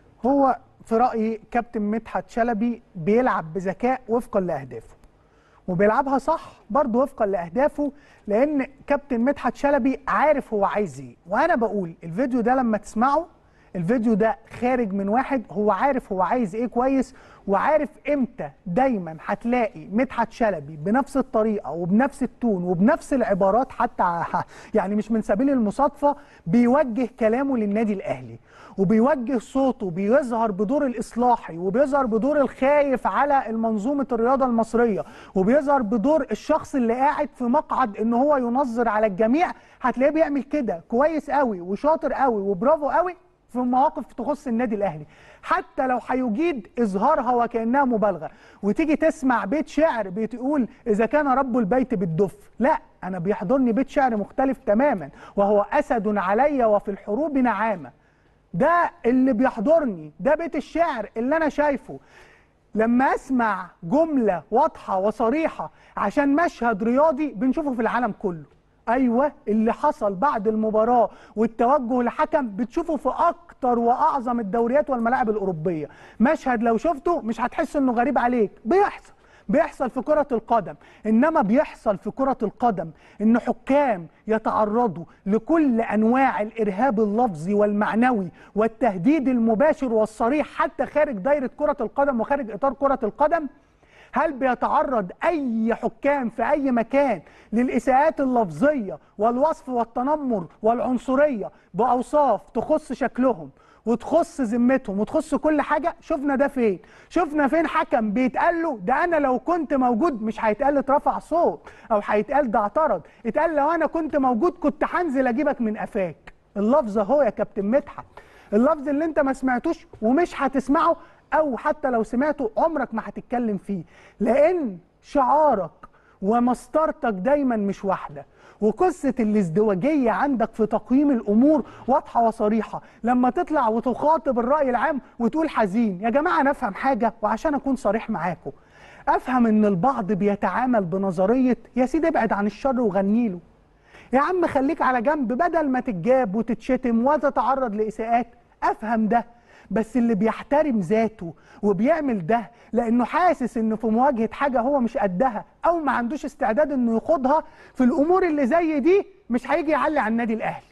هو في رايي كابتن مدحت شلبي بيلعب بذكاء وفقا لاهدافه وبيلعبها صح برضه وفقا لاهدافه لان كابتن مدحت شلبي عارف هو عايز ايه وانا بقول الفيديو ده لما تسمعه الفيديو ده خارج من واحد هو عارف هو عايز ايه كويس وعارف امتى دايما هتلاقي مدحت شلبي بنفس الطريقه وبنفس التون وبنفس العبارات حتى يعني مش من سبيل المصادفه بيوجه كلامه للنادي الاهلي وبيوجه صوته بيظهر بدور الاصلاحي وبيظهر بدور الخايف على المنظومه الرياضه المصريه وبيظهر بدور الشخص اللي قاعد في مقعد ان هو ينظر على الجميع هتلاقيه بيعمل كده كويس قوي وشاطر قوي وبرافو قوي في مواقف تخص النادي الاهلي حتى لو هيجيد اظهارها وكانها مبالغه وتيجي تسمع بيت شعر بتقول اذا كان رب البيت بالدف لا انا بيحضرني بيت شعر مختلف تماما وهو اسد علي وفي الحروب نعامه ده اللي بيحضرني ده بيت الشعر اللي انا شايفه لما اسمع جمله واضحه وصريحه عشان مشهد رياضي بنشوفه في العالم كله ايوه اللي حصل بعد المباراه والتوجه لحكم بتشوفه في اكتر واعظم الدوريات والملاعب الاوروبيه مشهد لو شفته مش هتحس انه غريب عليك بيحصل بيحصل في كرة القدم إنما بيحصل في كرة القدم إن حكام يتعرضوا لكل أنواع الإرهاب اللفظي والمعنوي والتهديد المباشر والصريح حتى خارج دايرة كرة القدم وخارج إطار كرة القدم هل بيتعرض أي حكام في أي مكان للإساءات اللفظية والوصف والتنمر والعنصرية بأوصاف تخص شكلهم وتخص ذمتهم وتخص كل حاجه شفنا ده فين شفنا فين حكم بيتقال له ده انا لو كنت موجود مش هيتقال اترفع صوت او هيتقال ده اعترض اتقال لو انا كنت موجود كنت هنزل اجيبك من قفاك اللفظ اهو يا كابتن مدحت اللفظ اللي انت ما سمعتوش ومش هتسمعه او حتى لو سمعته عمرك ما هتتكلم فيه لان شعارك ومسطرتك دايما مش واحده وقصة الازدواجية عندك في تقييم الأمور واضحة وصريحة لما تطلع وتخاطب الرأي العام وتقول حزين يا جماعة أنا أفهم حاجة وعشان أكون صريح معاكم أفهم إن البعض بيتعامل بنظرية يا سيدي ابعد عن الشر وغنيله يا عم خليك على جنب بدل ما تتجاب وتتشتم وتتعرض لإساءات أفهم ده بس اللي بيحترم ذاته وبيعمل ده لانه حاسس انه في مواجهه حاجه هو مش قدها او ما عندوش استعداد انه يخوضها في الامور اللي زي دي مش هيجي يعلي على النادي الاهلي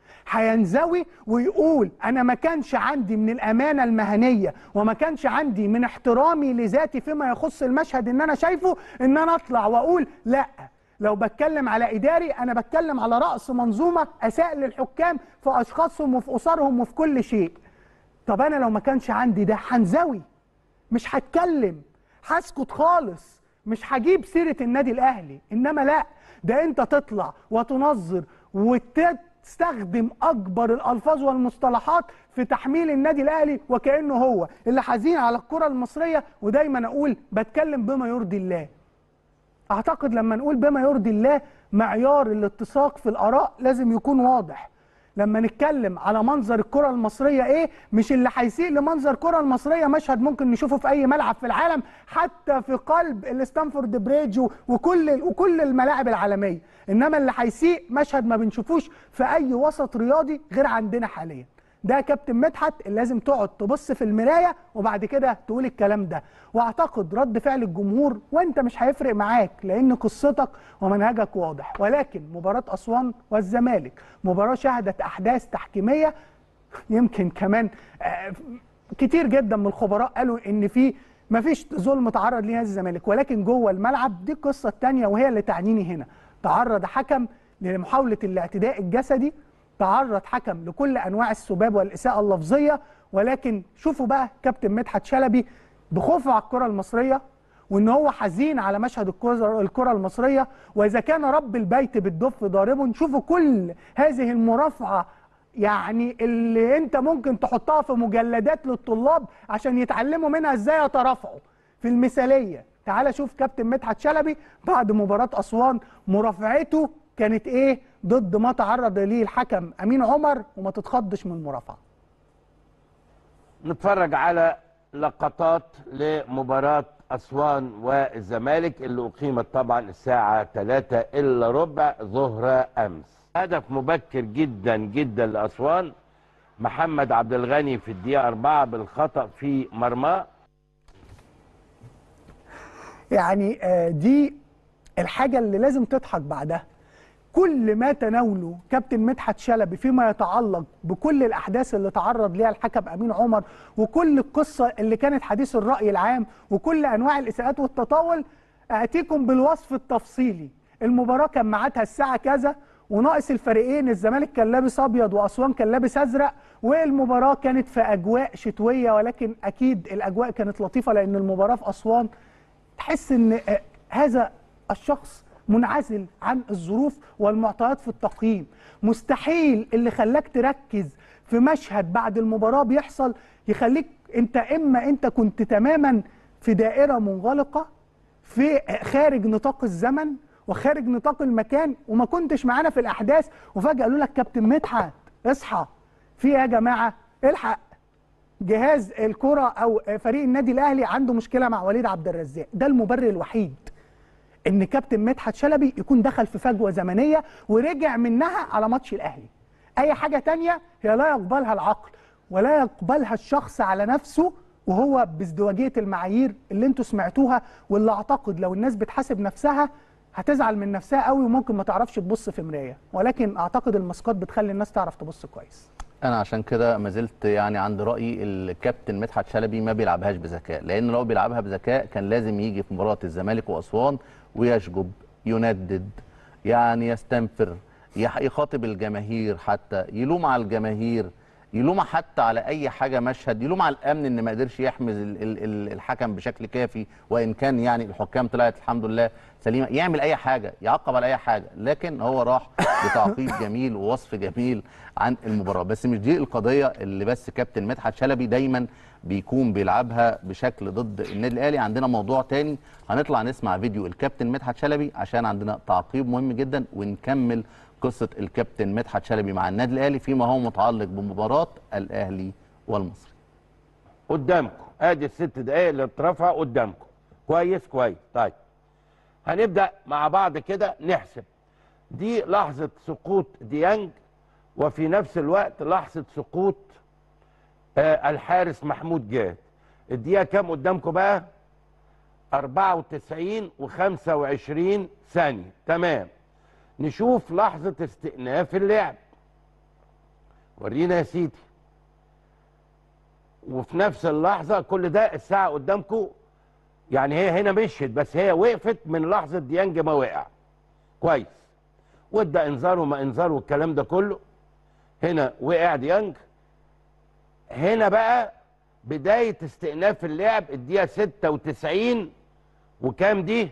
هينزوي ويقول انا ما كانش عندي من الامانه المهنيه وما كانش عندي من احترامي لذاتي فيما يخص المشهد ان انا شايفه ان انا اطلع واقول لا لو بتكلم على اداري انا بتكلم على راس منظومه اساء للحكام في اشخاصهم وفي اسرهم وفي كل شيء طب انا لو ما كانش عندي ده هنزوي مش هتكلم هسكت خالص مش هجيب سيره النادي الاهلي انما لا ده انت تطلع وتنظر وتستخدم اكبر الالفاظ والمصطلحات في تحميل النادي الاهلي وكانه هو اللي حزين على الكره المصريه ودايما اقول بتكلم بما يرضي الله اعتقد لما نقول بما يرضي الله معيار الاتساق في الاراء لازم يكون واضح لما نتكلم على منظر الكره المصريه ايه مش اللي هيسيء لمنظر الكره المصريه مشهد ممكن نشوفه في اي ملعب في العالم حتى في قلب الستانفورد بريدج وكل وكل الملاعب العالميه انما اللي هيسيء مشهد ما بنشوفوش في اي وسط رياضي غير عندنا حاليا ده كابتن مدحت اللي لازم تقعد تبص في المرايه وبعد كده تقول الكلام ده واعتقد رد فعل الجمهور وانت مش هيفرق معاك لان قصتك ومنهجك واضح ولكن مباراه اسوان والزمالك مباراه شهدت احداث تحكيميه يمكن كمان كتير جدا من الخبراء قالوا ان في مفيش ظلم تعرض ليه الزمالك ولكن جوه الملعب دي القصه الثانيه وهي اللي تعنيني هنا تعرض حكم لمحاوله الاعتداء الجسدي تعرض حكم لكل انواع السباب والاساءه اللفظيه ولكن شوفوا بقى كابتن مدحت شلبي بخوفه على الكره المصريه وان هو حزين على مشهد الكره الكره المصريه واذا كان رب البيت بالدف ضارب شوفوا كل هذه المرافعه يعني اللي انت ممكن تحطها في مجلدات للطلاب عشان يتعلموا منها ازاي يترافعوا في المثاليه تعال شوف كابتن مدحت شلبي بعد مباراه اسوان مرافعته كانت ايه ضد ما تعرض ليه الحكم امين عمر وما تتخضش من المرافعه نتفرج على لقطات لمباراة أسوان والزمالك اللي أقيمت طبعا الساعة 3 إلا ربع ظهر أمس هدف مبكر جدا جدا لأسوان محمد عبد الغني في الدقيقة 4 بالخطأ في مرماه يعني دي الحاجة اللي لازم تضحك بعدها كل ما تناوله كابتن مدحت شلبي فيما يتعلق بكل الاحداث اللي تعرض ليها الحكم امين عمر وكل القصه اللي كانت حديث الراي العام وكل انواع الاساءات والتطاول اتيكم بالوصف التفصيلي المباراه كان ميعادها الساعه كذا وناقص الفريقين الزمالك كان لابس ابيض واسوان كان لابس ازرق والمباراه كانت في اجواء شتويه ولكن اكيد الاجواء كانت لطيفه لان المباراه في اسوان تحس ان هذا الشخص منعزل عن الظروف والمعطيات في التقييم مستحيل اللي خلاك تركز في مشهد بعد المباراة بيحصل يخليك انت اما انت كنت تماما في دائرة منغلقة في خارج نطاق الزمن وخارج نطاق المكان وما كنتش معانا في الاحداث وفجأة قالوا لك كابتن مدحت اصحى في ايه يا جماعة الحق جهاز الكره او فريق النادي الاهلي عنده مشكله مع وليد عبد الرزاق ده المبرر الوحيد ان كابتن مدحت شلبي يكون دخل في فجوه زمنيه ورجع منها على ماتش الاهلي اي حاجه تانية هي لا يقبلها العقل ولا يقبلها الشخص على نفسه وهو بازدواجيه المعايير اللي انتوا سمعتوها واللي اعتقد لو الناس بتحاسب نفسها هتزعل من نفسها قوي وممكن ما تعرفش تبص في مرايه ولكن اعتقد الماسكات بتخلي الناس تعرف تبص كويس انا عشان كده ما زلت يعني عند رايي الكابتن مدحت شلبي ما بيلعبهاش بذكاء لان لو بيلعبها بذكاء كان لازم يجي في مباراه الزمالك واسوان ويشجب يندد يعني يستنفر يح- يخاطب الجماهير حتى يلوم على الجماهير يلوم حتى على اي حاجه مشهد يلوم على الامن ان ما قدرش يحمز ال- ال- ال- الحكم بشكل كافي وان كان يعني الحكام طلعت الحمد لله سليمه يعمل اي حاجه يعقب على اي حاجه لكن هو راح بتعقيب جميل ووصف جميل عن المباراه بس مش دي القضيه اللي بس كابتن مدحت شلبي دايما بيكون بيلعبها بشكل ضد النادي الاهلي عندنا موضوع تاني هنطلع نسمع فيديو الكابتن مدحت شلبي عشان عندنا تعقيب مهم جدا ونكمل قصه الكابتن مدحت شلبي مع النادي الاهلي فيما هو متعلق بمباراه الاهلي والمصري قدامكم ادي الست دقايق اللي اترفع قدامكم كويس كويس طيب هنبدا مع بعض كده نحسب دي لحظه سقوط ديانج وفي نفس الوقت لحظه سقوط آه الحارس محمود جاد الدقيقه كام قدامكم بقى 94 و25 ثانيه تمام نشوف لحظه استئناف اللعب ورينا يا سيدي وفي نفس اللحظه كل ده الساعه قدامكم يعني هي هنا مشيت بس هي وقفت من لحظه ديانج ما وقع كويس وادى انذار وما انذار والكلام ده كله هنا وقع ديانج هنا بقى بدايه استئناف اللعب الدقيقه 96 وكام دي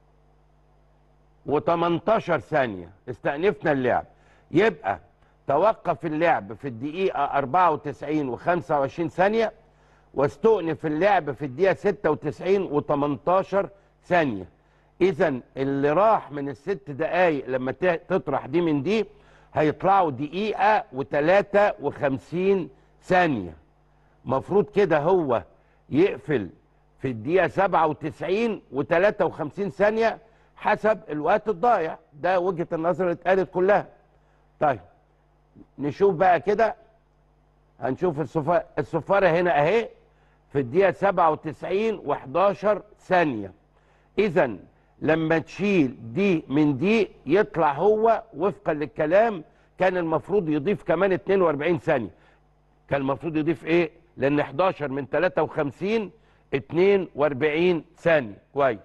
و18 ثانيه استأنفنا اللعب يبقى توقف اللعب في الدقيقة 94 و25 ثانية واستؤنف اللعب في الدقيقة 96 و18 ثانية إذا اللي راح من الست دقايق لما ت- تطرح دي من دي هيطلعوا دقيقة و53 ثانية مفروض كده هو يقفل في الدقيقة 97 و53 ثانية حسب الوقت الضايع ده وجهة النظر اللي اتقالت كلها طيب نشوف بقى كده هنشوف الصفارة الصفارة هنا اهي في الدقيقة 97 و11 ثانية إذا لما تشيل دي من دي يطلع هو وفقا للكلام كان المفروض يضيف كمان 42 ثانية كان المفروض يضيف ايه؟ لأن 11 من 53 42 ثانية كويس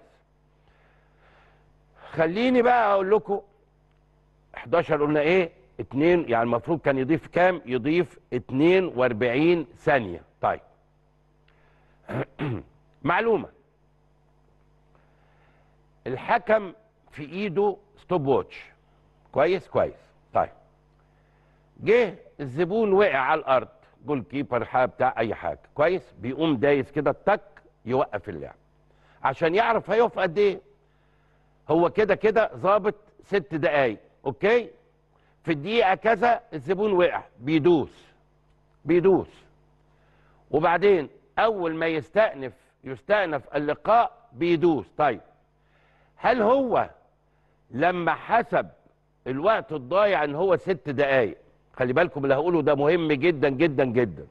خليني بقى أقول لكم 11 قلنا ايه 2 يعني المفروض كان يضيف كام يضيف 42 ثانية طيب معلومة الحكم في ايده ستوب واتش كويس كويس طيب جه الزبون وقع على الارض جول كيبر حاجه بتاع اي حاجه كويس بيقوم دايس كده تك يوقف اللعب عشان يعرف هيقف قد ايه هو كده كده ظابط ست دقايق اوكي في الدقيقه كذا الزبون وقع بيدوس بيدوس وبعدين اول ما يستأنف يستأنف اللقاء بيدوس طيب هل هو لما حسب الوقت الضايع ان هو ست دقايق خلي بالكم اللي هقوله ده مهم جدا جدا جدا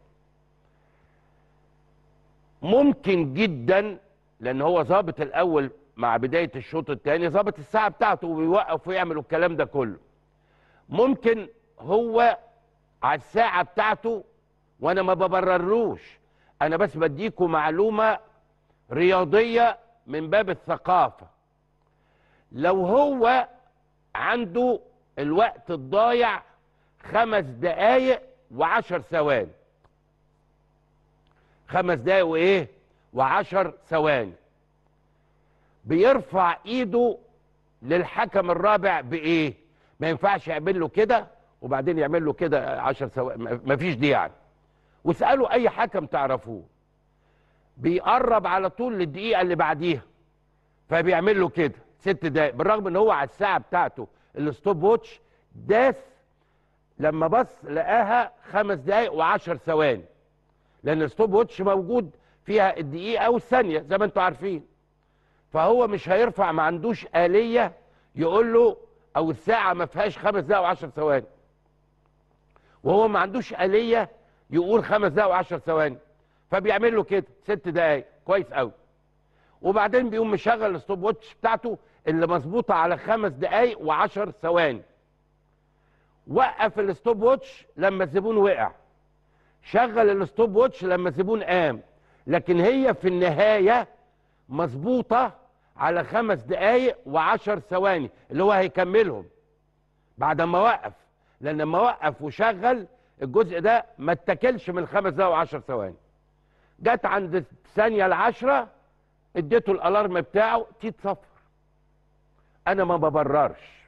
ممكن جدا لان هو ظابط الاول مع بدايه الشوط الثاني ظابط الساعه بتاعته وبيوقف ويعمل الكلام ده كله ممكن هو على الساعه بتاعته وانا ما ببررلوش انا بس بديكم معلومه رياضيه من باب الثقافه لو هو عنده الوقت الضايع خمس دقايق وعشر ثواني خمس دقايق وايه وعشر ثواني بيرفع ايده للحكم الرابع بايه ما ينفعش يعمل له كده وبعدين يعمل له كده عشر ثواني ما فيش دي يعني واسالوا اي حكم تعرفوه بيقرب على طول للدقيقه اللي بعديها فبيعمل له كده ست دقايق بالرغم ان هو على الساعه بتاعته الستوب ووتش داس لما بص لقاها خمس دقايق وعشر ثواني لان الستوب ووتش موجود فيها الدقيقه او الثانيه زي ما انتم عارفين فهو مش هيرفع ما عندوش آلية يقول له او الساعه ما فيهاش خمس دقايق وعشر ثواني وهو ما عندوش آلية يقول خمس دقايق وعشر ثواني فبيعمل له كده ست دقايق كويس قوي وبعدين بيقوم مشغل الستوب ووتش بتاعته اللي مظبوطه على خمس دقايق وعشر ثواني وقف الستوب ووتش لما الزبون وقع شغل الستوب ووتش لما الزبون قام لكن هي في النهايه مظبوطه على خمس دقايق وعشر ثواني اللي هو هيكملهم بعد ما وقف لان لما وقف وشغل الجزء ده ما اتكلش من خمس دقايق وعشر ثواني جت عند الثانيه العشره اديته الالارم بتاعه تيت صفر انا ما ببررش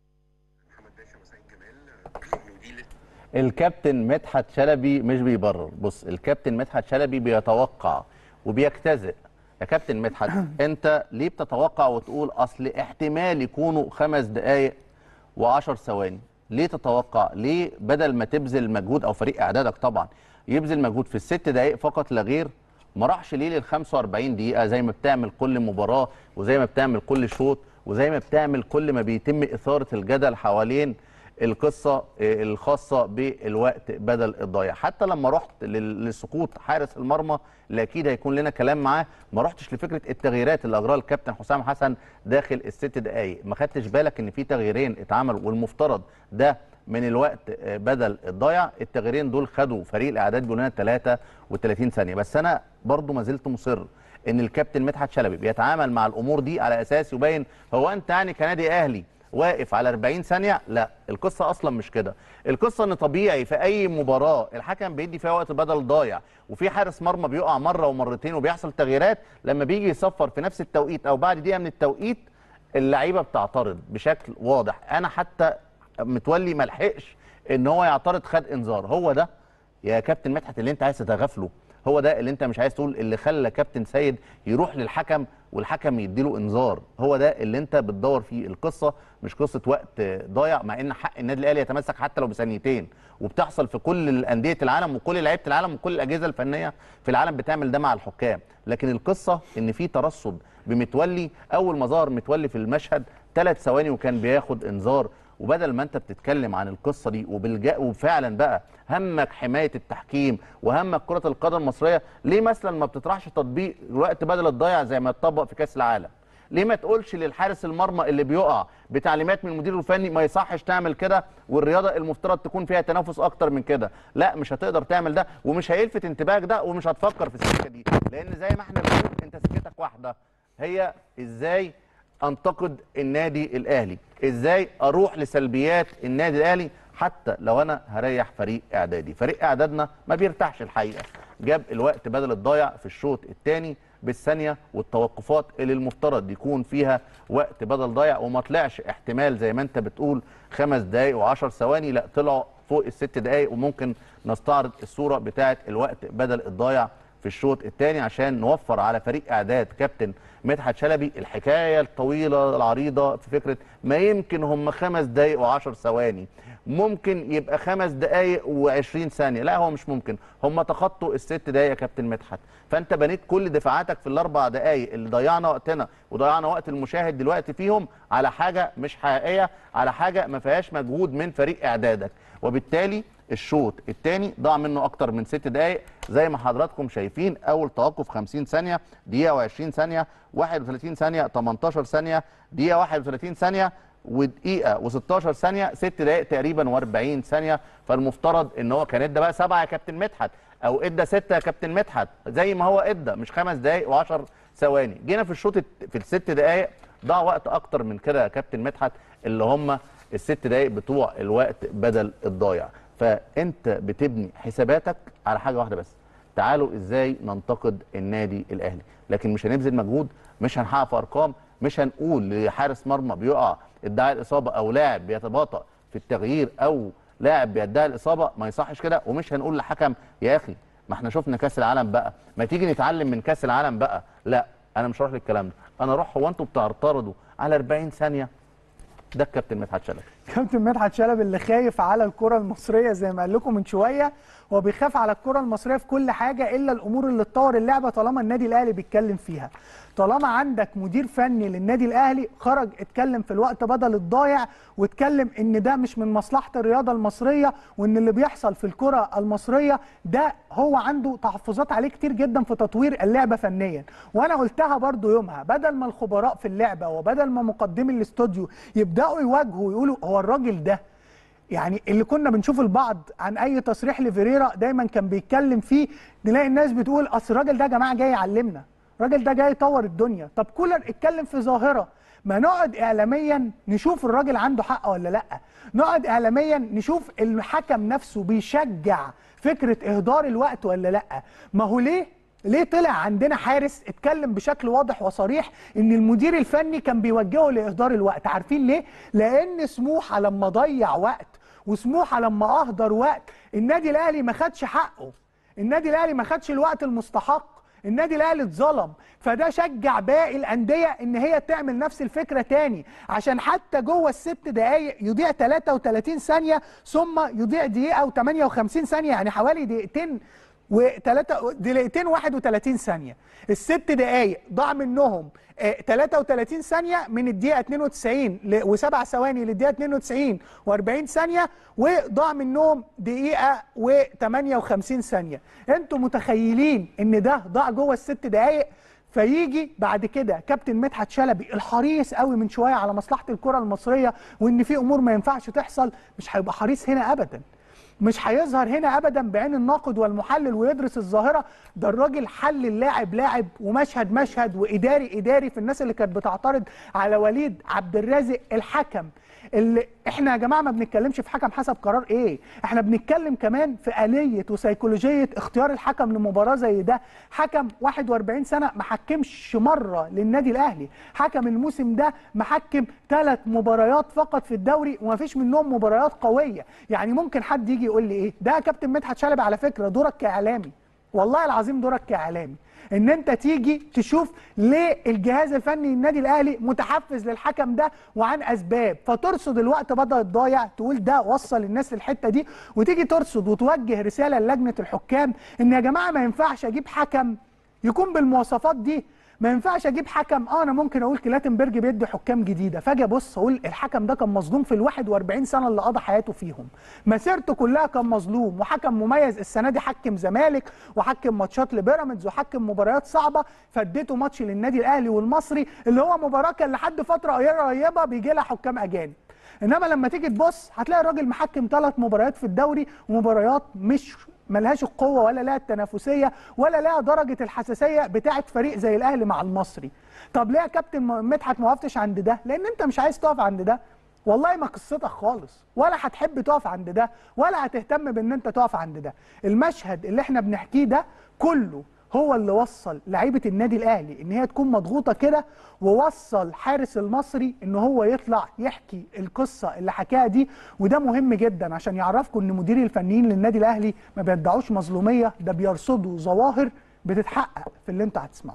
الكابتن مدحت شلبي مش بيبرر بص الكابتن مدحت شلبي بيتوقع وبيجتزئ يا كابتن مدحت انت ليه بتتوقع وتقول اصل احتمال يكونوا خمس دقائق وعشر ثواني ليه تتوقع ليه بدل ما تبذل مجهود او فريق اعدادك طبعا يبذل مجهود في الست دقائق فقط لا غير ما راحش ليه لل 45 دقيقه زي ما بتعمل كل مباراه وزي ما بتعمل كل شوط وزي ما بتعمل كل ما بيتم اثاره الجدل حوالين القصه آه، الخاصه بالوقت بدل الضايع حتى لما رحت لل- لسقوط حارس المرمى اللي اكيد هيكون لنا كلام معاه ما رحتش لفكره التغييرات اللي اجراها الكابتن حسام حسن داخل الست دقائق ما خدتش بالك ان في تغييرين اتعملوا والمفترض ده من الوقت آه، بدل الضايع التغييرين دول خدوا فريق الاعداد بيقول لنا 33 ثانيه بس انا برضو ما زلت مصر ان الكابتن مدحت شلبي بيتعامل مع الامور دي على اساس يبين هو انت يعني كنادي اهلي واقف على 40 ثانيه لا القصه اصلا مش كده القصه ان طبيعي في اي مباراه الحكم بيدي فيها وقت بدل ضايع وفي حارس مرمى بيقع مره ومرتين وبيحصل تغييرات لما بيجي يصفر في نفس التوقيت او بعد دقيقه من التوقيت اللعيبه بتعترض بشكل واضح انا حتى متولي ما لحقش ان هو يعترض خد انذار هو ده يا كابتن مدحت اللي انت عايز تتغافله هو ده اللي انت مش عايز تقول اللي خلى كابتن سيد يروح للحكم والحكم يديله انذار هو ده اللي انت بتدور فيه القصه مش قصه وقت ضايع مع ان حق النادي الاهلي يتمسك حتى لو بثانيتين وبتحصل في كل انديه العالم وكل لعيبه العالم وكل الاجهزه الفنيه في العالم بتعمل ده مع الحكام لكن القصه ان في ترصد بمتولي اول ما ظهر متولي في المشهد ثلاث ثواني وكان بياخد انذار وبدل ما انت بتتكلم عن القصه دي وبالجا وفعلا بقى همك حمايه التحكيم وهمك كره القدم المصريه ليه مثلا ما بتطرحش تطبيق الوقت بدل الضايع زي ما اتطبق في كاس العالم ليه ما تقولش للحارس المرمى اللي بيقع بتعليمات من المدير الفني ما يصحش تعمل كده والرياضه المفترض تكون فيها تنافس اكتر من كده لا مش هتقدر تعمل ده ومش هيلفت انتباهك ده ومش هتفكر في السكه دي لان زي ما احنا بنقول انت سكتك واحده هي ازاي انتقد النادي الاهلي ازاي اروح لسلبيات النادي الاهلي حتى لو انا هريح فريق اعدادي فريق اعدادنا ما بيرتاحش الحقيقه جاب الوقت بدل الضايع في الشوط الثاني بالثانيه والتوقفات اللي المفترض يكون فيها وقت بدل ضايع وما طلعش احتمال زي ما انت بتقول خمس دقائق وعشر ثواني لا طلعوا فوق الست دقائق وممكن نستعرض الصوره بتاعه الوقت بدل الضايع في الشوط الثاني عشان نوفر على فريق اعداد كابتن مدحت شلبي الحكايه الطويله العريضه في فكره ما يمكن هم خمس دقائق وعشر ثواني ممكن يبقى خمس دقائق و20 ثانيه لا هو مش ممكن هم تخطوا الست دقائق يا كابتن مدحت فانت بنيت كل دفاعاتك في الاربع دقائق اللي ضيعنا وقتنا وضيعنا وقت المشاهد دلوقتي فيهم على حاجه مش حقيقيه على حاجه ما فيهاش مجهود من فريق اعدادك وبالتالي الشوط الثاني ضاع منه اكتر من ست دقائق زي ما حضراتكم شايفين اول توقف 50 ثانيه دقيقه و20 ثانيه 31 ثانيه 18 ثانيه دقيقه 31 ثانيه ودقيقه و16 ثانيه ست دقائق تقريبا و40 ثانيه فالمفترض ان هو كان ادى بقى سبعه يا كابتن مدحت او ادى سته يا كابتن مدحت زي ما هو ادى مش خمس دقائق و10 ثواني جينا في الشوط الت- في الست دقائق ضاع وقت اكتر من كده يا كابتن مدحت اللي هم الست دقائق بتوع الوقت بدل الضايع فانت بتبني حساباتك على حاجه واحده بس تعالوا ازاي ننتقد النادي الاهلي لكن مش هنبذل مجهود مش هنحقق في ارقام مش هنقول لحارس مرمى بيقع ادعاء الاصابه او لاعب بيتباطأ في التغيير او لاعب بيدعي الاصابه ما يصحش كده ومش هنقول لحكم يا اخي ما احنا شفنا كاس العالم بقى ما تيجي نتعلم من كاس العالم بقى لا انا مش هروح للكلام ده انا اروح هو انتوا بتعترضوا على 40 ثانيه ده الكابتن مدحت شلبي كابتن مدحت شلبي اللي خايف على الكره المصريه زي ما قال لكم من شويه هو بيخاف على الكره المصريه في كل حاجه الا الامور اللي تطور اللعبه طالما النادي الاهلي بيتكلم فيها طالما عندك مدير فني للنادي الاهلي خرج اتكلم في الوقت بدل الضايع واتكلم ان ده مش من مصلحه الرياضه المصريه وان اللي بيحصل في الكره المصريه ده هو عنده تحفظات عليه كتير جدا في تطوير اللعبه فنيا وانا قلتها برضو يومها بدل ما الخبراء في اللعبه وبدل ما مقدمي الاستوديو يبداوا يواجهوا ويقولوا هو الراجل ده يعني اللي كنا بنشوف البعض عن اي تصريح لفيريرا دايما كان بيتكلم فيه نلاقي الناس بتقول اصل الراجل ده يا جماعه جاي يعلمنا الراجل ده جاي يطور الدنيا طب كولر اتكلم في ظاهره ما نقعد اعلاميا نشوف الراجل عنده حق ولا لا نقعد اعلاميا نشوف الحكم نفسه بيشجع فكره اهدار الوقت ولا لا ما هو ليه ليه طلع عندنا حارس اتكلم بشكل واضح وصريح ان المدير الفني كان بيوجهه لاهدار الوقت عارفين ليه لان سموحه لما ضيع وقت وسموحه لما اهدر وقت النادي الاهلي ما خدش حقه النادي الاهلي ما خدش الوقت المستحق النادي الاهلي اتظلم فده شجع باقي الانديه ان هي تعمل نفس الفكره تاني عشان حتى جوه الست دقائق يضيع 33 ثانيه ثم يضيع دقيقه و58 ثانيه يعني حوالي دقيقتين و3 دقيقتين 31 ثانيه الست دقائق ضاع منهم آه، 33 ثانيه من الدقيقه 92 و7 ثواني للدقيقه 92 و40 ثانيه وضاع منهم دقيقه و58 ثانيه انتوا متخيلين ان ده ضاع جوه الست دقائق فيجي بعد كده كابتن مدحت شلبي الحريص قوي من شويه على مصلحه الكره المصريه وان في امور ما ينفعش تحصل مش هيبقى حريص هنا ابدا مش هيظهر هنا ابدا بعين الناقد والمحلل ويدرس الظاهره ده الراجل حل اللاعب لاعب ومشهد مشهد واداري اداري في الناس اللي كانت بتعترض على وليد عبد الرازق الحكم اللي احنا يا جماعه ما بنتكلمش في حكم حسب قرار ايه احنا بنتكلم كمان في آلية وسيكولوجية اختيار الحكم لمباراة زي ده حكم 41 سنة ما حكمش مرة للنادي الاهلي حكم الموسم ده محكم ثلاث مباريات فقط في الدوري وما فيش منهم مباريات قوية يعني ممكن حد يجي يقول لي ايه ده يا كابتن مدحت شلبي على فكرة دورك كاعلامي والله العظيم دورك كاعلامي ان انت تيجي تشوف ليه الجهاز الفني للنادي الاهلي متحفز للحكم ده وعن اسباب فترصد الوقت بدل الضايع تقول ده وصل الناس للحته دي وتيجي ترصد وتوجه رساله للجنه الحكام ان يا جماعه ما ينفعش اجيب حكم يكون بالمواصفات دي ما ينفعش اجيب حكم اه انا ممكن اقول كلاتنبرج بيدي حكام جديده فاجي ابص اقول الحكم ده كان مظلوم في ال 41 سنه اللي قضى حياته فيهم مسيرته كلها كان مظلوم وحكم مميز السنه دي حكم زمالك وحكم ماتشات لبيراميدز وحكم مباريات صعبه فاديته ماتش للنادي الاهلي والمصري اللي هو مباراه كان لحد فتره قريبه بيجي لها حكام اجانب انما لما تيجي تبص هتلاقي الراجل محكم ثلاث مباريات في الدوري ومباريات مش ملهاش القوه ولا لها التنافسيه ولا لها درجه الحساسيه بتاعه فريق زي الاهلي مع المصري طب ليه يا كابتن مدحت ما وقفتش عند ده لان انت مش عايز تقف عند ده والله ما قصتك خالص ولا هتحب تقف عند ده ولا هتهتم بان انت تقف عند ده المشهد اللي احنا بنحكيه ده كله هو اللي وصل لعيبه النادي الاهلي ان هي تكون مضغوطه كده ووصل حارس المصري ان هو يطلع يحكي القصه اللي حكاها دي وده مهم جدا عشان يعرفكم ان مديري الفنيين للنادي الاهلي ما بيدعوش مظلوميه ده بيرصدوا ظواهر بتتحقق في اللي انت هتسمعه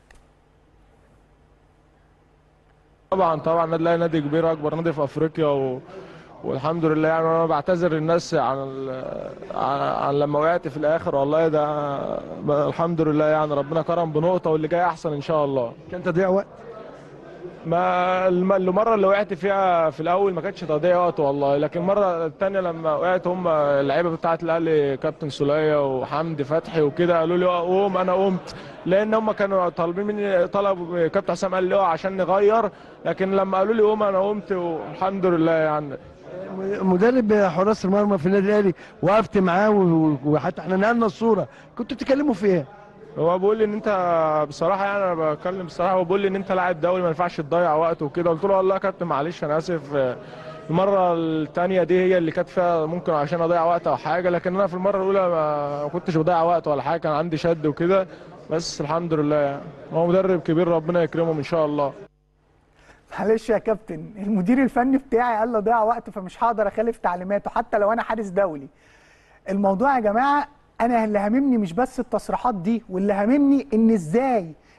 طبعا طبعا النادي الاهلي نادي كبير اكبر نادي في افريقيا و... والحمد لله يعني انا بعتذر للناس عن ال... عن... عن لما وقعت في الاخر والله ده الحمد لله يعني ربنا كرم بنقطه واللي جاي احسن ان شاء الله كان تضييع وقت ما الم- المره اللي وقعت فيها في الاول ما كانتش تضييع وقت والله لكن المره الثانيه لما وقعت هم اللعيبه بتاعه الاهلي كابتن سوليه وحمدي فتحي وكده قالوا لي قوم انا قمت لان هم كانوا طالبين مني طلب كابتن حسام قال لي اقع عشان نغير لكن لما قالوا لي قوم انا قمت والحمد لله يعني مدرب حراس المرمى في النادي الاهلي وقفت معاه و- وحتى احنا نقلنا الصوره كنتوا بتتكلموا في ايه؟ هو بيقول لي ان انت بصراحه يعني انا بتكلم بصراحه هو بيقول لي ان انت لاعب دولي ما ينفعش تضيع وقت وكده قلت له والله يا كابتن معلش انا اسف المره الثانيه دي هي اللي كانت فيها ممكن عشان اضيع وقت او حاجه لكن انا في المره الاولى ما ما كنتش بضيع وقت ولا حاجه كان عندي شد وكده بس الحمد لله يعني هو مدرب كبير ربنا يكرمه ان شاء الله معلش يا كابتن المدير الفني بتاعي قال له ضيع وقت فمش هقدر اخالف تعليماته حتى لو انا حارس دولي الموضوع يا جماعه انا اللي هاممني مش بس التصريحات دي واللي هاممني ان ازاي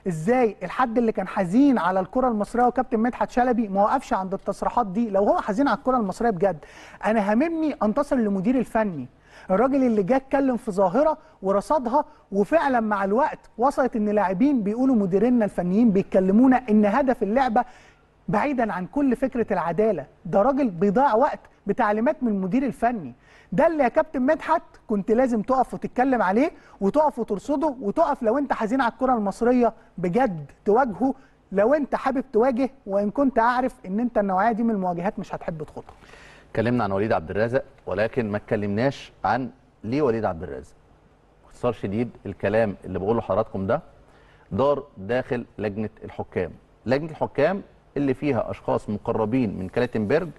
ازاي الحد اللي كان حزين على الكره المصريه وكابتن مدحت شلبي ما وقفش عند التصريحات دي لو هو حزين على الكره المصريه بجد انا هاممني انتصر للمدير الفني الراجل اللي جه اتكلم في ظاهره ورصدها وفعلا مع الوقت وصلت ان لاعبين بيقولوا مديريننا الفنيين بيتكلمونا ان هدف اللعبه بعيدا عن كل فكره العداله ده راجل بيضيع وقت بتعليمات من المدير الفني ده اللي يا كابتن مدحت كنت لازم تقف وتتكلم عليه وتقف وترصده وتقف لو انت حزين على الكره المصريه بجد تواجهه لو انت حابب تواجه وان كنت اعرف ان انت النوعيه دي من المواجهات مش هتحب تخوضها اتكلمنا عن وليد عبد الرازق ولكن ما اتكلمناش عن ليه وليد عبد الرازق باختصار شديد الكلام اللي بقوله لحضراتكم ده دار داخل لجنه الحكام لجنه الحكام اللي فيها اشخاص مقربين من كلاتنبرج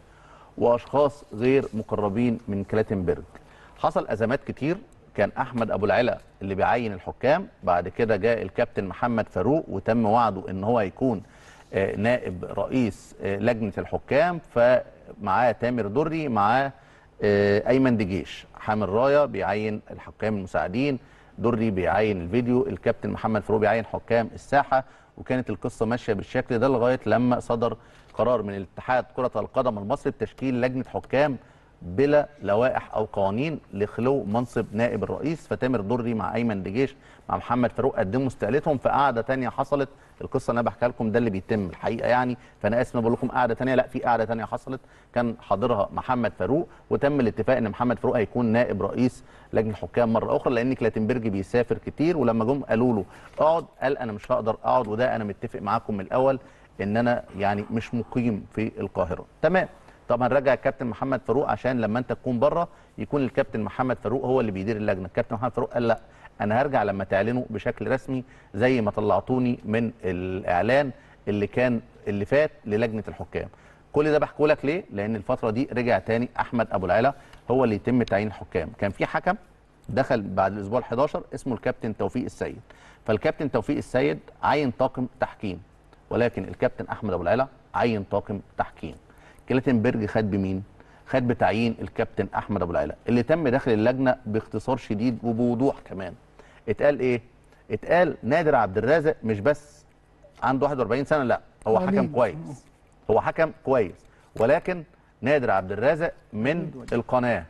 واشخاص غير مقربين من كلاتنبرج حصل ازمات كتير كان احمد ابو العلا اللي بيعين الحكام بعد كده جاء الكابتن محمد فاروق وتم وعده ان هو يكون آه، نائب رئيس آه، لجنه الحكام فمعاه تامر دري معاه آه، ايمن دجيش حامل رايه بيعين الحكام المساعدين دري بيعين الفيديو الكابتن محمد فاروق بيعين حكام الساحه وكانت القصه ماشيه بالشكل ده لغايه لما صدر قرار من الاتحاد كره القدم المصري بتشكيل لجنه حكام بلا لوائح او قوانين لخلو منصب نائب الرئيس فتامر دري مع ايمن دجيش مع محمد فاروق قدموا استقالتهم في قعده تانية حصلت القصه اللي انا بحكيها لكم ده اللي بيتم الحقيقه يعني فانا اسف إن بقول لكم قعده تانية لا في قعده تانية حصلت كان حاضرها محمد فاروق وتم الاتفاق ان محمد فاروق هيكون نائب رئيس لجنه الحكام مره اخرى لان كلاتنبرج بيسافر كتير ولما جم قالوا له اقعد قال انا مش هقدر اقعد وده انا متفق معاكم من الاول ان انا يعني مش مقيم في القاهره تمام طب هنرجع الكابتن محمد فاروق عشان لما انت تكون بره يكون الكابتن محمد فاروق هو اللي بيدير اللجنه الكابتن محمد فاروق قال لا انا هرجع لما تعلنوا بشكل رسمي زي ما طلعتوني من الاعلان اللي كان اللي فات للجنه الحكام كل ده بحكوا لك ليه لان الفتره دي رجع تاني احمد ابو العلا هو اللي يتم تعيين الحكام كان في حكم دخل بعد الاسبوع ال11 اسمه الكابتن توفيق السيد فالكابتن توفيق السيد عين طاقم تحكيم ولكن الكابتن احمد ابو العلا عين طاقم تحكيم كلاتنبرج خد بمين خد بتعيين الكابتن احمد ابو العلا اللي تم داخل اللجنه باختصار شديد وبوضوح كمان اتقال ايه اتقال نادر عبد الرازق مش بس عنده 41 سنه لا هو حكم وليد. كويس هو حكم كويس ولكن نادر عبد الرازق من القناه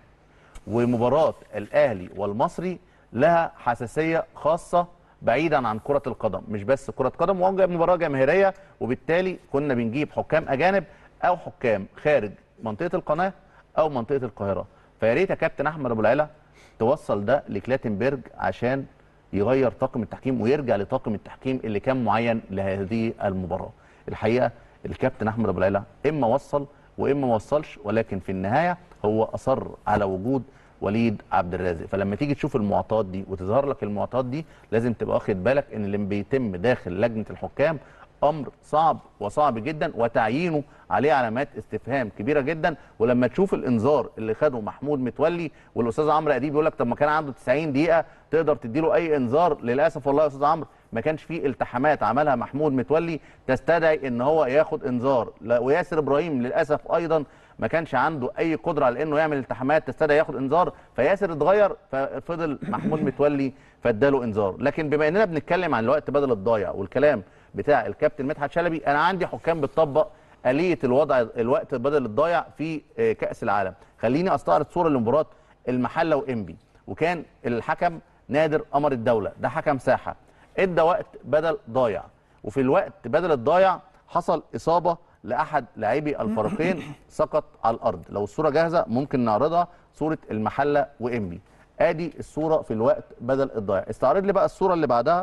ومباراه الاهلي والمصري لها حساسيه خاصه بعيدا عن كره القدم مش بس كره قدم وهو جايب مباراه جماهيريه وبالتالي كنا بنجيب حكام اجانب او حكام خارج منطقه القناه او منطقه القاهره فيا ريت يا كابتن احمد ابو العلا توصل ده لكلاتنبرج عشان يغير طاقم التحكيم ويرجع لطاقم التحكيم اللي كان معين لهذه المباراه الحقيقه الكابتن احمد ابو العلا اما وصل واما ما وصلش ولكن في النهايه هو اصر على وجود وليد عبد الرازق فلما تيجي تشوف المعطيات دي وتظهر لك المعطيات دي لازم تبقى واخد بالك ان اللي بيتم داخل لجنه الحكام امر صعب وصعب جدا وتعيينه عليه علامات استفهام كبيره جدا ولما تشوف الانذار اللي خده محمود متولي والاستاذ عمرو اديب بيقول لك طب ما كان عنده 90 دقيقه تقدر تديله اي انذار للاسف والله يا استاذ عمرو ما كانش فيه التحامات عملها محمود متولي تستدعي ان هو ياخد انذار لا- وياسر ابراهيم للاسف ايضا ما كانش عنده اي قدره على انه يعمل التحامات تستدعي ياخد انذار فياسر اتغير ففضل محمود متولي فاداله انذار لكن بما اننا بنتكلم عن الوقت بدل الضايع والكلام بتاع الكابتن مدحت شلبي انا عندي حكام بتطبق آلية الوضع الوقت بدل الضايع في آه، كأس العالم خليني استعرض صورة لمباراة المحلة وإنبي وكان الحكم نادر قمر الدولة ده حكم ساحة ادى وقت بدل ضايع وفي الوقت بدل الضايع حصل إصابة لأحد لاعبي الفريقين سقط على الأرض لو الصورة جاهزة ممكن نعرضها صورة المحلة وإنبي ادي الصورة في الوقت بدل الضايع استعرض لي بقى الصورة اللي بعدها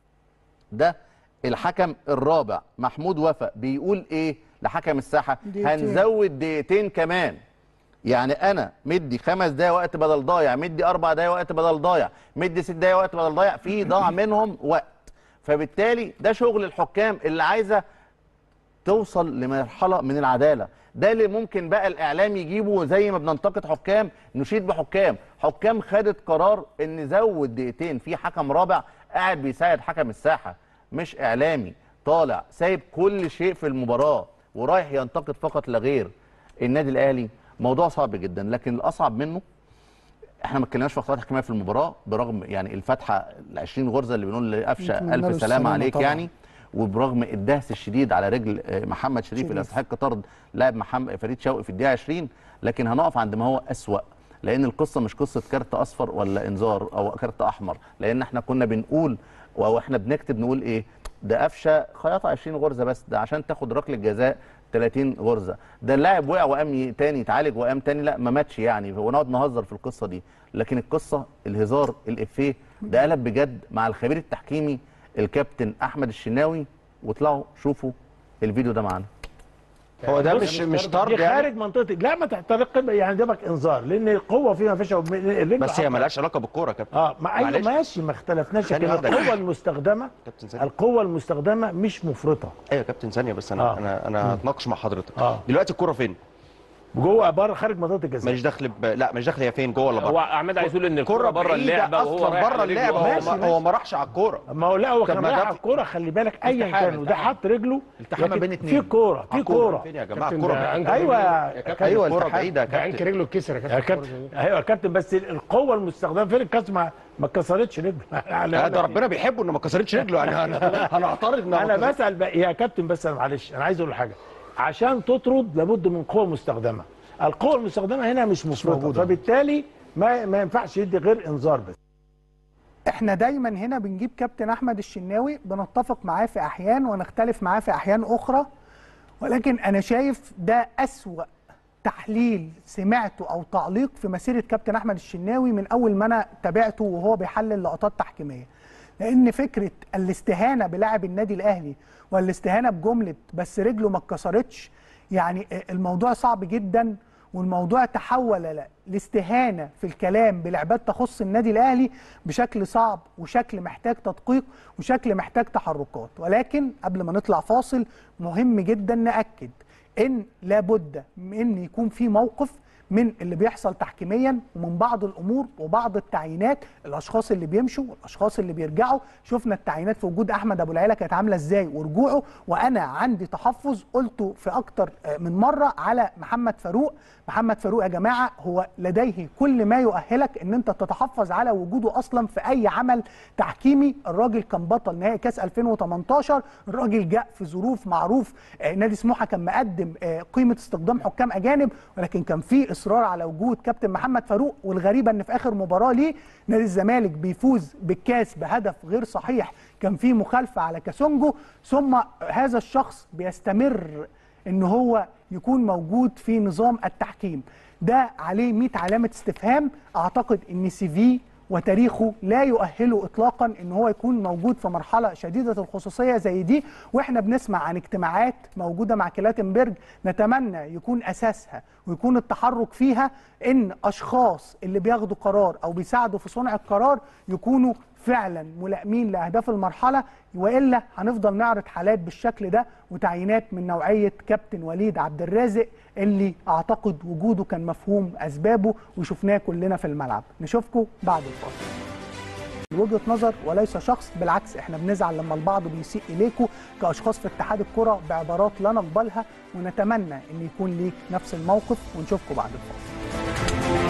ده الحكم الرابع محمود وفا بيقول ايه لحكم الساحه دقيقتين. هنزود دقيقتين كمان يعني انا مدي خمس دقايق وقت بدل ضايع مدي اربع دقايق وقت بدل ضايع مدي ست دقايق وقت بدل ضايع في ضاع منهم وقت فبالتالي ده شغل الحكام اللي عايزه توصل لمرحله من العداله ده اللي ممكن بقى الاعلام يجيبه زي ما بننتقد حكام نشيد بحكام حكام خدت قرار ان نزود دقيقتين في حكم رابع قاعد بيساعد حكم الساحه مش اعلامي طالع سايب كل شيء في المباراه ورايح ينتقد فقط لا غير النادي الاهلي موضوع صعب جدا لكن الاصعب منه احنا ما اتكلمناش في اخطاء حكميه في المباراه برغم يعني الفتحه ال 20 غرزه اللي بنقول لقفشه نتمنى له الف سلامه السلامة عليك طبعاً. يعني وبرغم الدهس الشديد على رجل آه، محمد شريف اللي شريف. يستحق طرد لاعب محمد فريد شوقي في الدقيقه 20 لكن هنقف عند ما هو اسوا لان القصه مش قصه كارت اصفر ولا انذار او كارت احمر لان احنا كنا بنقول واحنا بنكتب نقول ايه ده قفشه خياطه 20 غرزه بس ده عشان تاخد ركله جزاء 30 غرزه ده اللاعب وقع وقام ي- تاني يتعالج وقام تاني لا ما ماتش يعني ونقعد نهزر في القصه دي لكن القصه الهزار الافيه ده قلب بجد مع الخبير التحكيمي الكابتن احمد الشناوي واطلعوا شوفوا الفيديو ده معانا هو ده بص، مش مش طرد دي يعني خارج منطقه لا ما تحترق يعني ده بك انذار لان القوه فيها ما فيش الرجل بس هي حطها. مالهاش علاقه بالكوره يا كابتن اه ما ايوه معلش. ماشي ما اختلفناش ثانية لكن واحدة. القوه المستخدمه كابتن ثانية. القوه المستخدمه مش مفرطه ايوه يا كابتن ثانيه بس انا آه. انا انا هتناقش مع حضرتك آه. دلوقتي الكوره فين جوه بره خارج منطقه الجزاء مش داخل ب... لا مش داخل هي فين جوه ولا هو بره عماد عايز يقول ان الكوره الكوره بره بعيدة اللعبه وهو اصلا رايح بره على رجله. اللعبه هو ماشي، ما, ماشي. هو ما راحش على الكوره ما هو لا هو طب كان ما ده رايح على في- الكوره خلي بالك ايا التحام، كان وده التحام. حط رجله التحام ما لكن بين اتنين. في كوره في كوره فين يا جماعه كابتن الكوره ده بعيدة. عنك ايوه رجله- يا كابتن أيوة، الكوره التحام. بعيده يا ده عنك كابتن رجله اتكسر يا يا كابتن كابتن ايوه يا كابتن بس القوه المستخدمه فين الكاس ما ما اتكسرتش رجله لا ده ربنا بيحبه انه ما كسرتش رجله يعني انا انا اعترض إنها ما انا كسرتش. بسال بقى يا كابتن بس أنا معلش انا عايز اقول حاجه عشان تطرد لابد من قوه مستخدمه القوه المستخدمه هنا مش مفرطه موجودة. فبالتالي ما ما ينفعش يدي غير انذار بس احنا دايما هنا بنجيب كابتن احمد الشناوي بنتفق معاه في احيان ونختلف معاه في احيان اخرى ولكن انا شايف ده اسوا تحليل سمعته او تعليق في مسيره كابتن احمد الشناوي من اول ما انا تابعته وهو بيحلل لقطات تحكيميه لان فكره الاستهانه بلاعب النادي الاهلي والاستهانه بجمله بس رجله ما اتكسرتش يعني الموضوع صعب جدا والموضوع تحول ل- لاستهانه في الكلام بلعبات تخص النادي الاهلي بشكل صعب وشكل محتاج تدقيق وشكل محتاج تحركات ولكن قبل ما نطلع فاصل مهم جدا ناكد ان لابد من ان يكون في موقف من اللي بيحصل تحكيميا ومن بعض الامور وبعض التعيينات الاشخاص اللي بيمشوا والاشخاص اللي بيرجعوا شفنا التعيينات في وجود احمد ابو العيله كانت عامله ازاي ورجوعه وانا عندي تحفظ قلته في اكتر آه، من مره على محمد فاروق محمد فاروق يا جماعه هو لديه كل ما يؤهلك ان انت تتحفظ على وجوده اصلا في اي عمل تحكيمي الراجل كان بطل نهائي كاس 2018 الراجل جاء في ظروف معروف آه، نادي سموحه كان مقدم آه، قيمه استخدام حكام اجانب ولكن كان في اصرار على وجود كابتن محمد فاروق والغريبه ان في اخر مباراه ليه نادي الزمالك بيفوز بالكاس بهدف غير صحيح كان في مخالفه على كاسونجو ثم هذا الشخص بيستمر ان هو يكون موجود في نظام التحكيم ده عليه 100 علامه استفهام اعتقد ان سي في وتاريخه لا يؤهله اطلاقا ان هو يكون موجود في مرحله شديده الخصوصيه زي دي واحنا بنسمع عن اجتماعات موجوده مع كلاتنبرج نتمنى يكون اساسها ويكون التحرك فيها ان اشخاص اللي بياخدوا قرار او بيساعدوا في صنع القرار يكونوا فعلا ملائمين لاهداف المرحله والا هنفضل نعرض حالات بالشكل ده وتعيينات من نوعيه كابتن وليد عبد الرازق اللي اعتقد وجوده كان مفهوم اسبابه وشفناه كلنا في الملعب نشوفكم بعد الفاصل وجهه نظر وليس شخص بالعكس احنا بنزعل لما البعض بيسيء اليكم كاشخاص في اتحاد الكره بعبارات لا نقبلها ونتمنى ان يكون ليك نفس الموقف ونشوفكم بعد الفاصل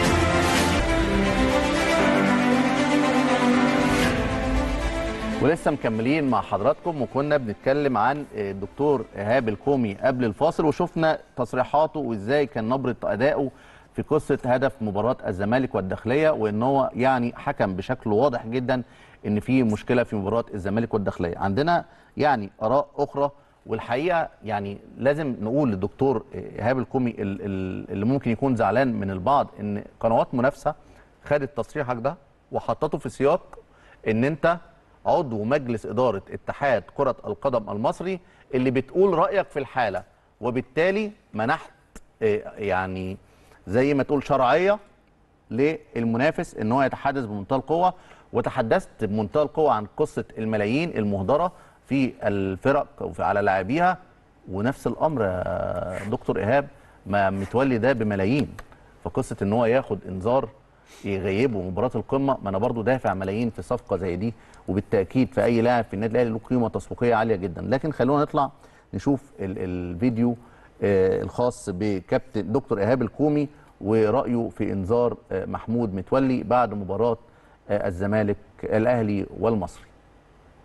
ولسه مكملين مع حضراتكم وكنا بنتكلم عن الدكتور ايهاب الكومي قبل الفاصل وشفنا تصريحاته وازاي كان نبره ادائه في قصه هدف مباراه الزمالك والداخليه وان هو يعني حكم بشكل واضح جدا ان في مشكله في مباراه الزمالك والداخليه عندنا يعني اراء اخرى والحقيقه يعني لازم نقول للدكتور ايهاب الكومي ال- ال- اللي ممكن يكون زعلان من البعض ان قنوات منافسه خدت تصريحك ده وحطته في سياق ان انت عضو مجلس اداره اتحاد كره القدم المصري اللي بتقول رايك في الحاله وبالتالي منحت آه، يعني زي ما تقول شرعيه للمنافس ان هو يتحدث بمنتهى القوه وتحدثت بمنتهى القوه عن قصه الملايين المهدره في الفرق وفي على لاعبيها ونفس الامر يا دكتور ايهاب ما متولي ده بملايين فقصه ان هو ياخد انذار يغيبه مباراه القمه ما انا برضو دافع ملايين في صفقه زي دي وبالتاكيد في اي لاعب في النادي الاهلي له قيمه تسويقيه عاليه جدا لكن خلونا نطلع نشوف ال الفيديو آه، الخاص بكابتن دكتور ايهاب الكومي ورايه في انذار آه، محمود متولي بعد مباراه آه، الزمالك الاهلي والمصري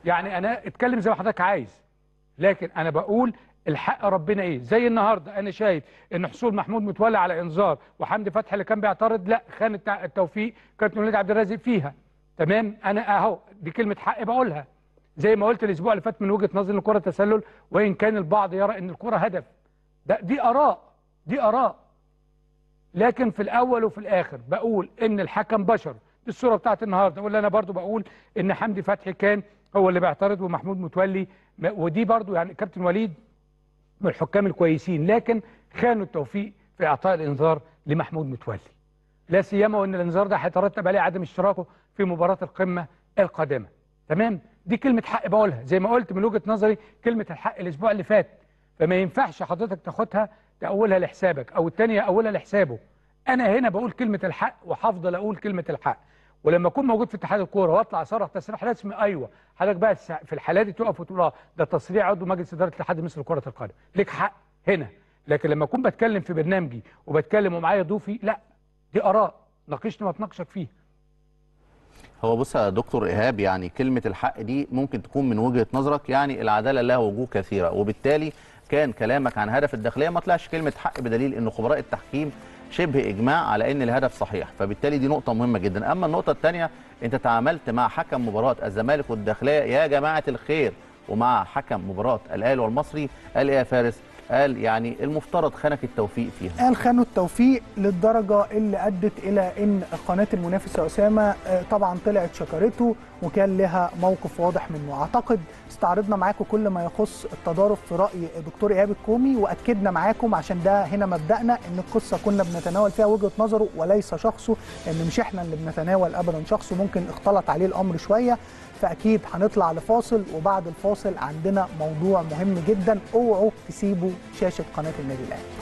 يعني انا اتكلم زي ما حضرتك عايز لكن انا بقول الحق ربنا ايه زي النهارده انا شايف ان حصول محمود متولي على انذار وحمدي فتحي اللي كان بيعترض لا خان التع- التوفيق كابتن وليد عبد الرازق فيها تمام انا اهو دي كلمه حق بقولها زي ما قلت الاسبوع اللي فات من وجهه نظري ان الكره تسلل وان كان البعض يرى ان الكره هدف ده دي اراء دي اراء لكن في الاول وفي الاخر بقول ان الحكم بشر دي الصوره بتاعت النهارده واللي انا برضو بقول ان حمدي فتحي كان هو اللي بيعترض ومحمود متولي ما- ودي برضو يعني كابتن وليد من الحكام الكويسين لكن خانوا التوفيق في اعطاء الانذار لمحمود متولي لا سيما وان الانذار ده هيترتب عليه عدم اشتراكه في مباراه القمه القادمه تمام دي كلمه حق بقولها زي ما قلت من وجهه نظري كلمه الحق الاسبوع اللي فات فما ينفعش حضرتك تاخدها تأولها لحسابك او الثانيه أولها لحسابه انا هنا بقول كلمه الحق وهفضل اقول كلمه الحق ولما اكون موجود في اتحاد الكوره واطلع اصرح تصريح رسمي ايوه حضرتك بقى السع- في الحالات دي تقف وتقول اه ده تصريح عضو مجلس اداره الاتحاد مثل كره القدم ليك حق هنا لكن لما اكون بتكلم في برنامجي وبتكلم ومعايا ضيوفي لا دي اراء ناقشني واتناقشك فيها هو بص يا دكتور ايهاب يعني كلمه الحق دي ممكن تكون من وجهه نظرك يعني العداله لها وجوه كثيره وبالتالي كان كلامك عن هدف الداخليه ما طلعش كلمه حق بدليل ان خبراء التحكيم شبه اجماع على ان الهدف صحيح فبالتالي دي نقطه مهمه جدا اما النقطه الثانيه انت تعاملت مع حكم مباراه الزمالك والداخليه يا جماعه الخير ومع حكم مباراه الاهلي والمصري قال ايه يا فارس قال يعني المفترض خانك التوفيق فيها قال خانوا التوفيق للدرجة اللي أدت إلى أن قناة المنافس يا أسامة آه، طبعا طلعت شكرته وكان لها موقف واضح منه أعتقد استعرضنا معاكم كل ما يخص التضارب في رأي دكتور إيهاب الكومي وأكدنا معاكم عشان ده هنا مبدأنا أن القصة كنا بنتناول فيها وجهة نظره وليس شخصه أن مش إحنا اللي بنتناول أبدا شخصه ممكن اختلط عليه الأمر شوية فأكيد هنطلع لفاصل وبعد الفاصل عندنا موضوع مهم جدا اوعوا تسيبوا شاشة قناة النادي الأهلي